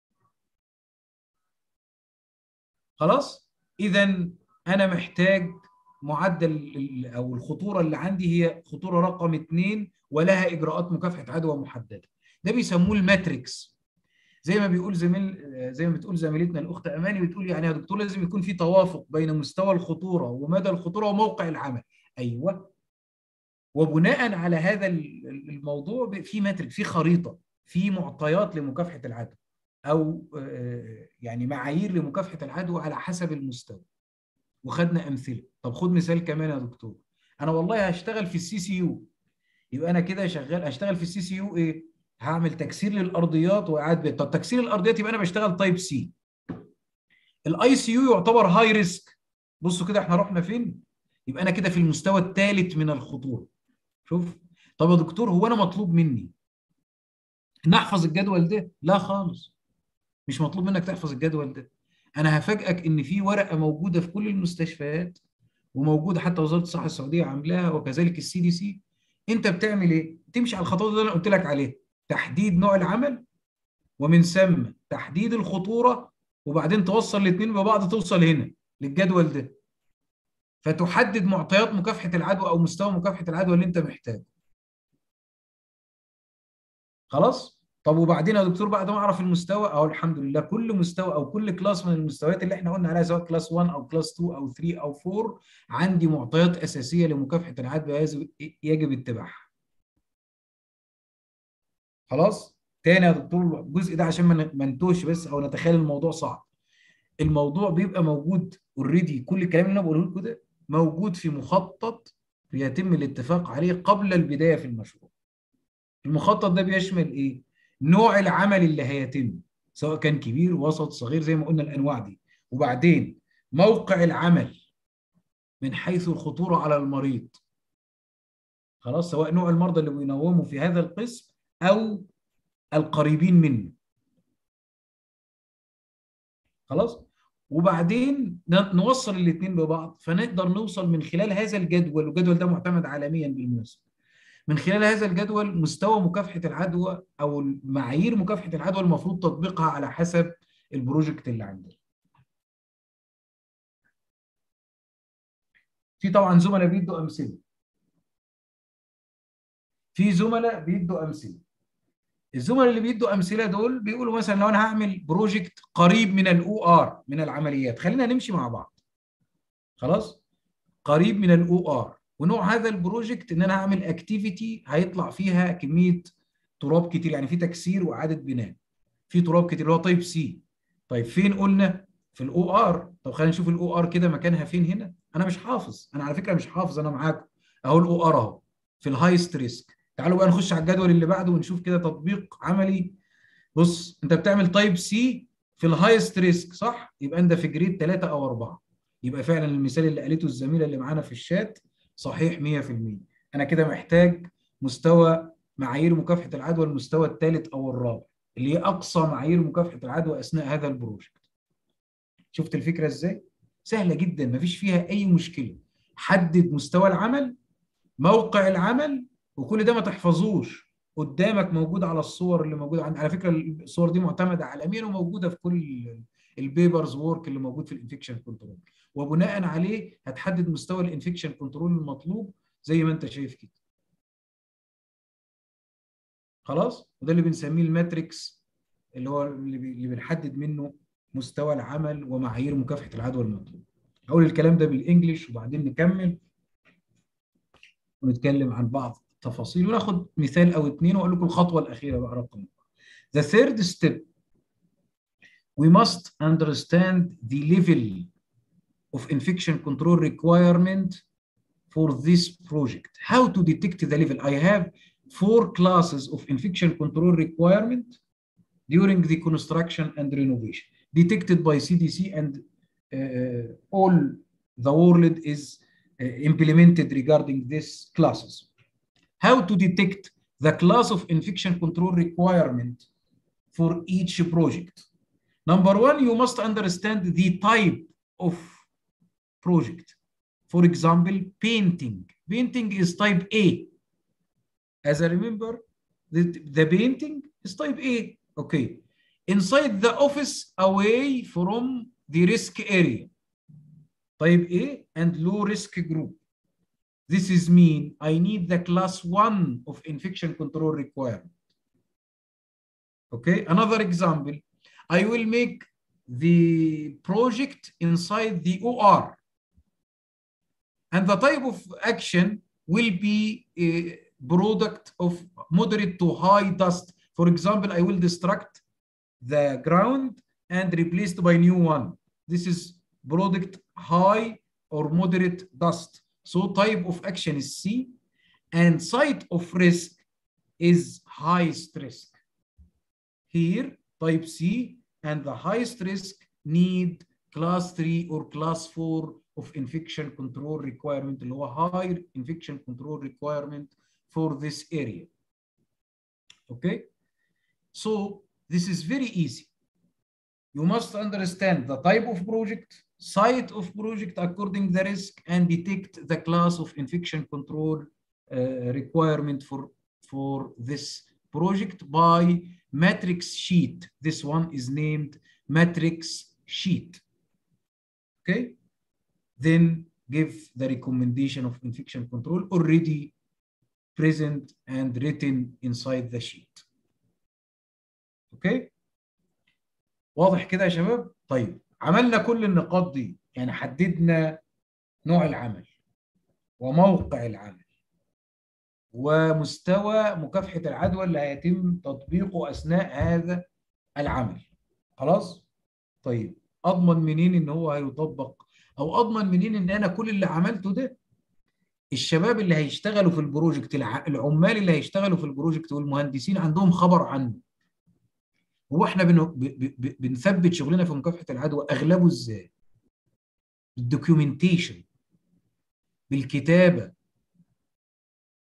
خلاص اذا انا محتاج معدل او الخطوره اللي عندي هي خطوره رقم اثنين ولها اجراءات مكافحه عدوى محدده ده بيسموه الماتريكس زي ما بيقول زميل زي ما بتقول زميلتنا الاخت اماني بتقول يعني يا دكتور لازم يكون في توافق بين مستوى الخطوره ومدى الخطوره وموقع العمل ايوه وبناء على هذا الموضوع في ماتريكس في خريطه في معطيات لمكافحه العدوى او يعني معايير لمكافحه العدوى على حسب المستوى وخدنا امثله طب خد مثال كمان يا دكتور انا والله هشتغل في السي سي يو يبقى انا كده شغال هشتغل في السي سي يو ايه هعمل تكسير للارضيات واعاد بيت طب تكسير الارضيات يبقى انا بشتغل تايب سي الاي سي يو يعتبر هاي ريسك بصوا كده احنا رحنا فين يبقى انا كده في المستوى الثالث من الخطوره شوف طب يا دكتور هو انا مطلوب مني ان احفظ الجدول ده لا خالص مش مطلوب منك تحفظ الجدول ده انا هفاجئك ان في ورقه موجوده في كل المستشفيات وموجوده حتى وزاره الصحه السعوديه عاملاها وكذلك السي دي سي انت بتعمل ايه تمشي على الخطوات اللي انا قلت لك عليها تحديد نوع العمل ومن ثم تحديد الخطوره وبعدين توصل الاثنين ببعض توصل هنا للجدول ده فتحدد معطيات مكافحه العدوى او مستوى مكافحه العدوى اللي انت محتاجه خلاص طب وبعدين يا دكتور بعد ما اعرف المستوى اهو الحمد لله كل مستوى او كل كلاس من المستويات اللي احنا قلنا عليها سواء كلاس 1 او كلاس 2 او 3 او 4 عندي معطيات اساسيه لمكافحه العدوى يجب اتباعها. خلاص؟ تاني يا دكتور الجزء ده عشان ما نتوهش بس او نتخيل الموضوع صعب. الموضوع بيبقى موجود اوريدي كل الكلام اللي انا بقوله لكم ده موجود في مخطط بيتم الاتفاق عليه قبل البدايه في المشروع. المخطط ده بيشمل ايه؟ نوع العمل اللي هيتم سواء كان كبير وسط صغير زي ما قلنا الانواع دي وبعدين موقع العمل من حيث الخطوره على المريض خلاص سواء نوع المرضى اللي بينوموا في هذا القسم او القريبين منه خلاص وبعدين نوصل الاثنين ببعض فنقدر نوصل من خلال هذا الجدول والجدول ده معتمد عالميا بالمناسبه من خلال هذا الجدول مستوى مكافحه العدوى او معايير مكافحه العدوى المفروض تطبيقها على حسب البروجكت اللي عندنا في طبعا زملاء بيدوا امثله في زملاء بيدوا امثله الزملاء اللي بيدوا امثله دول بيقولوا مثلا لو انا هعمل بروجكت قريب من الاو ار من العمليات خلينا نمشي مع بعض خلاص قريب من الاو ار ونوع هذا البروجكت ان انا هعمل اكتيفيتي هيطلع فيها كميه تراب كتير يعني في تكسير واعاده بناء في تراب كتير اللي هو طيب سي طيب فين قلنا في الاو ار طب خلينا نشوف الاو ار كده مكانها فين هنا انا مش حافظ انا على فكره مش حافظ انا معاكم اهو الاو ار اهو في الهايست ريسك تعالوا بقى نخش على الجدول اللي بعده ونشوف كده تطبيق عملي بص انت بتعمل تايب سي في الهايست ريسك صح يبقى انت في جريد 3 او 4 يبقى فعلا المثال اللي قالته الزميله اللي معانا في الشات صحيح 100% انا كده محتاج مستوى معايير مكافحه العدوى المستوى الثالث او الرابع اللي هي اقصى معايير مكافحه العدوى اثناء هذا البروجكت شفت الفكره ازاي سهله جدا مفيش فيها اي مشكله حدد مستوى العمل موقع العمل وكل ده ما تحفظوش قدامك موجود على الصور اللي موجوده عند على فكره الصور دي معتمده عالميا وموجوده في كل البيبرز وورك اللي موجود في الانفكشن كنترول وبناء عليه هتحدد مستوى الانفكشن كنترول المطلوب زي ما انت شايف كده خلاص وده اللي بنسميه الماتريكس اللي هو اللي بنحدد منه مستوى العمل ومعايير مكافحه العدوى المطلوب اقول الكلام ده بالانجلش وبعدين نكمل ونتكلم عن بعض التفاصيل وناخد مثال او اثنين واقول لكم الخطوه الاخيره بقى رقم The third step we must understand the level of infection control requirement for this project. How to detect the level? I have four classes of infection control requirement during the construction and renovation detected by CDC and uh, all the world is uh, implemented regarding these classes. How to detect the class of infection control requirement for each project. Number one, you must understand the type of project. For example, painting. Painting is type A. As I remember, the, the painting is type A. Okay. Inside the office, away from the risk area. Type A and low risk group. This is mean I need the class one of infection control requirement. Okay, another example, I will make the project inside the OR. And the type of action will be a product of moderate to high dust. For example, I will destruct the ground and replaced by new one. This is product high or moderate dust. So type of action is C and site of risk is highest risk. Here, type C and the highest risk need class 3 or class 4 of infection control requirement اللي هو higher infection control requirement for this area. Okay? So this is very easy. You must understand the type of project, site of project according the risk, and detect the class of infection control uh, requirement for, for this project by matrix sheet. This one is named matrix sheet. Okay? Then give the recommendation of infection control already present and written inside the sheet. Okay? واضح كده يا شباب؟ طيب عملنا كل النقاط دي يعني حددنا نوع العمل وموقع العمل ومستوى مكافحة العدوى اللي هيتم تطبيقه أثناء هذا العمل خلاص؟ طيب أضمن منين إن هو هيطبق أو أضمن منين إن أنا كل اللي عملته ده الشباب اللي هيشتغلوا في البروجكت العمال اللي هيشتغلوا في البروجكت والمهندسين عندهم خبر عنه هو احنا بن... ب... ب... بنثبت شغلنا في مكافحه العدوى اغلبه ازاي؟ بالدوكيومنتيشن بالكتابه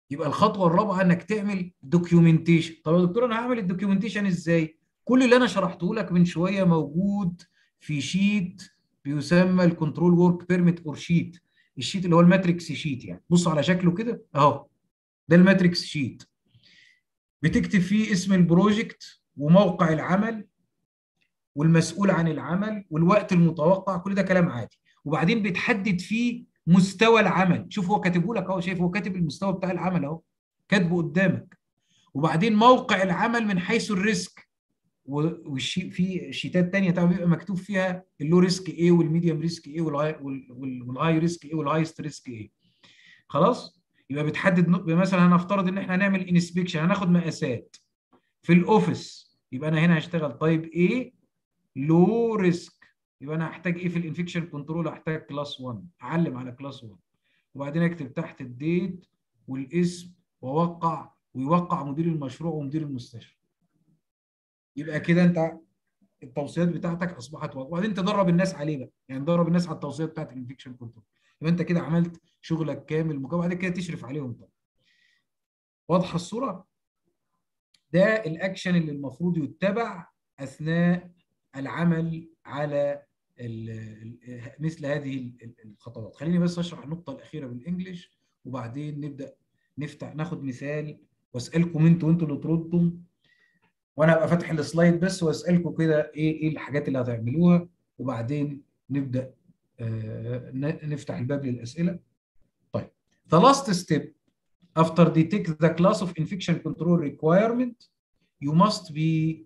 يبقى الخطوه الرابعه انك تعمل دوكيومنتيشن طب يا دكتور انا هعمل الدوكيومنتيشن ازاي كل اللي انا شرحته لك من شويه موجود في شيت بيسمى الكنترول ورك بيرميت اور شيت الشيت اللي هو الماتريكس شيت يعني بص على شكله كده اهو ده الماتريكس شيت بتكتب فيه اسم البروجكت وموقع العمل والمسؤول عن العمل والوقت المتوقع كل ده كلام عادي وبعدين بتحدد فيه مستوى العمل شوف هو كاتبه لك اهو شايف هو كاتب المستوى بتاع العمل اهو كاتبه قدامك وبعدين موقع العمل من حيث الريسك والشيء في شيتات ثانيه طبعا بيبقى مكتوب فيها اللو ريسك ايه والميديوم ريسك ايه والهاي والهاي ريسك ايه والهايست ريسك ايه خلاص يبقى بتحدد مثلا هنفترض ان احنا هنعمل انسبكشن هناخد مقاسات في الاوفيس يبقى انا هنا هشتغل طيب ايه لو ريسك يبقى انا هحتاج ايه في الانفكشن كنترول هحتاج كلاس 1 اعلم على كلاس 1 وبعدين اكتب تحت الديت والاسم واوقع ويوقع مدير المشروع ومدير المستشفى يبقى كده انت التوصيات بتاعتك اصبحت واضحه وبعدين تدرب الناس عليه بقى يعني تدرب الناس على التوصيات بتاعت الانفكشن كنترول يبقى انت كده عملت شغلك كامل وبعد كده تشرف عليهم طبعا واضحه الصوره ده الاكشن اللي المفروض يتبع اثناء العمل على مثل هذه الخطوات خليني بس اشرح النقطه الاخيره بالانجلش وبعدين نبدا نفتح ناخد مثال واسالكم انتوا انتوا اللي تردوا وانا هبقى فاتح السلايد بس واسالكم كده ايه ايه الحاجات اللي هتعملوها وبعدين نبدا آه نفتح الباب للاسئله طيب the last step after detect the class of infection control requirement you must be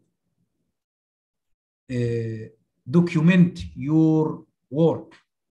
uh, document your work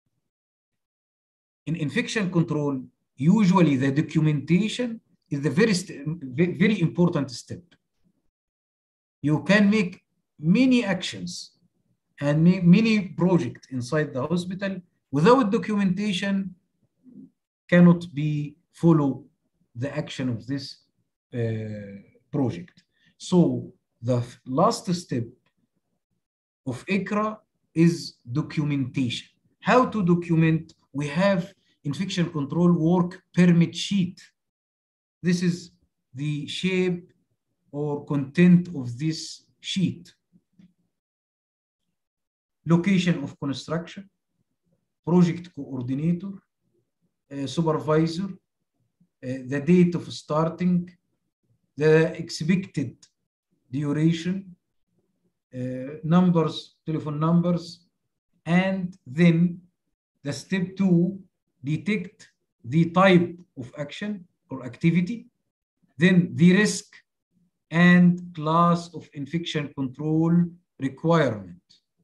in infection control usually the documentation is the very very important step you can make many actions and many projects inside the hospital without documentation cannot be follow the action of this uh, project. So the last step of ICRA is documentation. How to document? We have infection control work permit sheet. This is the shape or content of this sheet. Location of construction, project coordinator, uh, supervisor, uh, the date of starting, the expected duration, uh, numbers, telephone numbers, and then the step two, detect the type of action or activity, then the risk and class of infection control requirement.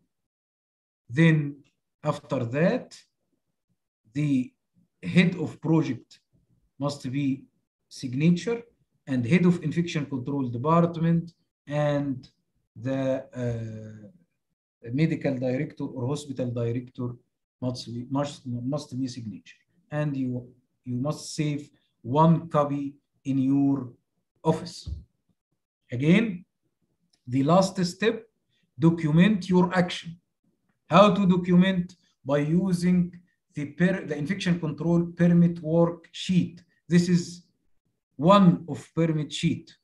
Then after that, the head of project must be signature and head of infection control department and the uh, medical director or hospital director must be, must, must be signature. And you, you must save one copy in your office. Again, the last step, document your action. How to document? By using the, per, the infection control permit work sheet. This is one of permit sheet.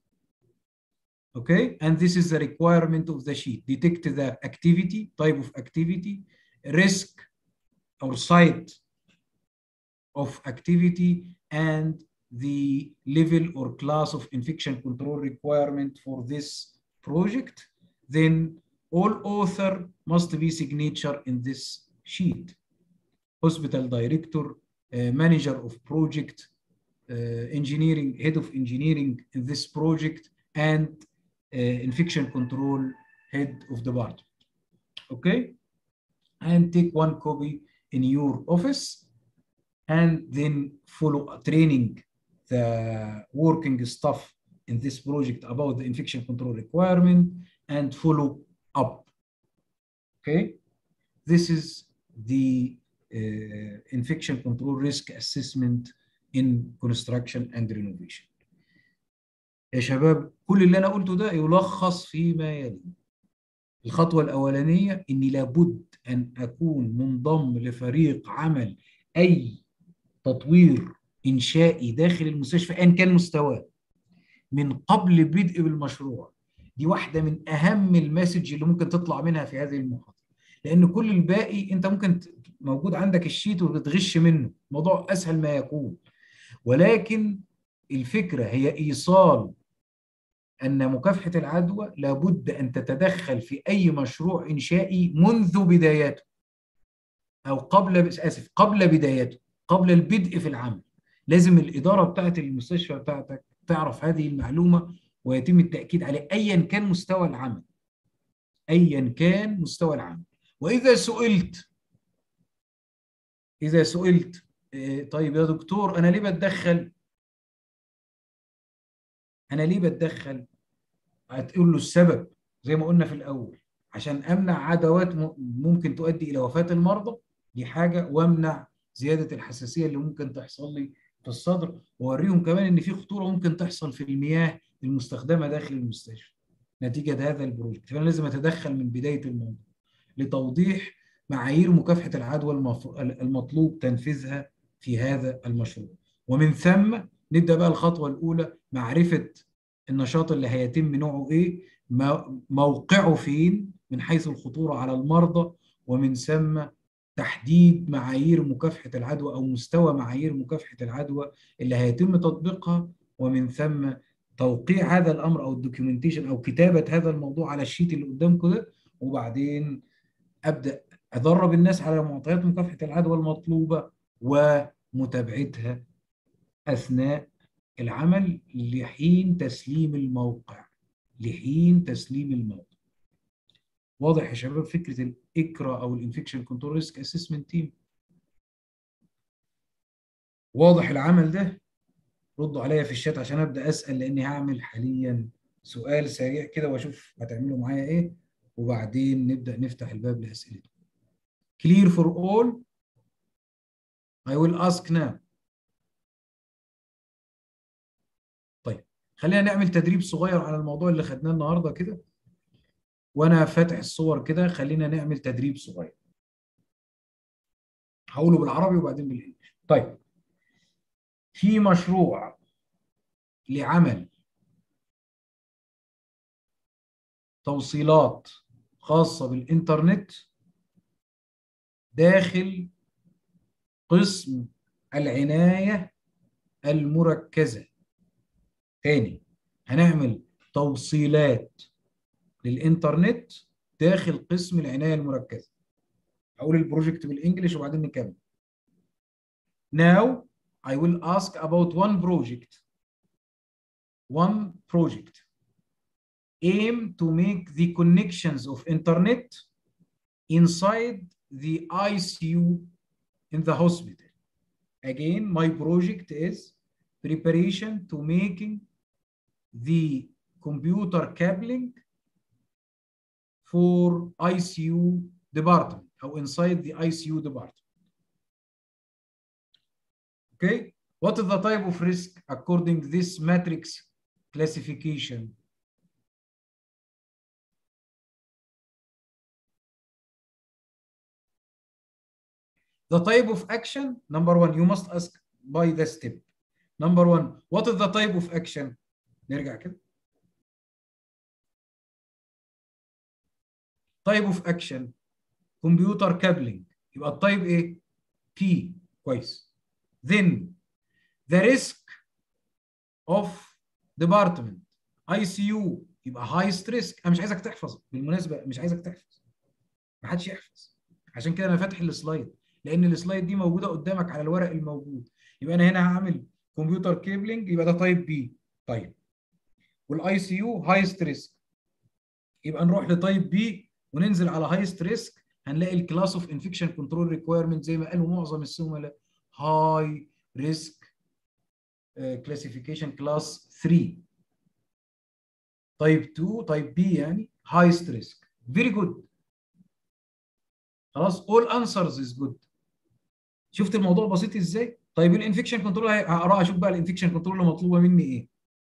Okay, and this is the requirement of the sheet. Detect the activity, type of activity, risk or site of activity, and the level or class of infection control requirement for this project, then all author must be signature in this sheet. Hospital director, uh, manager of project, uh, engineering, head of engineering in this project, and uh, infection control head of department. Okay? And take one copy in your office and then follow training the working staff in this project about the infection control requirement and follow up. Okay, this is the uh, infection control risk assessment in construction and renovation. يا شباب كل اللي انا قلته ده يلخص فيما يلي. الخطوه الاولانيه اني لابد ان اكون منضم لفريق عمل اي تطوير انشائي داخل المستشفى ايا كان مستواه من قبل بدء بالمشروع دي واحده من اهم المسج اللي ممكن تطلع منها في هذه المحاضره لان كل الباقي انت ممكن موجود عندك الشيت وبتغش منه الموضوع اسهل ما يكون ولكن الفكره هي ايصال ان مكافحه العدوى لابد ان تتدخل في اي مشروع انشائي منذ بدايته او قبل اسف قبل بدايته قبل البدء في العمل لازم الاداره بتاعت المستشفى بتاعتك تعرف هذه المعلومه ويتم التاكيد عليه ايا كان مستوى العمل ايا كان مستوى العمل واذا سئلت اذا سئلت طيب يا دكتور انا ليه بتدخل انا ليه بتدخل هتقول له السبب زي ما قلنا في الاول عشان امنع عدوات ممكن تؤدي الى وفاه المرضى دي حاجه وامنع زياده الحساسيه اللي ممكن تحصل لي في الصدر واوريهم كمان ان في خطوره ممكن تحصل في المياه المستخدمه داخل المستشفى نتيجه هذا البروجكت فانا لازم اتدخل من بدايه الموضوع لتوضيح معايير مكافحه العدوى المطلوب تنفيذها في هذا المشروع ومن ثم نبدا بقى الخطوه الاولى معرفه النشاط اللي هيتم نوعه ايه موقعه فين من حيث الخطوره على المرضى ومن ثم تحديد معايير مكافحه العدوى او مستوى معايير مكافحه العدوى اللي هيتم تطبيقها ومن ثم توقيع هذا الامر او الدوكيومنتيشن او كتابه هذا الموضوع على الشيت اللي قدامكم ده وبعدين ابدا ادرب الناس على معطيات مكافحه العدوى المطلوبه ومتابعتها اثناء العمل لحين تسليم الموقع لحين تسليم الموقع واضح يا شباب فكره الاكرا او الانفكشن كنترول ريسك اسسمنت تيم واضح العمل ده ردوا عليا في الشات عشان ابدا اسال لاني هعمل حاليا سؤال سريع كده واشوف هتعملوا معايا ايه وبعدين نبدا نفتح الباب لاسئلتكم clear for all I will ask now طيب خلينا نعمل تدريب صغير على الموضوع اللي خدناه النهارده كده وانا فاتح الصور كده خلينا نعمل تدريب صغير هقوله بالعربي وبعدين بالانجلش طيب في مشروع لعمل توصيلات خاصة بالإنترنت داخل قسم العناية المركزة تاني هنعمل توصيلات للإنترنت داخل قسم العناية المركزة هقول البروجكت بالإنجلش وبعدين نكمل Now I will ask about one project one project aim to make the connections of internet inside the ICU in the hospital. Again, my project is preparation to making the computer cabling for ICU department or inside the ICU department. Okay, what is the type of risk according this matrix classification? The type of action, number one, you must ask by the step. Number one, what is the type of action? نرجع كده. Type of action, computer cabling. يبقى الطيب ايه؟ P كويس. Then the risk of department ICU يبقى highest risk. انا مش عايزك تحفظ بالمناسبه مش عايزك تحفظ. ما حدش يحفظ. عشان كده انا فاتح السلايد. لان السلايد دي موجوده قدامك على الورق الموجود يبقى انا هنا هعمل كمبيوتر كيبلنج يبقى ده تايب بي طيب والاي سي يو هايست ريسك يبقى نروح لتايب بي وننزل على هايست ريسك هنلاقي الكلاس اوف انفكشن كنترول ريكويرمنت زي ما قالوا معظم الزملاء هاي ريسك كلاسيفيكيشن كلاس 3 تايب 2 تايب بي يعني هايست ريسك فيري جود خلاص all answers is good شفت الموضوع بسيط ازاي؟ طيب الانفكشن كنترول هقرا اشوف بقى الانفكشن كنترول المطلوبه مني ايه؟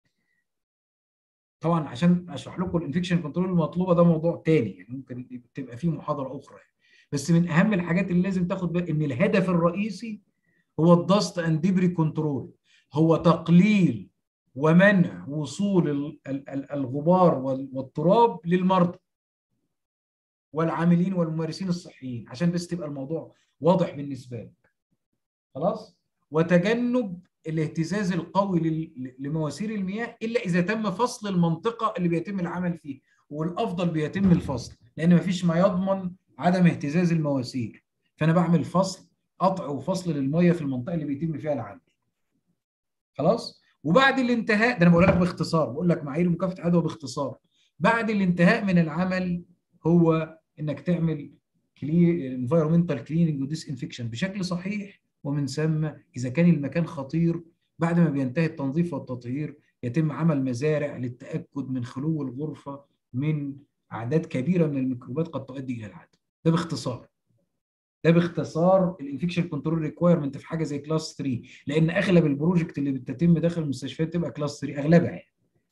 طبعا عشان اشرح لكم الانفكشن كنترول المطلوبه ده موضوع تاني يعني ممكن تبقى فيه محاضره اخرى يعني. بس من اهم الحاجات اللي لازم تاخد بالك ان الهدف الرئيسي هو الدست اند ديبري كنترول هو تقليل ومنع وصول الغبار والتراب للمرضى والعاملين والممارسين الصحيين عشان بس تبقى الموضوع واضح بالنسبه لك خلاص وتجنب الاهتزاز القوي لمواسير المياه الا اذا تم فصل المنطقه اللي بيتم العمل فيها والافضل بيتم الفصل لان مفيش ما يضمن عدم اهتزاز المواسير فانا بعمل فصل قطع وفصل للميه في المنطقه اللي بيتم فيها العمل خلاص وبعد الانتهاء ده انا بقول لك باختصار بقول لك معايير مكافحه عدوى باختصار بعد الانتهاء من العمل هو انك تعمل انفايرمنتال كليننج وديس انفكشن بشكل صحيح ومن ثم اذا كان المكان خطير بعد ما بينتهي التنظيف والتطهير يتم عمل مزارع للتاكد من خلو الغرفه من اعداد كبيره من الميكروبات قد تؤدي الى العدوى ده باختصار ده باختصار الانفكشن كنترول ريكوايرمنت في حاجه زي كلاس 3 لان اغلب البروجكت اللي بتتم داخل المستشفيات تبقى كلاس 3 اغلبها يعني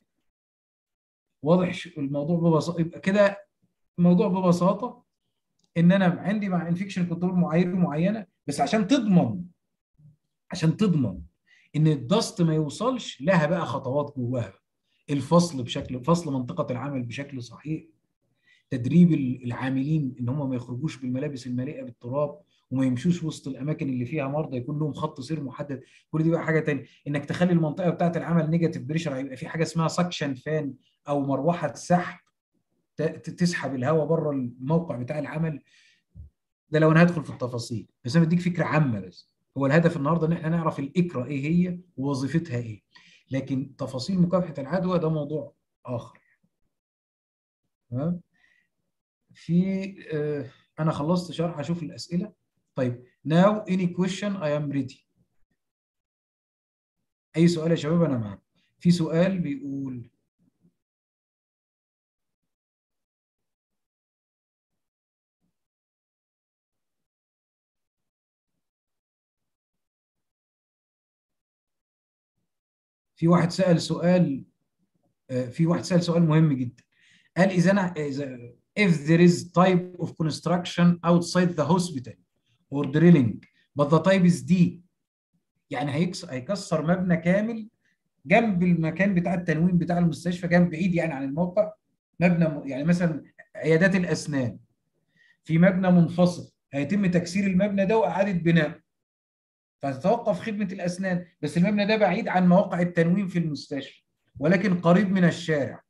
واضح الموضوع ببساطه يبقى كده الموضوع ببساطه ان انا عندي مع انفكشن كنترول معايير معينه بس عشان تضمن عشان تضمن ان الدست ما يوصلش لها بقى خطوات جواها الفصل بشكل فصل منطقه العمل بشكل صحيح تدريب العاملين ان هم ما يخرجوش بالملابس المليئه بالتراب وما يمشوش وسط الاماكن اللي فيها مرضى يكون لهم خط سير محدد كل دي بقى حاجه ثانيه انك تخلي المنطقه بتاعه العمل نيجاتيف بريشر هيبقى في حاجه اسمها سكشن فان او مروحه سحب تسحب الهواء بره الموقع بتاع العمل ده لو انا هدخل في التفاصيل بس انا بديك فكره عامه بس هو الهدف النهارده ان احنا نعرف الاكرا ايه هي ووظيفتها ايه لكن تفاصيل مكافحه العدوى ده موضوع اخر تمام في آه انا خلصت شرح اشوف الاسئله طيب now any question I am ready اي سؤال يا شباب انا معاكم في سؤال بيقول في واحد سأل سؤال في واحد سأل سؤال مهم جدا قال إذا أنا إذا if there is type of construction outside the hospital or drilling but the type is D يعني هيكسر هيكسر مبنى كامل جنب المكان بتاع التنويم بتاع المستشفى جنب بعيد يعني عن الموقع مبنى يعني مثلا عيادات الأسنان في مبنى منفصل هيتم تكسير المبنى ده وإعادة بناء فتتوقف خدمة الأسنان بس المبنى ده بعيد عن مواقع التنويم في المستشفى ولكن قريب من الشارع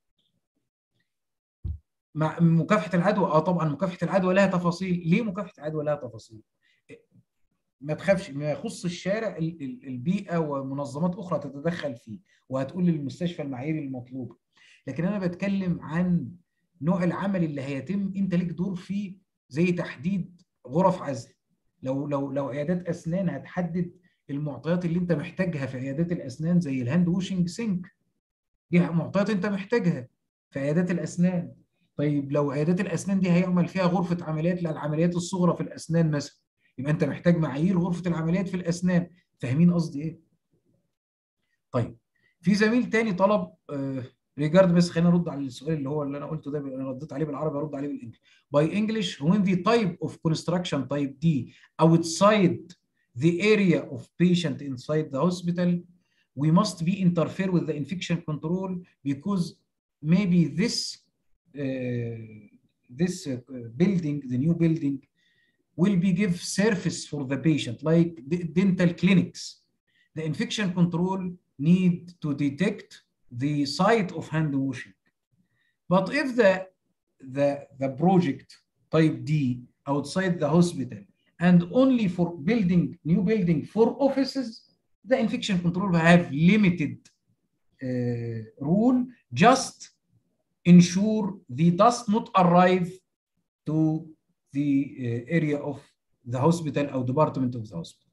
مع مكافحة العدوى اه طبعا مكافحة العدوى لها تفاصيل ليه مكافحة العدوى لها تفاصيل ما تخافش ما يخص الشارع البيئة ومنظمات أخرى تتدخل فيه وهتقول للمستشفى المعايير المطلوبة لكن أنا بتكلم عن نوع العمل اللي هيتم أنت ليك دور فيه زي تحديد غرف عزل لو لو لو عيادات اسنان هتحدد المعطيات اللي انت محتاجها في عيادات الاسنان زي الهاند ووشنج سينك دي معطيات انت محتاجها في عيادات الاسنان طيب لو عيادات الاسنان دي هيعمل فيها غرفه عمليات للعمليات الصغرى في الاسنان مثلا يبقى انت محتاج معايير غرفه العمليات في الاسنان فاهمين قصدي ايه طيب في زميل تاني طلب آه ريجارد بس خلينا نرد على السؤال اللي هو اللي انا قلته ده انا رديت عليه بالعربي ارد عليه بالانجلش by English when the type of construction type D outside the area of patient inside the hospital we must be interfere with the infection control because maybe this uh, this uh, building the new building will be give service for the patient like dental clinics the infection control need to detect the site of hand washing. But if the, the, the project type D outside the hospital and only for building, new building for offices, the infection control have limited uh, rule, just ensure the dust not arrive to the uh, area of the hospital or department of the hospital.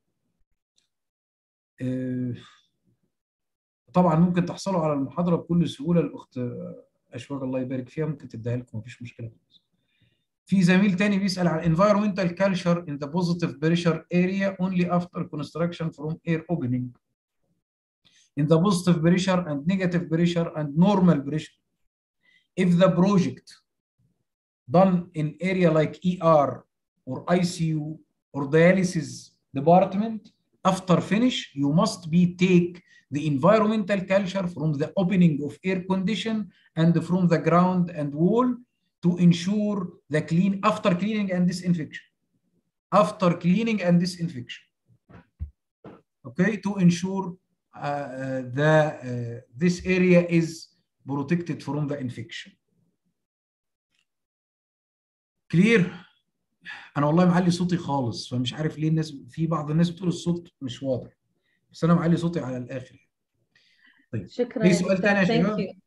Uh, طبعا ممكن تحصلوا على المحاضره بكل سهوله الاخت اشواق الله يبارك فيها ممكن تديها لكم مفيش مشكله في زميل تاني بيسال على environmental culture in the positive pressure area only after construction from air opening in the positive pressure and negative pressure and normal pressure if the project done in area like ER or ICU or dialysis department after finish you must be take the environmental culture from the opening of air condition and from the ground and wall to ensure the clean after cleaning and disinfection after cleaning and disinfection okay to ensure uh, uh, the uh, this area is protected from the infection clear انا والله معلي صوتي خالص فمش عارف ليه الناس في بعض الناس بتقول الصوت مش واضح بس انا معلي صوتي على الاخر طيب
شكرا
في
يا
سؤال
دكتور
تاني يا
ثانك
شباب
يو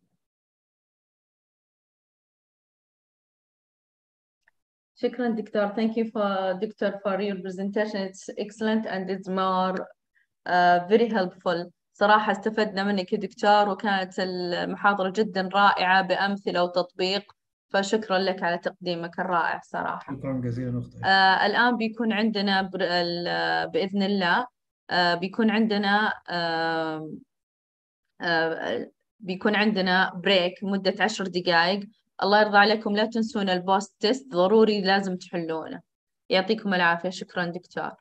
شكرا دكتور thank you for دكتور for your presentation it's excellent and it's more uh, very helpful صراحة استفدنا منك يا دكتور وكانت المحاضرة جدا رائعة بأمثلة وتطبيق فشكرا لك على تقديمك الرائع صراحة
شكرا جزيلا اختي
آه الآن بيكون عندنا بر... ال- بإذن الله آه بيكون عندنا آه آه بيكون عندنا بريك مدة عشر دقائق الله يرضى عليكم لا تنسون البوست تيست ضروري لازم تحلونه يعطيكم العافية شكرا دكتور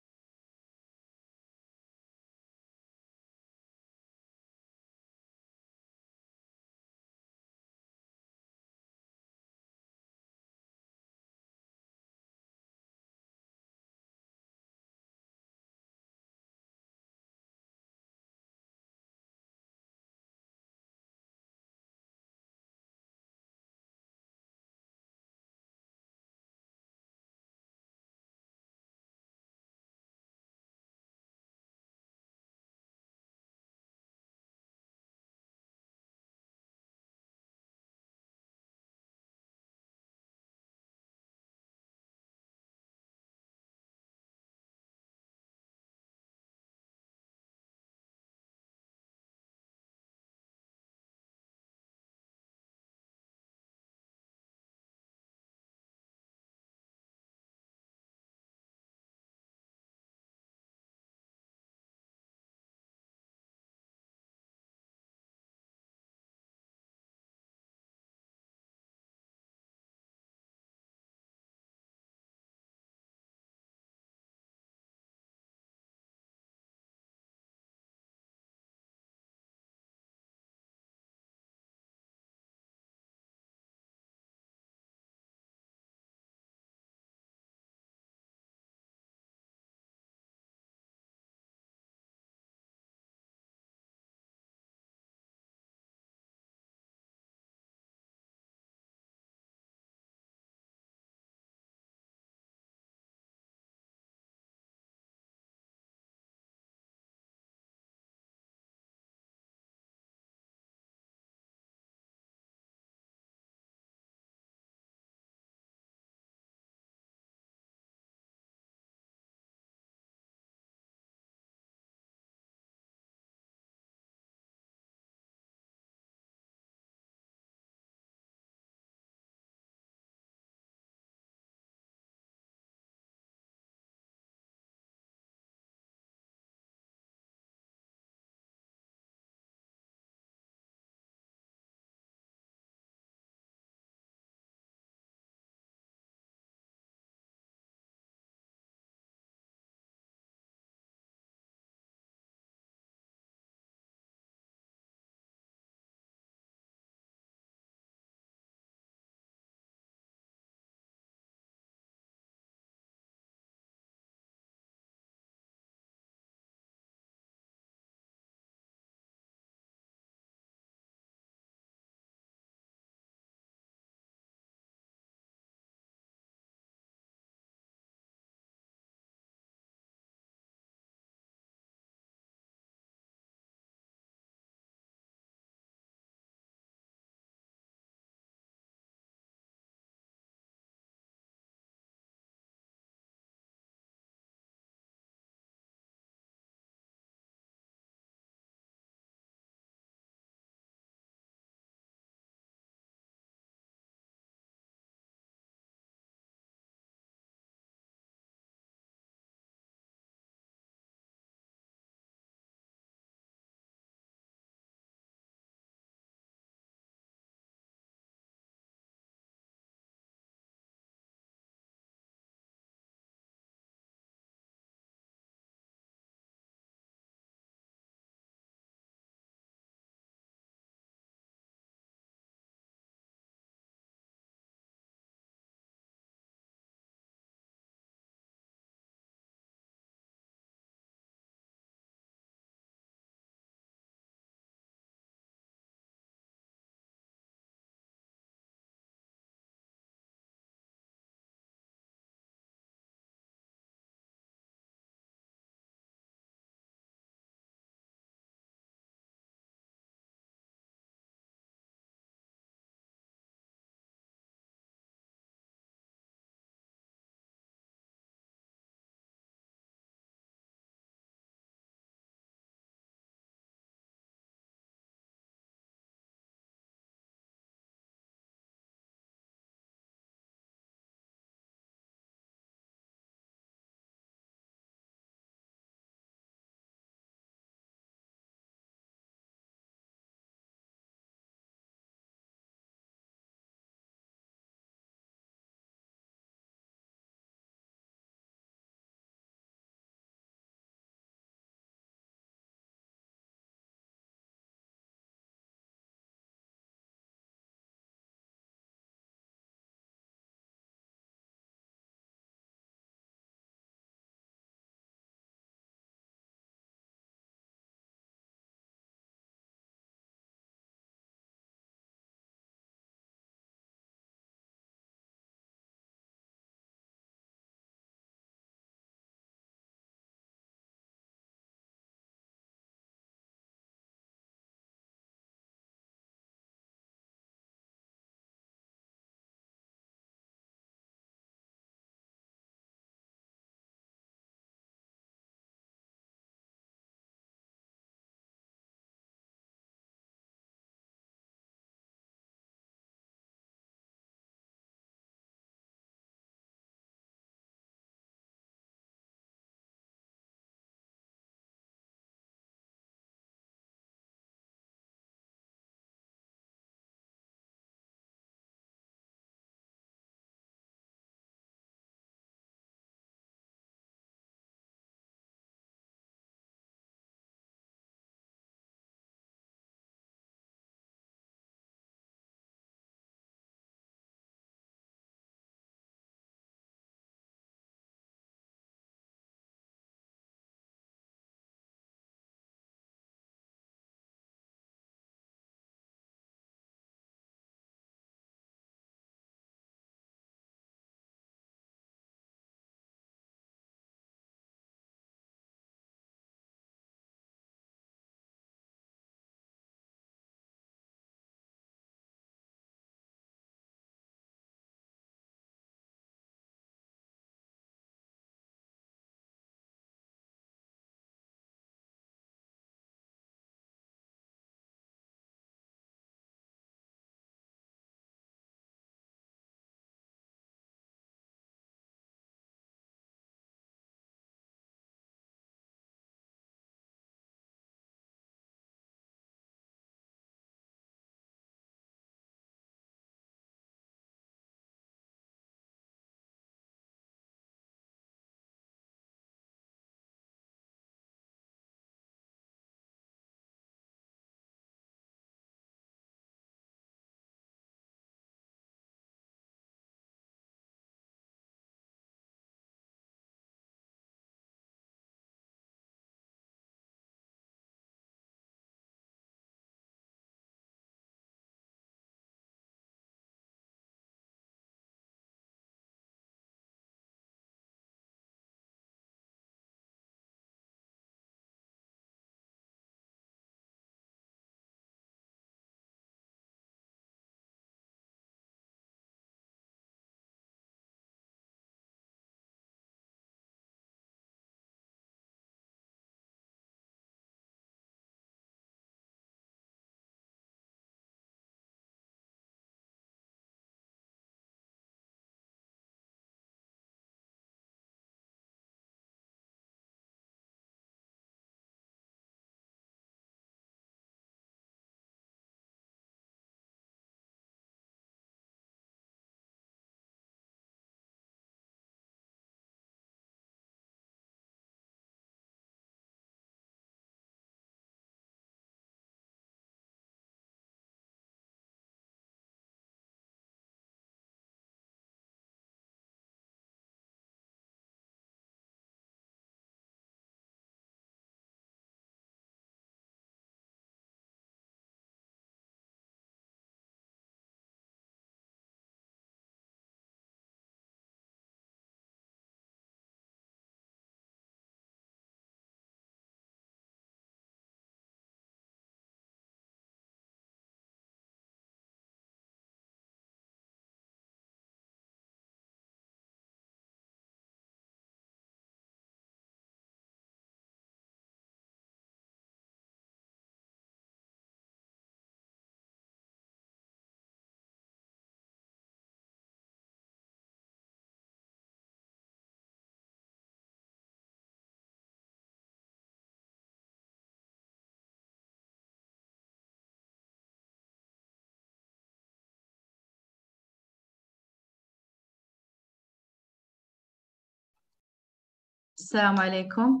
السلام عليكم.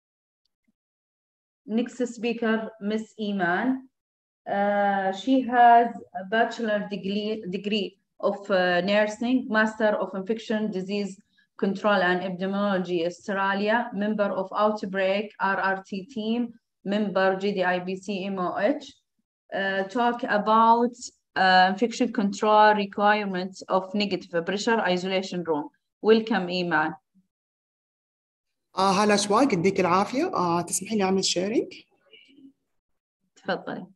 Next speaker, Miss Iman. Uh, she has a bachelor degree, degree of uh, nursing, master of infection disease control and epidemiology Australia, member of outbreak RRT team, member GDIBC MOH. Uh, talk about uh, infection control requirements of negative pressure isolation room. Welcome Iman.
آه هلا شواق يديك العافية آه تسمحي لي أعمل شيرنج
تفضلي.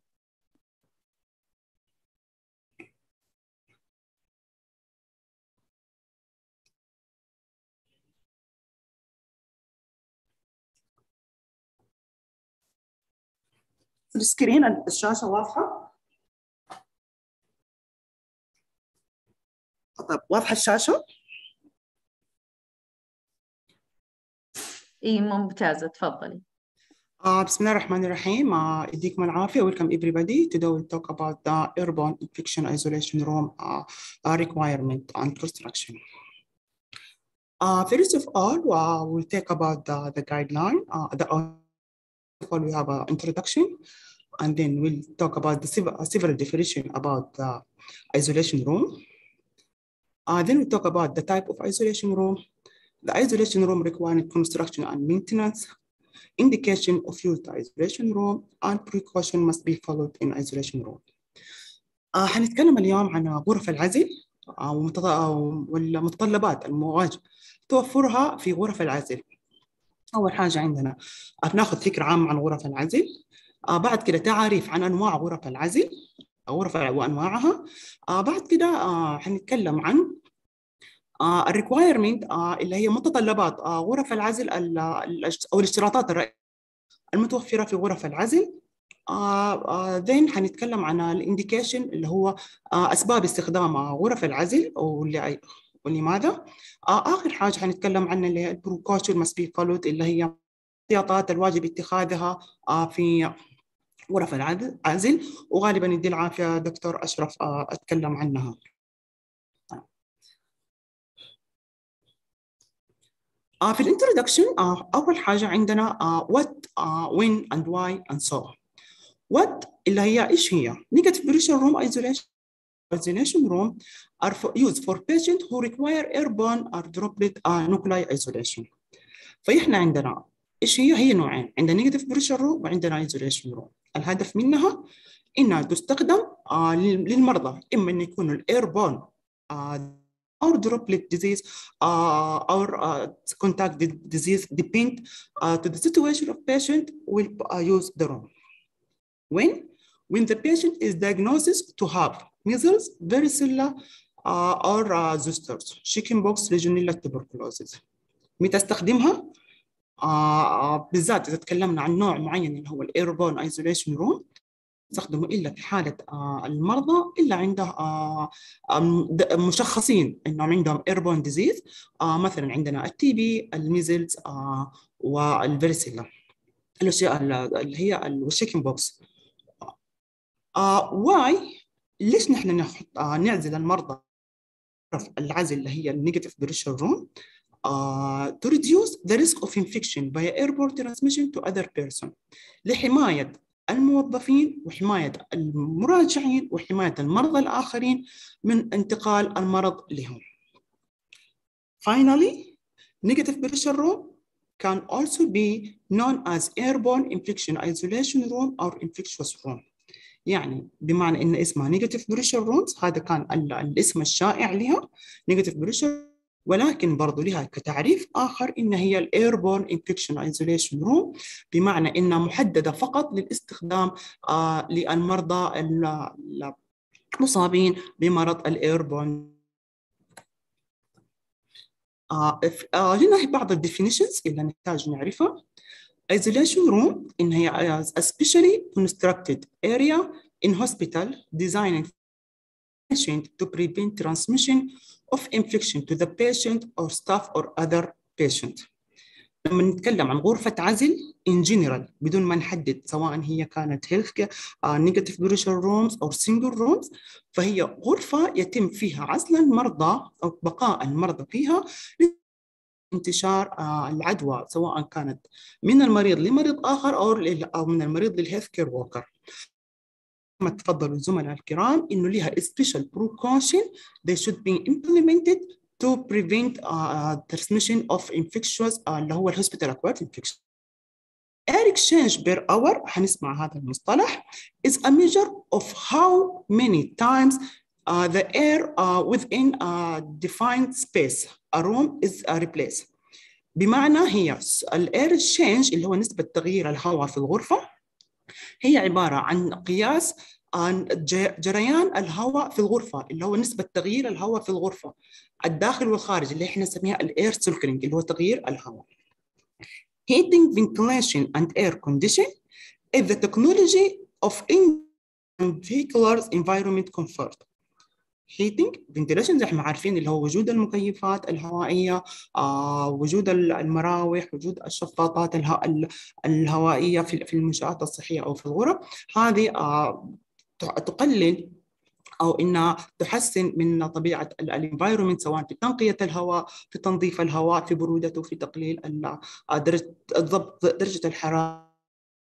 السكرين الشاشة واضحة طيب واضحة الشاشة
اي ممتازة تفضلي.
آه بسم الله الرحمن الرحيم آه يديكم العافية welcome everybody today we'll talk about the airborne infection isolation room uh, uh, requirement and construction uh, first of all uh, we'll talk about the, the guideline uh, the of all we have an introduction and then we'll talk about the several, several definition about the isolation room uh, then we talk about the type of isolation room the isolation room requiring construction and maintenance indication of use the isolation room and precaution must be followed in isolation room. آه حنتكلم اليوم عن غرف العزل آه ومتط... والمتطلبات المواجهة توفرها في غرف العزل. أول حاجة عندنا بناخذ فكرة عامة عن غرف العزل آه بعد كده تعريف عن أنواع غرف العزل غرف وأنواعها آه بعد كده آه حنتكلم عن آه الريكوايرمنت آه اللي هي متطلبات آه غرف العزل او الاشتراطات الرئيسيه المتوفره في غرف العزل ذين uh, uh, حنتكلم عن الانديكيشن اللي هو uh, اسباب استخدام غرف العزل واللي ولماذا اخر حاجه حنتكلم عنها اللي هي البروكوشن must be followed اللي هي الاحتياطات الواجب اتخاذها في غرف العزل وغالبا يدي العافيه دكتور اشرف اتكلم عنها Uh, في الانترودكشن uh, أول حاجة عندنا uh, what, uh, when and why and so on. What اللي هي إيش هي؟ Negative pressure room isolation isolation room are for, used for patients who require airborne or droplet uh, nuclei isolation. فإحنا عندنا إيش هي؟ هي نوعين عندنا negative pressure room وعندنا isolation room. الهدف منها إنها تستخدم uh, للمرضى إما أن يكونوا الايربون uh, or droplet disease uh, or uh, contact disease depend uh, to the situation of patient will use the room. When? When the patient is diagnosed to have measles, varicella, or zosters, chickenpox, legionella, tuberculosis. متى استخدمها؟ بالذات إذا تكلمنا عن نوع معين اللي هو الايربون ايزوليشن روم يستخدموا الا في حاله المرضى الا عنده مشخصين انهم عندهم ايربون ديزيز مثلا عندنا التي بي الميزلز والفيرسيلا الاشياء اللي هي الشيكن بوكس واي ليش نحن نحط نعزل المرضى العزل اللي هي النيجاتيف بريشر روم to reduce the risk of infection by airborne transmission to other person لحمايه الموظفين وحماية المراجعين وحماية المرضى الآخرين من انتقال المرض لهم. Finally, negative pressure room can also be known as airborne infection isolation room or infectious room. يعني بمعنى ان اسمها negative pressure rooms هذا كان الاسم الشائع لها negative pressure ولكن برضو لها كتعريف آخر إن هي الايربورن انفكشن ايزوليشن روم بمعنى إنها محددة فقط للاستخدام آه للمرضى المصابين بمرض الايربورن آه آه هنا بعض الديفينيشنز اللي نحتاج نعرفها isolation room إن هي a specially constructed area in hospital designed to prevent transmission of infection to the patient or staff or other patient. لما نتكلم عن غرفة عزل in general بدون ما نحدد سواء هي كانت health care, uh, negative pressure rooms أو single rooms فهي غرفة يتم فيها عزل المرضى أو بقاء المرضى فيها انتشار العدوى سواء كانت من المريض لمريض اخر او او من المريض للهيلث كير ووركر كما تفضلوا الزملاء الكرام انه لها special precaution they should be implemented to prevent uh, transmission of infectious uh, اللي هو الهوسبيتال acquired infection. Air exchange per hour هنسمع هذا المصطلح is a measure of how many times uh, the air uh, within a defined space a room is uh, replaced. بمعنى هي الاير exchange اللي هو نسبة تغيير الهواء في الغرفة هي عبارة عن قياس عن جريان الهواء في الغرفة اللي هو نسبة تغيير الهواء في الغرفة الداخل والخارج اللي احنا نسميها الاير سيركلينج اللي هو تغيير الهواء. Heating, ventilation and air condition is the technology of vehicular environment comfort. heating ventilation زي ما عارفين اللي هو وجود المكيفات الهوائية آه، وجود المراوح وجود الشفاطات الها الهوائية في في المنشآت الصحية أو في الغرف هذه آه، تقلل او انها تحسن من طبيعه الانفايرمنت سواء في تنقيه الهواء في تنظيف الهواء في برودته في تقليل درجه ضبط درجه الحراره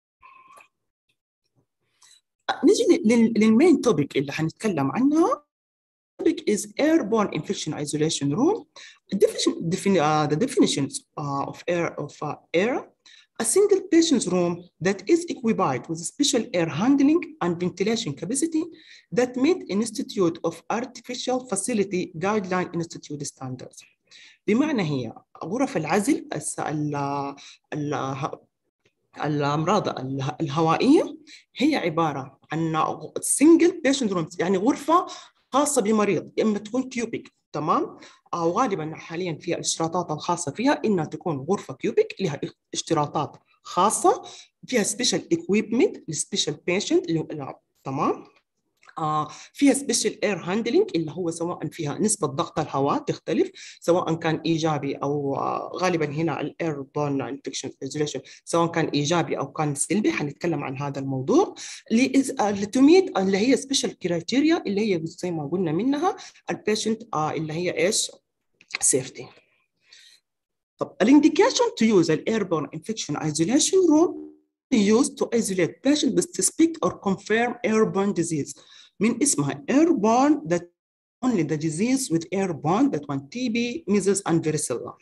نجي للمين توبيك اللي حنتكلم عنها topic is airborne infection isolation room. The, definition, defini uh, the definitions uh, of air of uh, air, a single patient's room that is equipped with special air handling and ventilation capacity that meet Institute of Artificial Facility Guideline Institute standards. بمعنى هي غرف العزل ال ال الأمراض الهوائية هي عبارة عن single patient rooms يعني غرفة خاصه بمريض اما تكون كيوبيك تمام او غالبا حاليا في الاشتراطات الخاصه فيها انها تكون غرفه كيوبيك لها اشتراطات خاصه فيها سبيشال اكويبمنت للسبيشال بيشنت تمام آه فيها سبيشال اير هاندلنج اللي هو سواء فيها نسبه ضغط الهواء تختلف سواء كان ايجابي او آه غالبا هنا الاير بون انفكشن ايزوليشن سواء كان ايجابي او كان سلبي حنتكلم عن هذا الموضوع لتميت اللي هي سبيشال كرايتيريا اللي هي زي ما قلنا منها البيشنت آه اللي هي ايش سيفتي طب الانديكيشن تو يوز الايربون انفكشن ايزوليشن روم used to isolate patients with suspect or confirm airborne disease من اسمها airborne that only the disease with airborne that one TB, measles and varicella.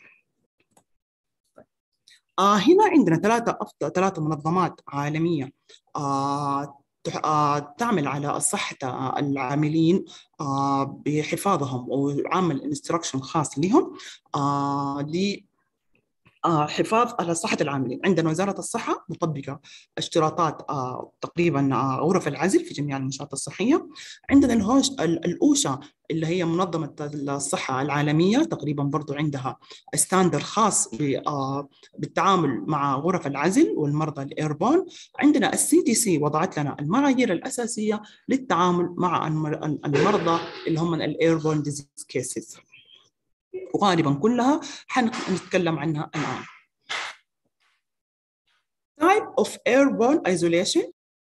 آه هنا عندنا ثلاثة أفضل ثلاثة منظمات عالمية آه تعمل على صحة العاملين بحفاظهم وعمل انستراكشن خاص لهم حفاظ على صحة العاملين عندنا وزارة الصحة مطبقة اشتراطات تقريبا غرف العزل في جميع المنشآت الصحية عندنا الهوش الأوشا اللي هي منظمة الصحة العالمية تقريبا برضو عندها ستاندر خاص بالتعامل مع غرف العزل والمرضى الايربون عندنا السي تي سي وضعت لنا المعايير الأساسية للتعامل مع المرضى اللي هم الايربون ديزيز كيسز وغالبا كلها حنتكلم عنها الآن. Type of airborne isolation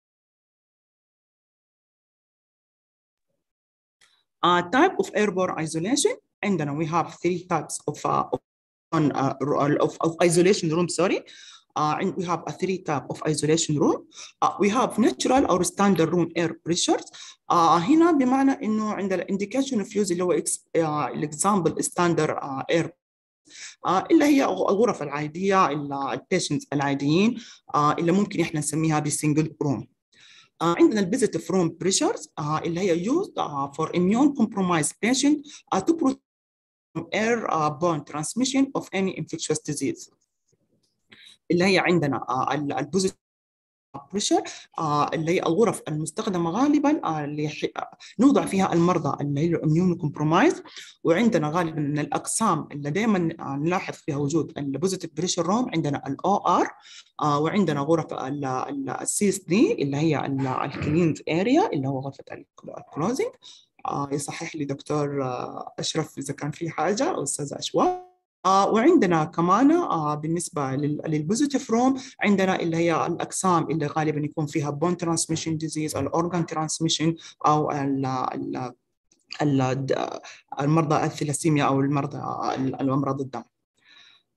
uh, type of airborne isolation عندنا we have three types of uh, on, uh, of, of isolation room sorry uh, and we have a three type of isolation room uh, we have natural or standard room air pressures uh, هنا بمعنى انه عندنا indication of use اللي هو example standard uh, air uh, اللي هي الغرف العادية البيشنتس العاديين uh, اللي ممكن احنا نسميها بسنجل روم uh, عندنا الفيزيتيف روم بريشرز اللي هي used uh, for immune compromised patient uh, to protect airborne transmission of any infectious disease اللي هي عندنا البوزيتيف بريشر اللي هي الغرف المستخدمه غالبا اللي نوضع فيها المرضى اللي هي الاميون كومبرومايز وعندنا غالبا من الاقسام اللي دائما نلاحظ فيها وجود البوزيتيف بريشر روم عندنا الاو ار وعندنا غرف السي اس دي اللي هي الكلينز اريا اللي هو غرفه الكلوزنج يصحح لي دكتور اشرف اذا كان في حاجه او استاذه اشواق آه وعندنا كمان آه بالنسبه للبوزيتيف روم عندنا اللي هي الاقسام اللي غالبا يكون فيها بون ترانسميشن ديزيز الاورجان ترانسميشن او ال ال ال المرضى الثلاسيميا او المرضى الامراض الدم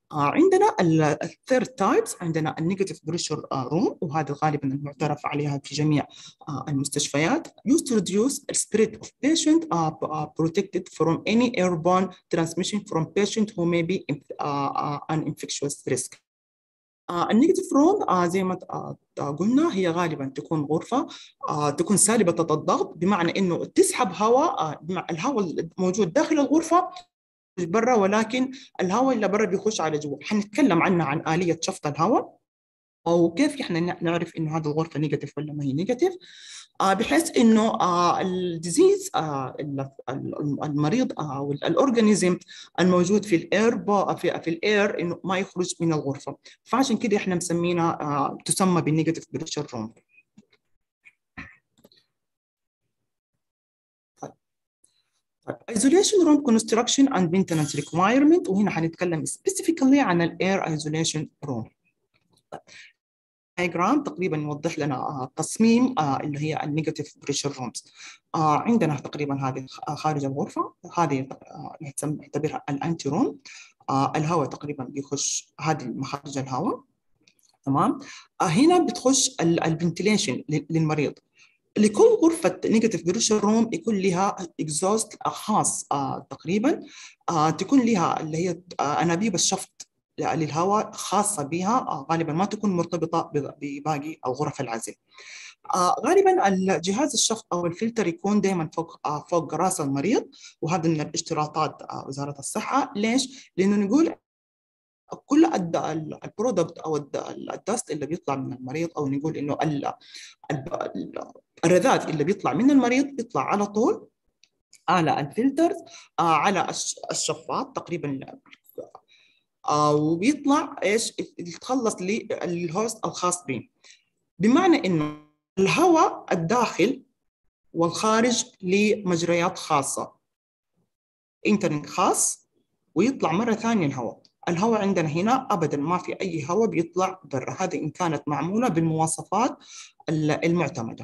عندنا الثيرد تايبس عندنا النيجاتيف بريشر روم وهذا غالبا المعترف عليها في جميع المستشفيات used to reduce the spirit of patient uh, uh, protected from any airborne transmission from patient who may be uh, an infectious risk. النيجاتيف روم زي ما قلنا هي غالبا تكون غرفه تكون سالبه الضغط بمعنى انه تسحب هواء الهواء الموجود داخل الغرفه برا ولكن الهواء اللي برا بيخش على جوا حنتكلم عنها عن آلية شفط الهواء أو كيف إحنا نعرف إنه هذه الغرفة نيجاتيف ولا ما هي نيجاتيف آه بحيث إنه آه الديزيز آه المريض أو آه الأورجانيزم الموجود في الإير في, في الإير إنه ما يخرج من الغرفة فعشان كده إحنا مسمينها آه تسمى بالنيجاتيف بريشر روم isolation room construction and maintenance requirement وهنا حنتكلم specifically عن ال air isolation room. diagram تقريبا يوضح لنا تصميم اللي هي النيجاتيف بريشر رومز. عندنا تقريبا هذه خارج الغرفة هذه نعتبرها الانتي روم. الهواء تقريبا بيخش هذه مخارج الهواء تمام هنا بتخش الفنتيليشن للمريض لكل غرفة نيجاتيف بريشر روم يكون لها اكزوست خاص آه تقريبا آه تكون لها اللي هي آه انابيب الشفط للهواء خاصة بها آه غالبا ما تكون مرتبطة بباقي الغرف العزل. آه غالبا الجهاز الشفط او الفلتر يكون دائما فوق آه فوق راس المريض وهذا من الاشتراطات آه وزارة الصحة، ليش؟ لانه نقول كل البرودكت او الدست اللي بيطلع من المريض او نقول انه الرذاذ اللي بيطلع من المريض بيطلع على طول على الفلترز على الشفاط تقريبا وبيطلع ايش يتخلص للهوست الخاص به بمعنى انه الهواء الداخل والخارج لمجريات خاصه انترنت خاص ويطلع مره ثانيه الهواء الهواء عندنا هنا ابدا ما في اي هواء بيطلع برا هذه ان كانت معموله بالمواصفات المعتمده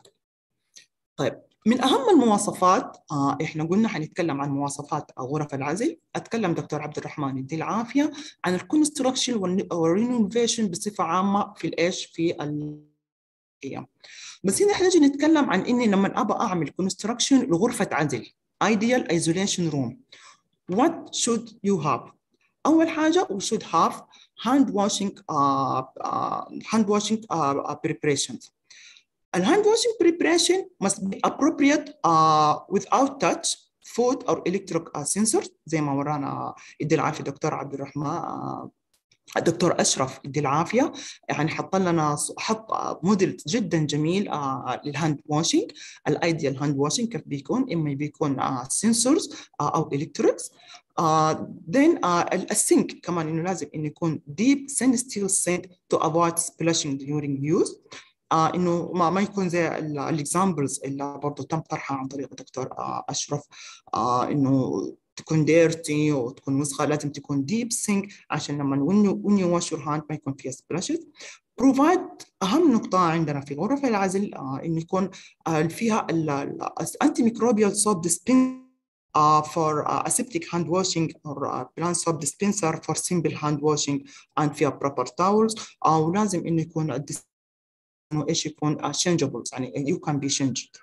طيب من اهم المواصفات آه احنا قلنا حنتكلم عن مواصفات غرف العزل اتكلم دكتور عبد الرحمن يدي العافيه عن الكونستراكشن والرينوفيشن بصفه عامه في الايش في ال بس هنا احنا نجي نتكلم عن اني لما ابى اعمل كونستراكشن لغرفه عزل ideal isolation room what should you have اول حاجه we should have hand washing uh, uh, hand washing uh, preparations And hand washing preparation must be appropriate uh, without touch, food or electric uh, sensors زي ما ورانا يدي العافية دكتور عبد الرحمن uh, الدكتور اشرف يدي العافيه يعني حط لنا حط موديل جدا جميل آه للهاند واشنج الايديال هاند واشنج كيف بيكون اما بيكون سنسورز آه او الكتريكس then السينك كمان انه لازم انه يكون deep stainless steel sink to avoid splashing during use آه انه ما, ما يكون زي الاكزامبلز اللي برضه تم طرحها عن طريق الدكتور آه اشرف آه انه تكون ديرتي وتكون وسخه لازم تكون ديب سينك عشان لما when you wash your hand ما يكون فيها splashes بروفايد اهم نقطه عندنا في غرف العزل آه انه يكون آه فيها الانتي ميكروبيال صوب ديسبنس Uh, for uh, aseptic hand washing or uh, plant soap dispenser for simple hand washing and فيها proper towels uh, ولازم انه يكون انه ايش يكون changeable يعني you can be changed.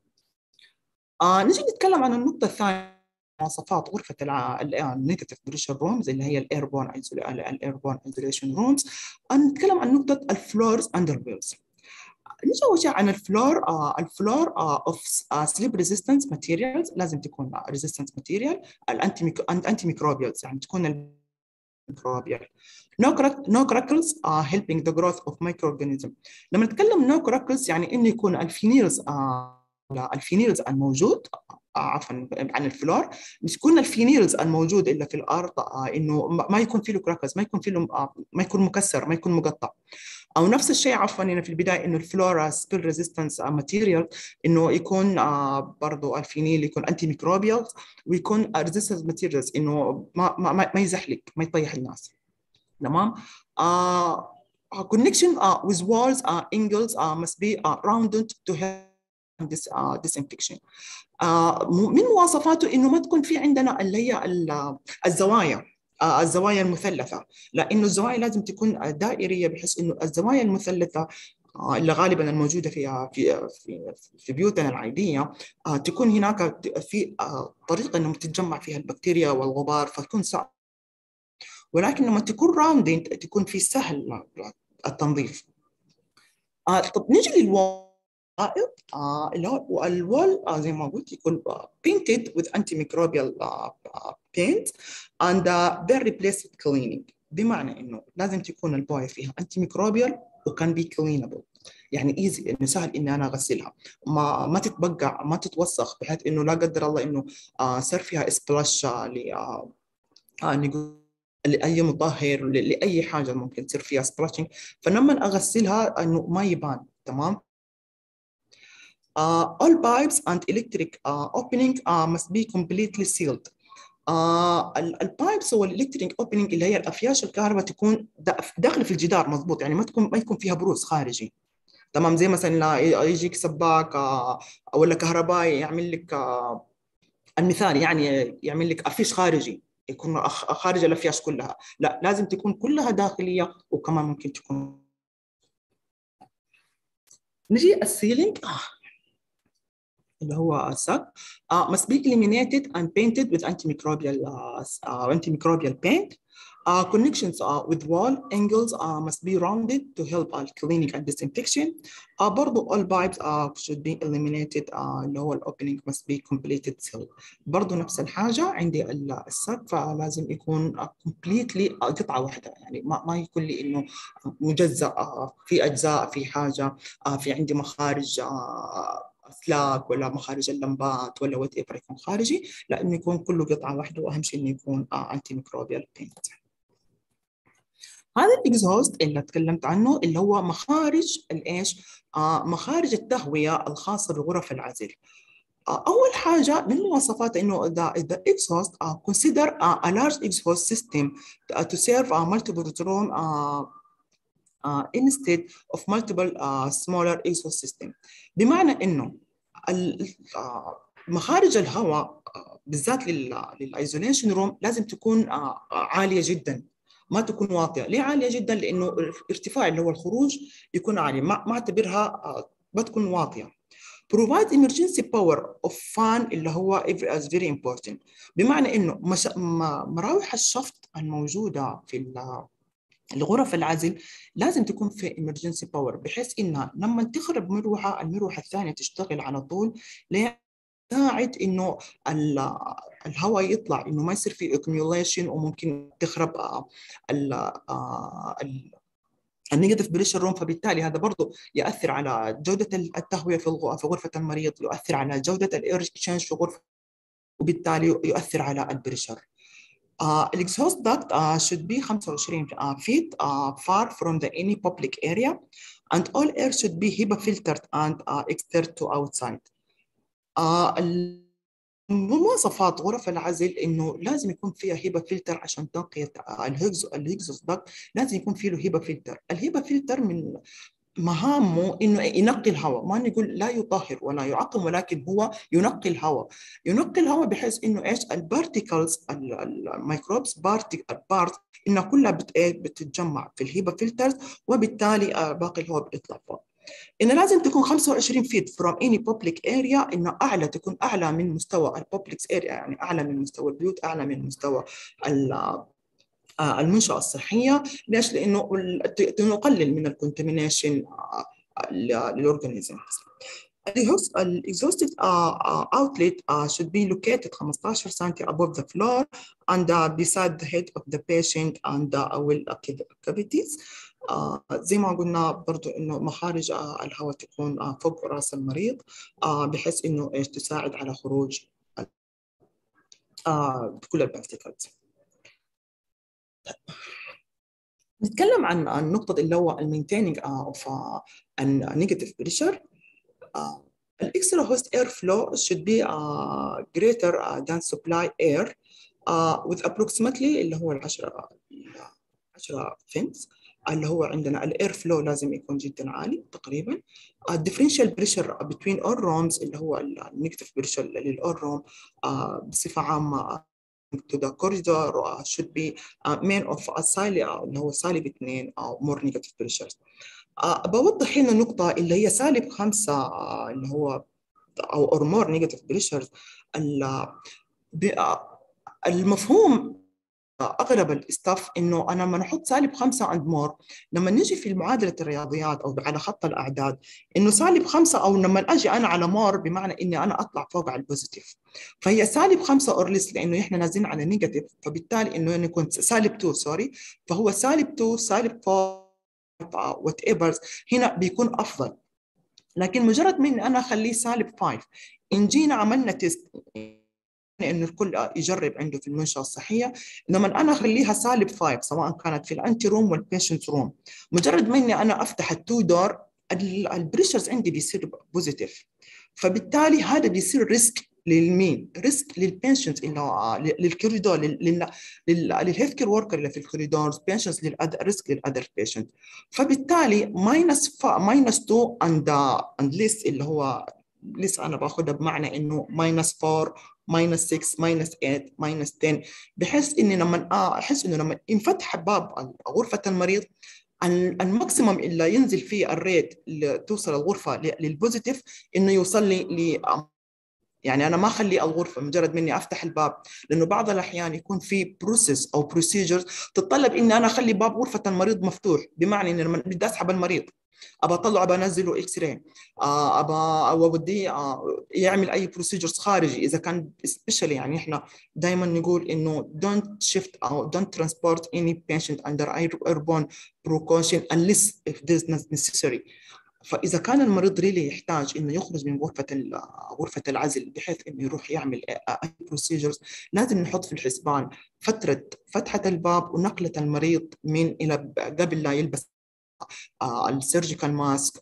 آه نجي نتكلم عن النقطة الثانية مواصفات غرفة النيجاتيف بريشر رومز اللي هي الايربون الايربون ايزوليشن رومز نتكلم عن نقطة الفلورز اندر ويلز. نجي اول شيء عن الفلور آه الفلور اوف سليب ريزيستنس ماتيريالز لازم تكون ريزيستنس ماتيريال الانتي انتي ميكروبيالز يعني تكون microbial. No, no crackles are helping the growth of microorganism. لما نتكلم no crackles يعني انه يكون الفينيلز آه الفينيلز الموجود آه عفوا عن الفلور يكون الفينيلز الموجود الا في الارض آه انه ما يكون فيه له كراكلز ما يكون فيه له آه ما يكون مكسر ما يكون مقطع او نفس الشيء عفوا هنا في البدايه انه الفلورا سبيل ريزيستنس ماتيريال انه يكون آه برضه الفينيل يكون انتي ميكروبيال ويكون ريزيستنس ماتيريالز انه ما ما ما يزحلق ما يطيح الناس تمام آه connection uh, with walls uh, angles uh, must be uh, rounded to help this uh, disinfection. Uh, من مواصفاته انه ما تكون في عندنا اللي هي الزوايا الزوايا المثلثه لانه الزوايا لازم تكون دائريه بحيث انه الزوايا المثلثه اللي غالبا الموجوده في في في, في بيوتنا العاديه تكون هناك في طريقه انه تتجمع فيها البكتيريا والغبار فتكون صعب ولكن لما تكون راوندين تكون في سهل التنظيف طب نجي للوائط اللي هو الوال زي ما قلت يكون painted with antimicrobial paint and they're replaced with cleaning بمعنى انه لازم تكون البويه فيها antimicrobial وكان بي cleanable يعني ايزي انه سهل اني انا اغسلها ما ما تتبقع ما تتوسخ بحيث انه لا قدر الله انه آه صار فيها اسبلاش ل آه نقول لاي مطهر لاي حاجه ممكن تصير فيها سبلاشنج فلما اغسلها انه ما يبان تمام Uh, all pipes and electric uh, opening uh, must be completely sealed. آه البايبس والالكتريك اوبننج اللي هي الافياش الكهرباء تكون داخله في الجدار مضبوط يعني ما تكون ما يكون فيها بروز خارجي تمام زي مثلا لا يجيك سباك آه ولا كهربائي يعمل لك آه المثال يعني يعمل لك افيش خارجي يكون خارج الافياش كلها لا لازم تكون كلها داخليه وكمان ممكن تكون نجي السيلينج اللي هو السك uh, must be eliminated and painted with antimicrobial uh, uh, antimicrobial paint. Uh, connections uh, with wall angles uh, must be rounded to help uh, cleaning and disinfection. Uh, برضو all pipes uh, should be eliminated uh, اللي هو opening must be completed seal. برضو نفس الحاجة عندي السك فلازم يكون uh, completely قطعة واحدة يعني ما, ما يكون لي إنه مجزأ uh, في أجزاء في حاجة uh, في عندي مخارج uh, اسلاك ولا مخارج اللمبات ولا وات ايفر يكون خارجي لا انه يكون كله قطعه واحده واهم شيء انه يكون انتي ميكروبيال بينت هذا الاكزوست اللي تكلمت عنه اللي هو مخارج الايش آه مخارج التهويه الخاصه بغرف العزل آه اول حاجه من مواصفات انه the, the exhaust uh, consider uh, a large exhaust system to, to serve a multiple room uh, uh, instead of multiple uh, smaller exhaust system بمعنى انه مخارج الهواء بالذات للايزوليشن روم لازم تكون عاليه جدا ما تكون واطيه ليه عاليه جدا لانه الارتفاع اللي هو الخروج يكون عالي ما ما اعتبرها ما تكون واطيه provide emergency power of fan اللي هو is very important بمعنى انه مش... مراوح الشفط الموجوده في لغرف العزل لازم تكون في emergency power بحيث انها لما تخرب مروحه المروحه الثانيه تشتغل على طول تساعد انه الهواء يطلع انه ما يصير في accumulation وممكن تخرب ال النيجاتيف بريشر روم فبالتالي هذا برضه ياثر على جوده التهويه في في غرفه المريض يؤثر على جوده الاير اكسشينج في غرفه وبالتالي يؤثر على البريشر Uh, exhaust duct uh, should be 25 uh, feet uh, far from the any public area and all air should be HEPA filtered and uh, external to outside. Uh, مواصفات غرف العزل انه لازم يكون فيها هيبا فلتر عشان تنقية الهيجز الهيجزوس داكت لازم يكون فيه له هيبا فلتر الهيبا فلتر من مهامه انه ينقي الهواء ما نقول لا يطهر ولا يعقم ولكن هو ينقي الهواء ينقي الهواء بحيث انه ايش البارتيكلز الميكروبس بارت انها كلها بت بتتجمع في الهيبا فلترز وبالتالي باقي الهواء بيطلع فوق إنه لازم تكون 25 فيت from any public area إنه أعلى تكون أعلى من مستوى الببليك اريا يعني أعلى من مستوى البيوت أعلى من مستوى المنشأة الصحية ليش؟ لأنه نقلل من الكونتامينيشن للأورجانيزم The exhausted uh, uh, outlet uh, should be located 15 cm above the floor and uh, beside the head of the patient and uh, will cavities. آه زي ما قلنا برضو انه مخارج آه الهواء تكون آه فوق راس المريض آه بحيث انه ايش تساعد على خروج آه كل البارتيكلز نتكلم عن النقطة اللي هو المينتيننج اوف نيجاتيف بريشر الاكسترا هوست اير فلو should be uh, greater uh, than supply air uh, with approximately اللي هو ال 10 10 فينز اللي هو عندنا الاير فلو لازم يكون جدا عالي تقريبا الديفرنشال بريشر بين اول رومز اللي هو النيجاتيف بريشر للاول روم بصفه عامه to the corridor uh, should be uh, main of a سالب اللي هو سالب اثنين أو more negative pressures. uh, بوضح هنا نقطة اللي هي سالب خمسة uh, اللي هو أو or more negative pressures المفهوم اغلب الاستاف انه انا لما احط سالب خمسه عند مور لما نجي في معادله الرياضيات او على خط الاعداد انه سالب خمسه او لما اجي انا على مور بمعنى اني انا اطلع فوق على البوزيتيف فهي سالب خمسه اورليس لانه احنا نازلين على نيجاتيف فبالتالي انه انا كنت سالب 2 سوري فهو سالب 2 سالب 4 وات ايفرز هنا بيكون افضل لكن مجرد من انا اخليه سالب 5 ان جينا عملنا تيست انه الكل يجرب عنده في المنشاه الصحيه لما انا اخليها سالب 5 سواء كانت في الانتي روم والبيشنت روم مجرد ما اني انا افتح التو دور البريشرز عندي بيصير بوزيتيف فبالتالي هذا بيصير ريسك للمين؟ ريسك للبيشنت انه للكوريدور للهيلث كير وركر اللي في الكوريدورز بيشنتس ريسك للاذر بيشنت فبالتالي ماينس ماينس 2 اند اند ليس اللي هو لسه انا باخذها بمعنى انه ماينس 4 ماينس 6 ماينس 8 ماينس 10 بحيث اني لما احس انه لما ينفتح باب غرفه المريض الماكسيمم اللي ينزل فيه الريت اللي توصل الغرفه للبوزيتيف انه يوصل لي ل يعني انا ما اخلي الغرفه مجرد مني افتح الباب لانه بعض الاحيان يكون في بروسيس او بروسيجرز تتطلب اني انا اخلي باب غرفه المريض مفتوح بمعنى اني لما بدي اسحب المريض ابى اطلعه ابى انزله اكس راي ابى اوديه يعمل اي بروسيجرز خارجي اذا كان سبيشالي يعني احنا دائما نقول انه دونت شيفت او دونت ترانسبورت اني بيشنت اندر ايربون بروكوشن unless if this is necessary فاذا كان المريض ريلي يحتاج انه يخرج من غرفه غرفه العزل بحيث انه يروح يعمل اي بروسيجرز لازم نحط في الحسبان فتره فتحه الباب ونقله المريض من الى قبل لا يلبس السيرجيكال ماسك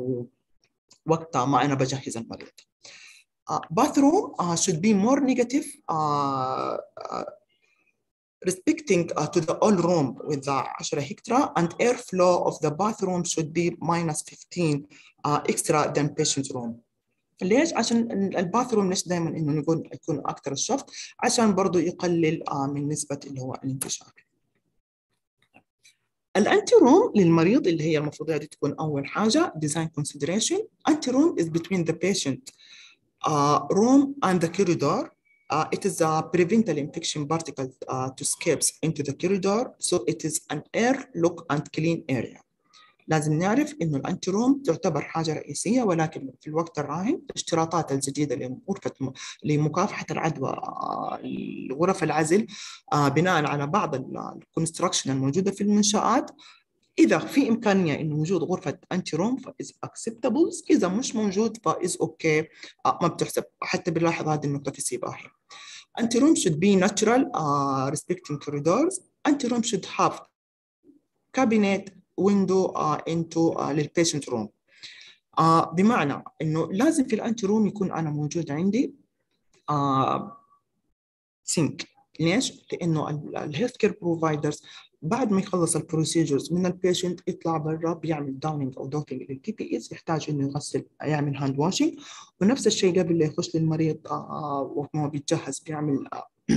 وقتها ما انا بجهز المريض. bathroom uh, should be more negative uh, uh, respecting uh, to the all room with the 10 hectare and airflow of the bathroom should be minus 15 uh, extra than patient room. ليش؟ عشان الباثروم ليش دائما انه نقول يكون اكثر الشفط عشان برضه يقلل uh, من نسبه اللي هو الانتشار. الانتي روم للمريض اللي هي المفروض هذه تكون اول حاجه design consideration anti room is between the patient uh, room and the corridor uh, it is a preventable infection particles uh, to escapes into the corridor so it is an air look and clean area لازم نعرف انه الانتي روم تعتبر حاجه رئيسيه ولكن في الوقت الراهن الاشتراطات الجديده لغرفه لمكافحه العدوى لغرف العزل بناء على بعض الكونستراكشن الموجوده في المنشات اذا في امكانيه انه وجود غرفه انتي روم فاز اكسبتبل اذا مش موجود فاز اوكي okay. ما بتحسب حتى بنلاحظ هذه النقطه في سيباحي anti room should be natural uh, respecting corridors anti room should have cabinet window uh, into uh, للبيشنت روم uh, بمعنى انه لازم في الانتي روم يكون انا موجود عندي uh, سينك ليش؟ لانه الهيلث كير بروفايدرز بعد ما يخلص البروسيجرز من البيشنت يطلع برا بيعمل داونينج او دوكينج للبي بي ايز يحتاج انه يغسل يعمل هاند واشنج ونفس الشيء قبل لا يخش للمريض وهو بيتجهز بيعمل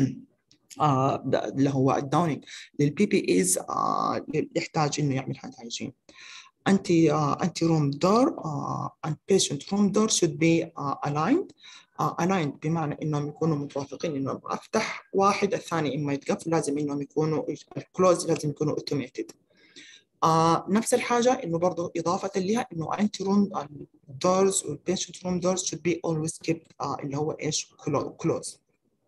اللي هو الداونينج للبي بي ايز يحتاج انه يعمل هاند هايجين anti uh, anti room door uh, and patient room door should be uh, aligned uh, aligned بمعنى انهم يكونوا متوافقين انه افتح واحد الثاني اما يتقفل لازم انهم يكونوا الكلوز لازم يكونوا اوتوميتد آه نفس الحاجة إنه برضه إضافة لها إنه أنتي روم doors والبيشنت روم doors should be always kept آه اللي هو إيش close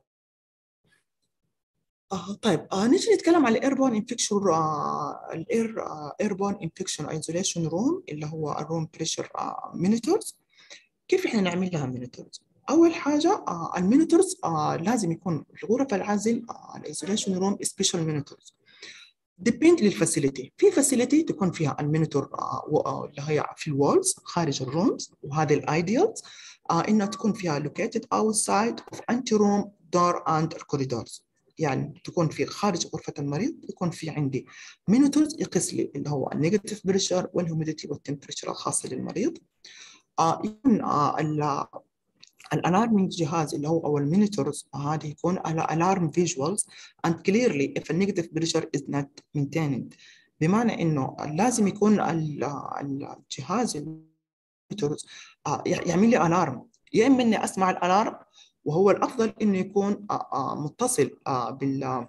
آه طيب آه نيجي نتكلم على الايربون انفكشن الاير ايربون انفكشن ايزوليشن روم اللي هو الروم بريشر مونيتورز كيف احنا نعمل لها مونيتورز؟ اول حاجه آه المونيتورز آه لازم يكون في غرف العزل آه الايزوليشن روم سبيشال مونيتورز ديبند للفاسيلتي في فاسيلتي تكون فيها المونيتور آه اللي هي في الوولز خارج الرومز وهذه الايديالز آه انها تكون فيها located outside of anti room door and corridors يعني تكون في خارج غرفة المريض يكون في عندي مونيتورز يقيس لي اللي هو النيجاتيف بريشر والهوميديتي والتمبريتشر الخاصة للمريض آه يكون آه الالارمينج جهاز اللي هو او المونيتورز هذه يكون على الارم فيجوالز and clearly if a negative pressure is not maintained بمعنى انه لازم يكون الجهاز المونيتورز يعمل لي الارم يا اما اني اسمع الالارم وهو الافضل انه يكون متصل بال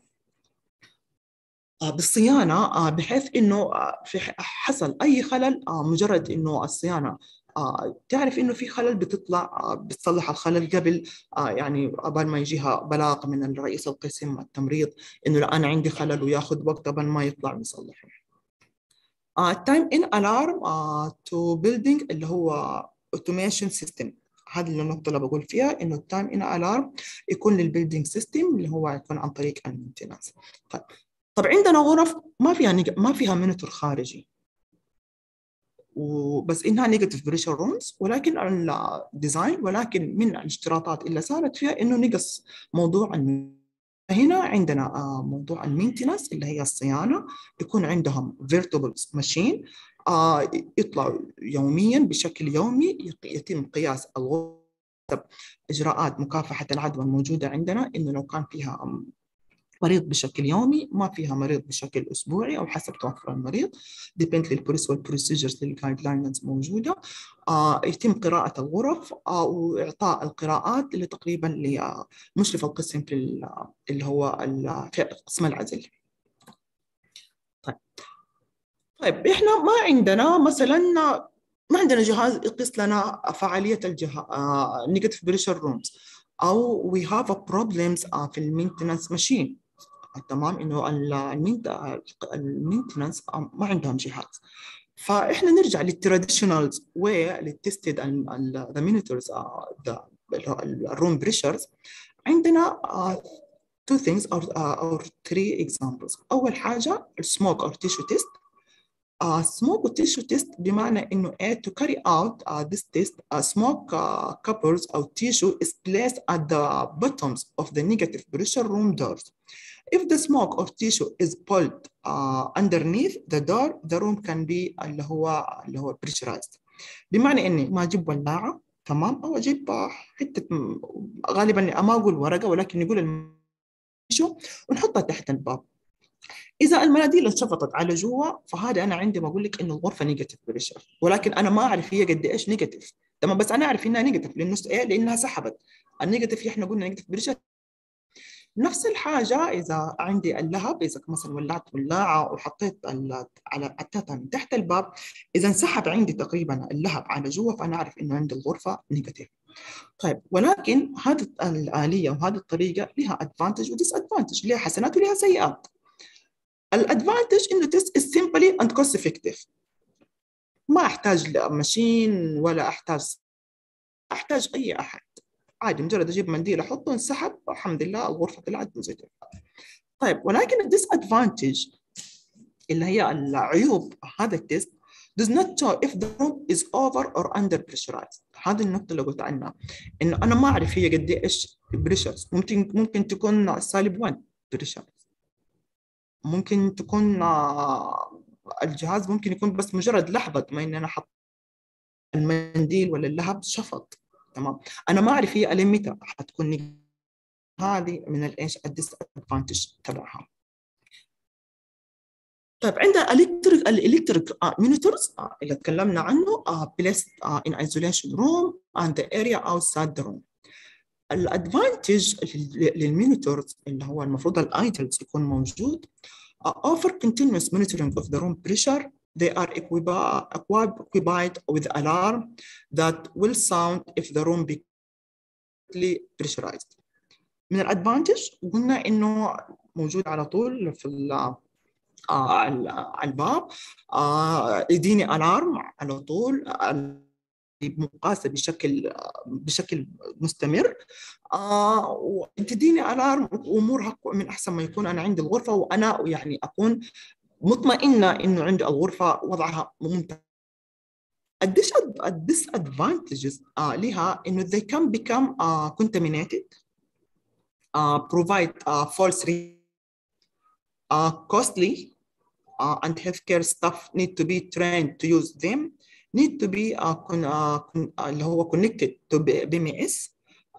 بالصيانه بحيث انه في حصل اي خلل مجرد انه الصيانه تعرف انه في خلل بتطلع بتصلح الخلل قبل يعني قبل ما يجيها بلاغ من الرئيس القسم التمريض انه لا انا عندي خلل وياخذ وقت قبل ما يطلع ويصلحه. تايم ان الارم تو بيلدينج اللي هو اوتوميشن سيستم هذه النقطة اللي بقول فيها إنه التايم إن ألارم يكون للبيلدينج سيستم اللي هو يكون عن طريق المينتنس. طيب طب عندنا غرف ما فيها نيج... ما فيها مونيتور خارجي وبس انها نيجاتيف بريشر رومز ولكن الديزاين ولكن من الاشتراطات اللي صارت فيها انه نقص موضوع الم... هنا عندنا موضوع المينتنس اللي هي الصيانه يكون عندهم فيرتبلز ماشين يطلعوا يوميا بشكل يومي يتم قياس الغرف اجراءات مكافحه العدوى الموجوده عندنا انه لو كان فيها مريض بشكل يومي ما فيها مريض بشكل اسبوعي او حسب توفر المريض ديبند للبوليس والبروسيجرز للجايد لاينز موجوده آه يتم قراءه الغرف آه واعطاء القراءات اللي تقريبا لمشرف القسم في اللي هو في قسم العزل طيب طيب احنا ما عندنا مثلا ما عندنا جهاز يقيس لنا فعاليه الجهاز نيجاتيف بريشر رومز او وي هاف بروبلمز في المينتنس ماشين تمام انه المينتنس ما عندهم جهاز فاحنا نرجع للتراديشنالز وللتستد ذا مينيتورز الروم بريشرز عندنا two things or, uh, or three examples اول حاجه السموك or tissue test uh, smoke tissue test بمعنى انه ايه to carry out uh, this test uh, smoke uh, couples or tissue is placed at the bottoms of the negative pressure room doors If the smoke or tissue is pulled uh, underneath the door, the room can be اللي هو اللي هو pressurized. بمعنى اني ما اجيب ولاعه تمام او اجيب حته غالبا ما اقول ورقه ولكن نقول التيشو ونحطها تحت الباب. اذا المناديل انشفطت على جوا فهذا انا عندي بقول لك انه الغرفه نيجاتيف بريشر ولكن انا ما اعرف هي قد ايش نيجاتيف تمام بس انا اعرف انها نيجاتيف لانه ايه لانها سحبت النيجاتيف احنا قلنا نيجاتيف بريشر نفس الحاجة إذا عندي اللهب إذا مثلا ولعت ولاعة وحطيت على أتاتها من تحت الباب إذا انسحب عندي تقريبا اللهب على جوا فأنا أعرف إنه عندي الغرفة نيجاتيف. طيب ولكن هذه الآلية وهذه الطريقة لها أدفانتج وديس أدفانتج لها حسنات ولها سيئات. الأدفانتج إنه تيست is simply and cost effective. ما أحتاج ماشين ولا أحتاج أحتاج أي أحد. عادي مجرد اجيب منديل احطه انسحب الحمد لله الغرفه طلعت بوزيتيف طيب ولكن الديس ادفانتج اللي هي العيوب هذا التيست does not show if the room is over or under pressurized هذه النقطة اللي قلت عنها إنه أنا ما أعرف هي قد إيش بريشرز ممكن ممكن تكون سالب 1 بريشر ممكن تكون الجهاز ممكن يكون بس مجرد لحظة ما إن أنا حط المنديل ولا اللهب شفط تمام انا ما اعرف هي الين متى حتكون هذه من الايش الديس ادفانتج تبعها طيب عندنا الكتريك الالكتريك مونيتورز اللي تكلمنا عنه بليس ان ايزوليشن روم اند ذا اريا اوتسايد ذا روم الادفانتج للمونيتورز اللي هو المفروض الايتلز يكون موجود offer continuous monitoring of the room pressure they are equipped with alarm that will sound if the room be pressurized. من الادفانتج قلنا انه موجود على طول في على الباب يديني الارم على طول مقاسه بشكل بشكل مستمر وتديني الارم امورها من احسن ما يكون انا عندي الغرفه وانا يعني اكون مطمئنه انه عندي الغرفه وضعها ممتاز الديس الديس ادفانتجز لها انه they can become uh, contaminated uh, provide uh, false uh, costly uh, and healthcare staff need to be trained to use them need to be uh, con, uh, con, اللي هو connected to BMS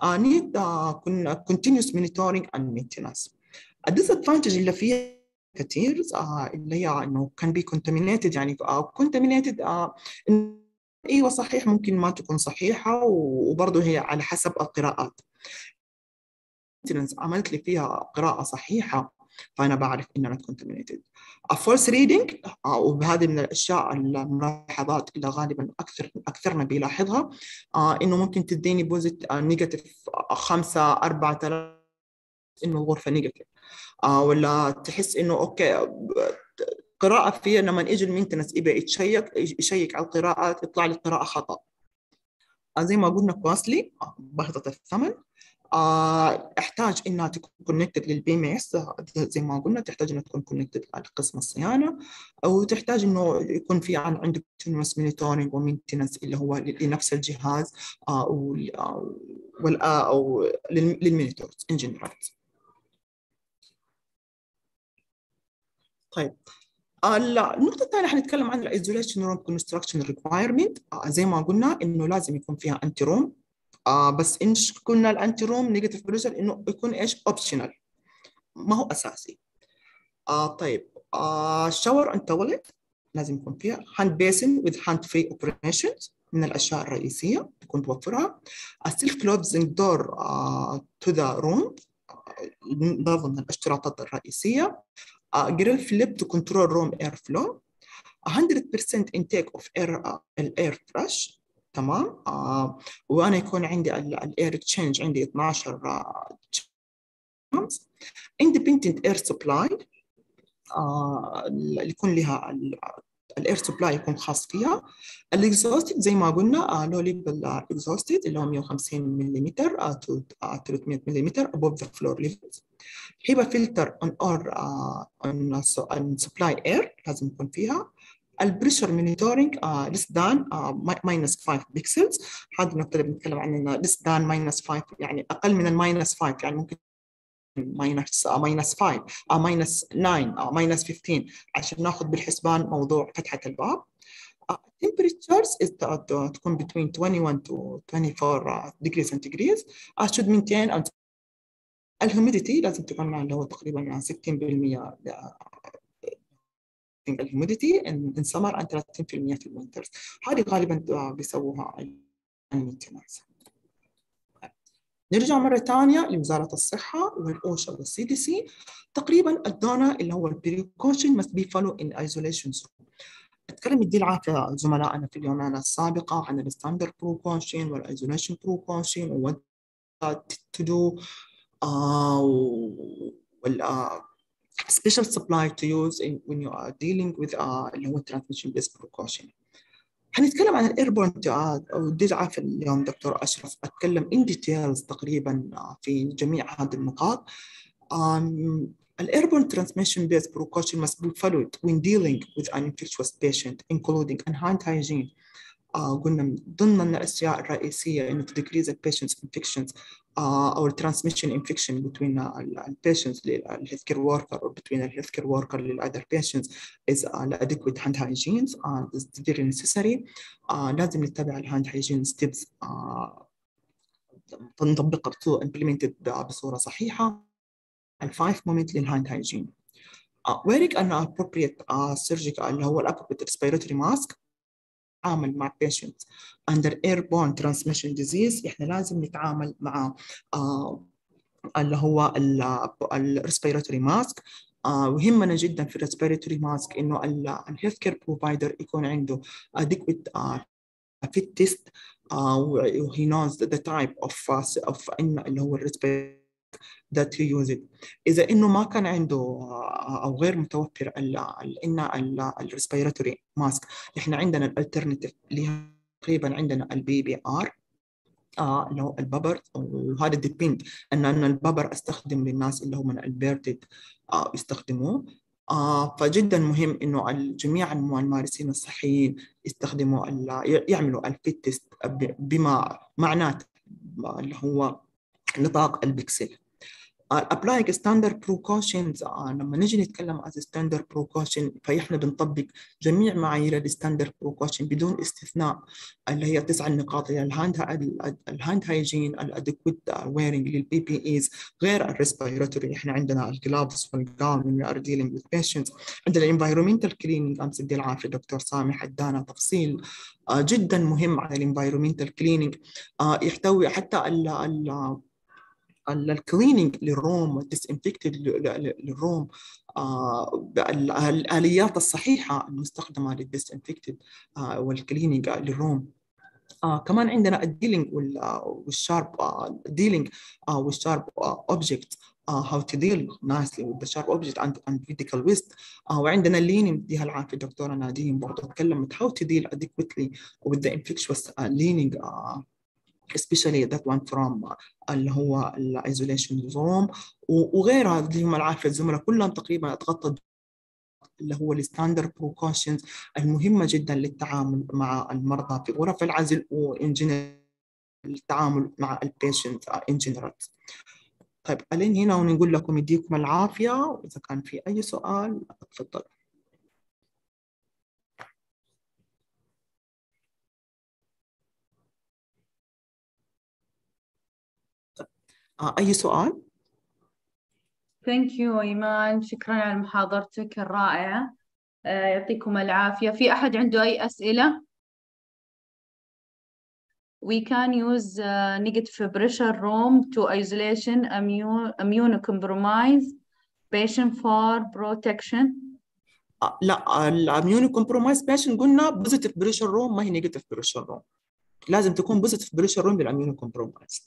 uh, need uh, continuous monitoring and maintenance. الديسادفانتج اللي فيها كثير uh, اللي هي انه كان بي contaminated يعني uh, contaminated uh, ايوه صحيح ممكن ما تكون صحيحه وبرضه هي على حسب القراءات عملت لي فيها قراءه صحيحه فانا بعرف ان انا contaminated فولس ريدنج وهذه من الاشياء الملاحظات اللي غالبا اكثر اكثرنا بيلاحظها آه انه ممكن تديني بوزيت نيجاتيف 5 4 3 انه الغرفه نيجاتيف آه ولا تحس انه اوكي قراءة فيها لما يجي المينتنس يبقى يتشيك يشيك على القراءات يطلع لي قراءة خطأ آه زي ما قلنا كوستلي بهضة الثمن آه احتاج انها تكون كونكتد للبي ام اس زي ما قلنا تحتاج انها تكون كونكتد لقسم الصيانه او تحتاج انه يكون في عندك كونتينوس مونيتورنج ومينتنس اللي هو لنفس الجهاز آه وال او للمينيتورز ان جنرال طيب النقطة الثانية حنتكلم عن الايزوليشن روم كونستراكشن ريكوايرمنت زي ما قلنا انه لازم يكون فيها انتي روم آه بس ان قلنا الانتي روم نيجاتيف بريشر انه يكون ايش اوبشنال ما هو اساسي آه طيب آه شاور اند تواليت لازم يكون فيها هاند بيسن وذ هاند فري اوبريشنز من الاشياء الرئيسيه تكون توفرها السيلف كلوزنج دور تو ذا روم برضه من الاشتراطات الرئيسيه جريل فليب تو كنترول روم اير فلو 100% intake of air uh, الاير فريش تمام آه وانا يكون عندي الاير تشينج عندي 12 آه independent air supply آه اللي يكون لها الاير سبلاي يكون خاص فيها الاكزوستد زي ما قلنا لو ليفل اكزوستد اللي هو 150 ملم to 300 ملم above the floor levels هيبقى فلتر on or uh, on, on supply air لازم يكون فيها البريشر مونيتورنج ليس دان ماينس 5 بيكسلز هذه النقطه اللي بنتكلم عنها ليس دان ماينس 5 يعني اقل من الماينس 5 يعني ممكن ماينس ماينس 5 ماينس 9 ماينس 15 عشان ناخذ بالحسبان موضوع فتحه الباب temperatures is تكون between 21 to 24 degrees centigrade uh, should maintain and الهوميديتي لازم تكون اللي هو تقريبا 60% الهيوميديتي ان سمر عن 30% في الوينترز هذه غالبا بيسووها المينتنس نرجع مرة ثانية لوزارة الصحة والأوشا والسي دي سي تقريبا ادونا اللي هو البريكوشن must be followed in isolation zone اتكلم يدي العافية زملائنا في اليومين السابقة عن الستاندرد بروكوشن والايزوليشن بروكوشن وات تو دو وال special supply to use in, when you are dealing with uh, اللي هو transmission based precaution. حنتكلم عن الايربورن ودي عارف اليوم دكتور اشرف اتكلم in details تقريبا في جميع هذه النقاط. Um, الايربورن transmission based precaution must be followed when dealing with an infectious patient including hand hygiene آه قلنا من ضمن الاشياء الرئيسيه انه to decrease the patient's infections uh, or transmission infection between uh, patients the healthcare worker or between the healthcare worker and other patients is uh, adequate hand hygiene and uh, is very necessary uh, لازم نتبع الهاند hygiene steps uh, نطبقها implemented بصوره صحيحه الفايف مومنت للهاند hygiene uh, wearing an appropriate uh, surgical اللي هو الappropriate respiratory mask نتعامل مع patients under airborne transmission disease احنا لازم نتعامل مع آه اللي هو الريسبيراتوري ماسك آه ويهمنا جدا في الريسبيراتوري ماسك انه الهيلث كير بروفايدر يكون عنده adequate uh, fit test uh, he knows the type of uh, of اللي هو الريسبيراتوري that he use it إذا إنه ما كان عنده أو غير متوفر ال إن الريسبيراتوري ماسك إحنا عندنا الالترناتيف اللي تقريبا عندنا البي بي آر آه اللي هو الببر وهذا ديبند ان انا الببر استخدم للناس اللي هم البيرتد آه يستخدموه آه فجدا مهم انه جميع الممارسين الصحيين يستخدموا يعملوا الفيت تيست بما معناته اللي هو نطاق البكسل applying standard precautions لما نجي نتكلم as standard precaution فإحنا بنطبق جميع معايير الستاندرد precaution بدون استثناء اللي هي تسع النقاط اللي الهاند الهاند هايجين الادكويت ويرنج للبي بي ايز غير الريسبيراتوري احنا عندنا الجلافز والجاون when we are dealing with patients عندنا الانفايرمنتال كليننج امس يدي العافيه دكتور سامح ادانا تفصيل جدا مهم على الانفايرمنتال كليننج يحتوي حتى ال ال الكليننج للروم والديسانفكتد للروم الاليات الصحيحه المستخدمه للديسانفكتد والكليننج للروم آه كمان عندنا الديلينج والشارب ديلينج والشارب اوبجكت uh, how to deal nicely with the sharp object and, and critical waste uh, وعندنا leaning يديها العافيه الدكتوره نادين برضه تكلمت how to deal adequately with the infectious uh, leaning uh, especially that one from uh, اللي هو الايزوليشن زوم وغيرها اللي هم العافيه الزملاء كلهم تقريبا اتغطى اللي هو الستاندرد بروكوشنز المهمه جدا للتعامل مع المرضى في غرف العزل وان التعامل مع البيشنت ان جنرال طيب الين هنا ونقول لكم يديكم العافيه واذا كان في اي سؤال تفضل اي سؤال
ثانك يو ايمان شكرا على محاضرتك الرائعه يعطيكم العافيه في احد عنده اي اسئله we can use uh, negative pressure room to isolation immune immunocompromised patient for protection
لا الاميونو كومبرومايز بيشن قلنا بوزيتيف بريشر روم ما هي نيجاتيف بريشر روم لازم تكون بوزيتيف بريشر روم للاميونو كومبرومايز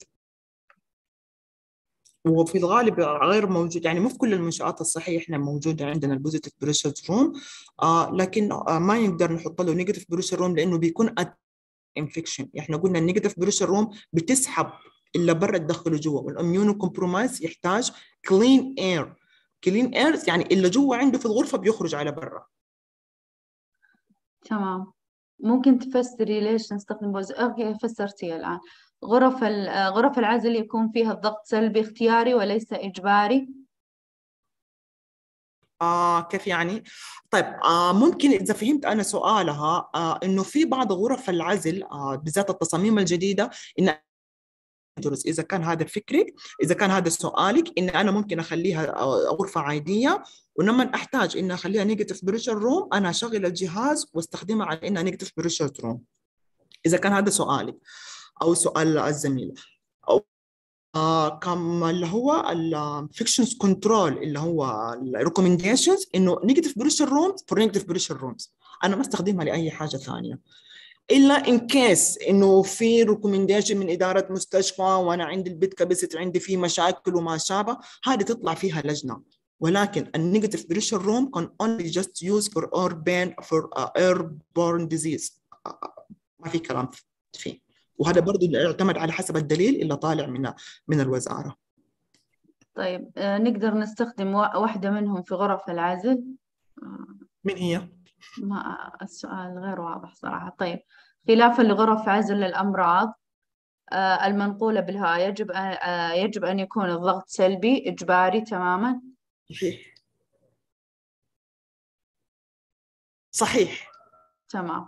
وفي الغالب غير موجود يعني مو في كل المنشآت الصحية احنا موجودة عندنا البوزيتيف بريشر روم آه لكن آه ما نقدر نحط له نيجاتيف بريشر روم لأنه بيكون انفكشن احنا قلنا النيجاتيف بريشر روم بتسحب اللي برا تدخله جوا والاميونو كومبرومايز يحتاج كلين اير كلين اير يعني اللي جوا عنده في الغرفة بيخرج على برا
تمام ممكن تفسري ليش نستخدم بوز اوكي فسرتي الآن غرف غرف العزل يكون فيها الضغط سلبي اختياري وليس إجباري
آه كيف يعني؟ طيب آه ممكن إذا فهمت أنا سؤالها آه إنه في بعض غرف العزل آه بالذات التصاميم الجديدة إن إذا كان هذا فكرك إذا كان هذا سؤالك إن أنا ممكن أخليها غرفة عادية ولما أحتاج إن أخليها نيجاتيف بريشر روم أنا أشغل الجهاز واستخدمها على إنها نيجاتيف بريشر روم إذا كان هذا سؤالك او سؤال الزميل او آه كم اللي هو الفيكشنز كنترول اللي هو الريكومنديشنز انه نيجاتيف بريشر رومز فور نيجاتيف بريشر رومز انا ما استخدمها لاي حاجه ثانيه الا ان كيس انه في ريكومنديشن من اداره مستشفى وانا عندي البيت كاباسيتي عندي فيه مشاكل وما شابه هذه تطلع فيها لجنه ولكن النيجاتيف بريشر روم can only just use for urban for uh, airborne disease ما في كلام فيه وهذا برضه يعتمد على حسب الدليل اللي طالع من من الوزاره
طيب آه نقدر نستخدم واحدة منهم في غرف العزل
من هي؟
ما السؤال غير واضح صراحة طيب خلافا لغرف عزل الأمراض آه المنقولة بالهواء يجب آه يجب أن يكون الضغط سلبي إجباري تماما
صحيح صحيح
تمام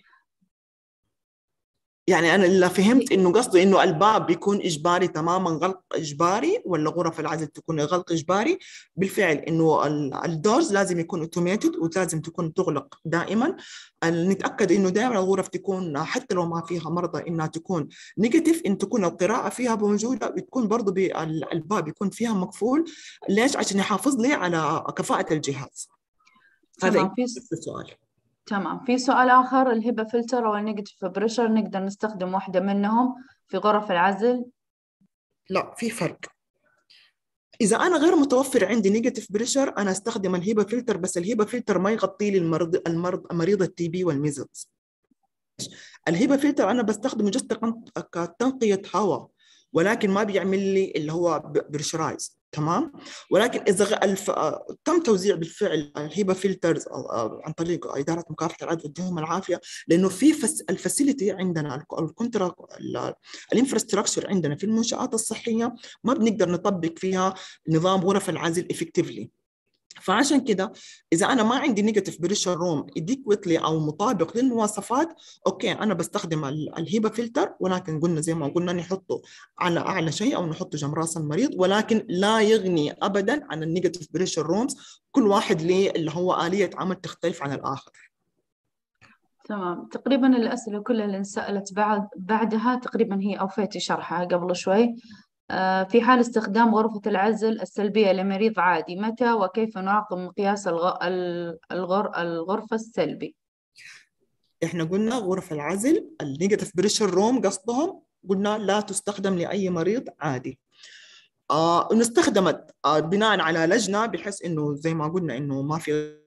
يعني انا اللي فهمت انه قصده انه الباب بيكون اجباري تماما غلق اجباري ولا غرف العزل تكون غلق اجباري بالفعل انه الدورز لازم يكون اوتوميتد ولازم تكون تغلق دائما نتاكد انه دائما الغرف تكون حتى لو ما فيها مرضى انها تكون نيجاتيف ان تكون القراءه فيها موجوده بتكون برضه الباب يكون فيها مقفول ليش عشان يحافظ لي على كفاءه الجهاز هذا السؤال
تمام في سؤال آخر الهبة فلتر أو النيجاتيف بريشر نقدر نستخدم واحدة منهم في غرف العزل
لا في فرق إذا أنا غير متوفر عندي نيجاتيف بريشر أنا أستخدم الهبة فلتر بس الهبة فلتر ما يغطي لي المرض المرض مريض التي بي والميزلز الهبة فلتر أنا بستخدمه جست كتنقية هواء ولكن ما بيعمل لي اللي هو بريشرايز تمام ولكن اذا الف... تم توزيع بالفعل الهيبه فلترز عن طريق اداره مكافحه العدوى يديهم العافيه لانه في فس... الفاسيلتي عندنا الكونترا الانفراستراكشر عندنا في المنشات الصحيه ما بنقدر نطبق فيها نظام غرف العزل افكتفلي فعشان كده اذا انا ما عندي نيجاتيف بريشر روم اديكويتلي او مطابق للمواصفات اوكي انا بستخدم الهيبه فلتر ولكن قلنا زي ما قلنا نحطه على اعلى شيء او نحطه جنب راس المريض ولكن لا يغني ابدا عن النيجاتيف بريشر رومز كل واحد له اللي هو اليه عمل تختلف عن الاخر
تمام تقريبا الأسئلة كلها اللي انسألت بعد بعدها تقريبا هي أوفيتي شرحها قبل شوي في حال استخدام غرفة العزل السلبية لمريض عادي متى وكيف نعاقب مقياس الغ... الغر... الغرفة السلبي
احنا قلنا غرف العزل النيجاتيف بريشر روم قصدهم قلنا لا تستخدم لأي مريض عادي آه استخدمت آه بناء على لجنة بحيث انه زي ما قلنا انه ما في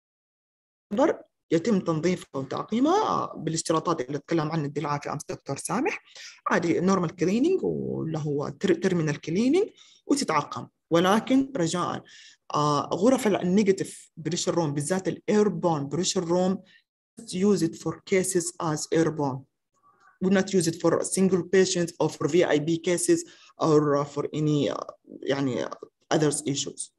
يتم تنظيفها وتعقيمها بالاشتراطات اللي تكلم عنها الدلعة في امس دكتور سامح عادي نورمال كليننج واللي هو تيرمينال كليننج وتتعقم ولكن رجاء آه غرف النيجاتيف بريشر روم بالذات الايربون بريشر روم use it for cases as airborne would not use it for single patients or for VIB cases or for any uh, يعني others issues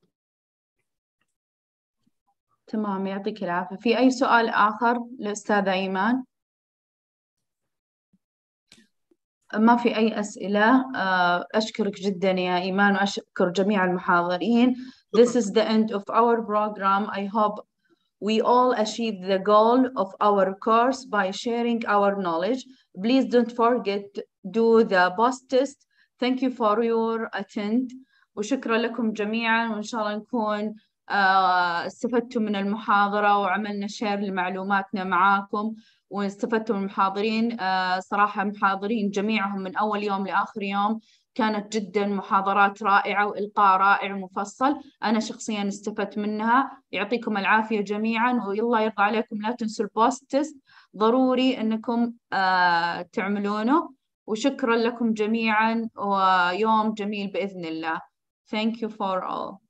تمام يعطيك العافية في أي سؤال آخر لأستاذة إيمان؟ ما في أي أسئلة أشكرك جدا يا إيمان وأشكر جميع المحاضرين This is the end of our program I hope we all achieve the goal of our course by sharing our knowledge Please don't forget do the post test Thank you for your attend وشكرا لكم جميعا وإن شاء الله نكون استفدتوا من المحاضرة وعملنا شير لمعلوماتنا معاكم واستفدتوا من المحاضرين صراحة محاضرين جميعهم من أول يوم لآخر يوم كانت جدا محاضرات رائعة وإلقاء رائع ومفصل أنا شخصيا استفدت منها يعطيكم العافية جميعا والله يرضى عليكم لا تنسوا البوست تيست ضروري أنكم تعملونه وشكرا لكم جميعا ويوم جميل بإذن الله Thank you for all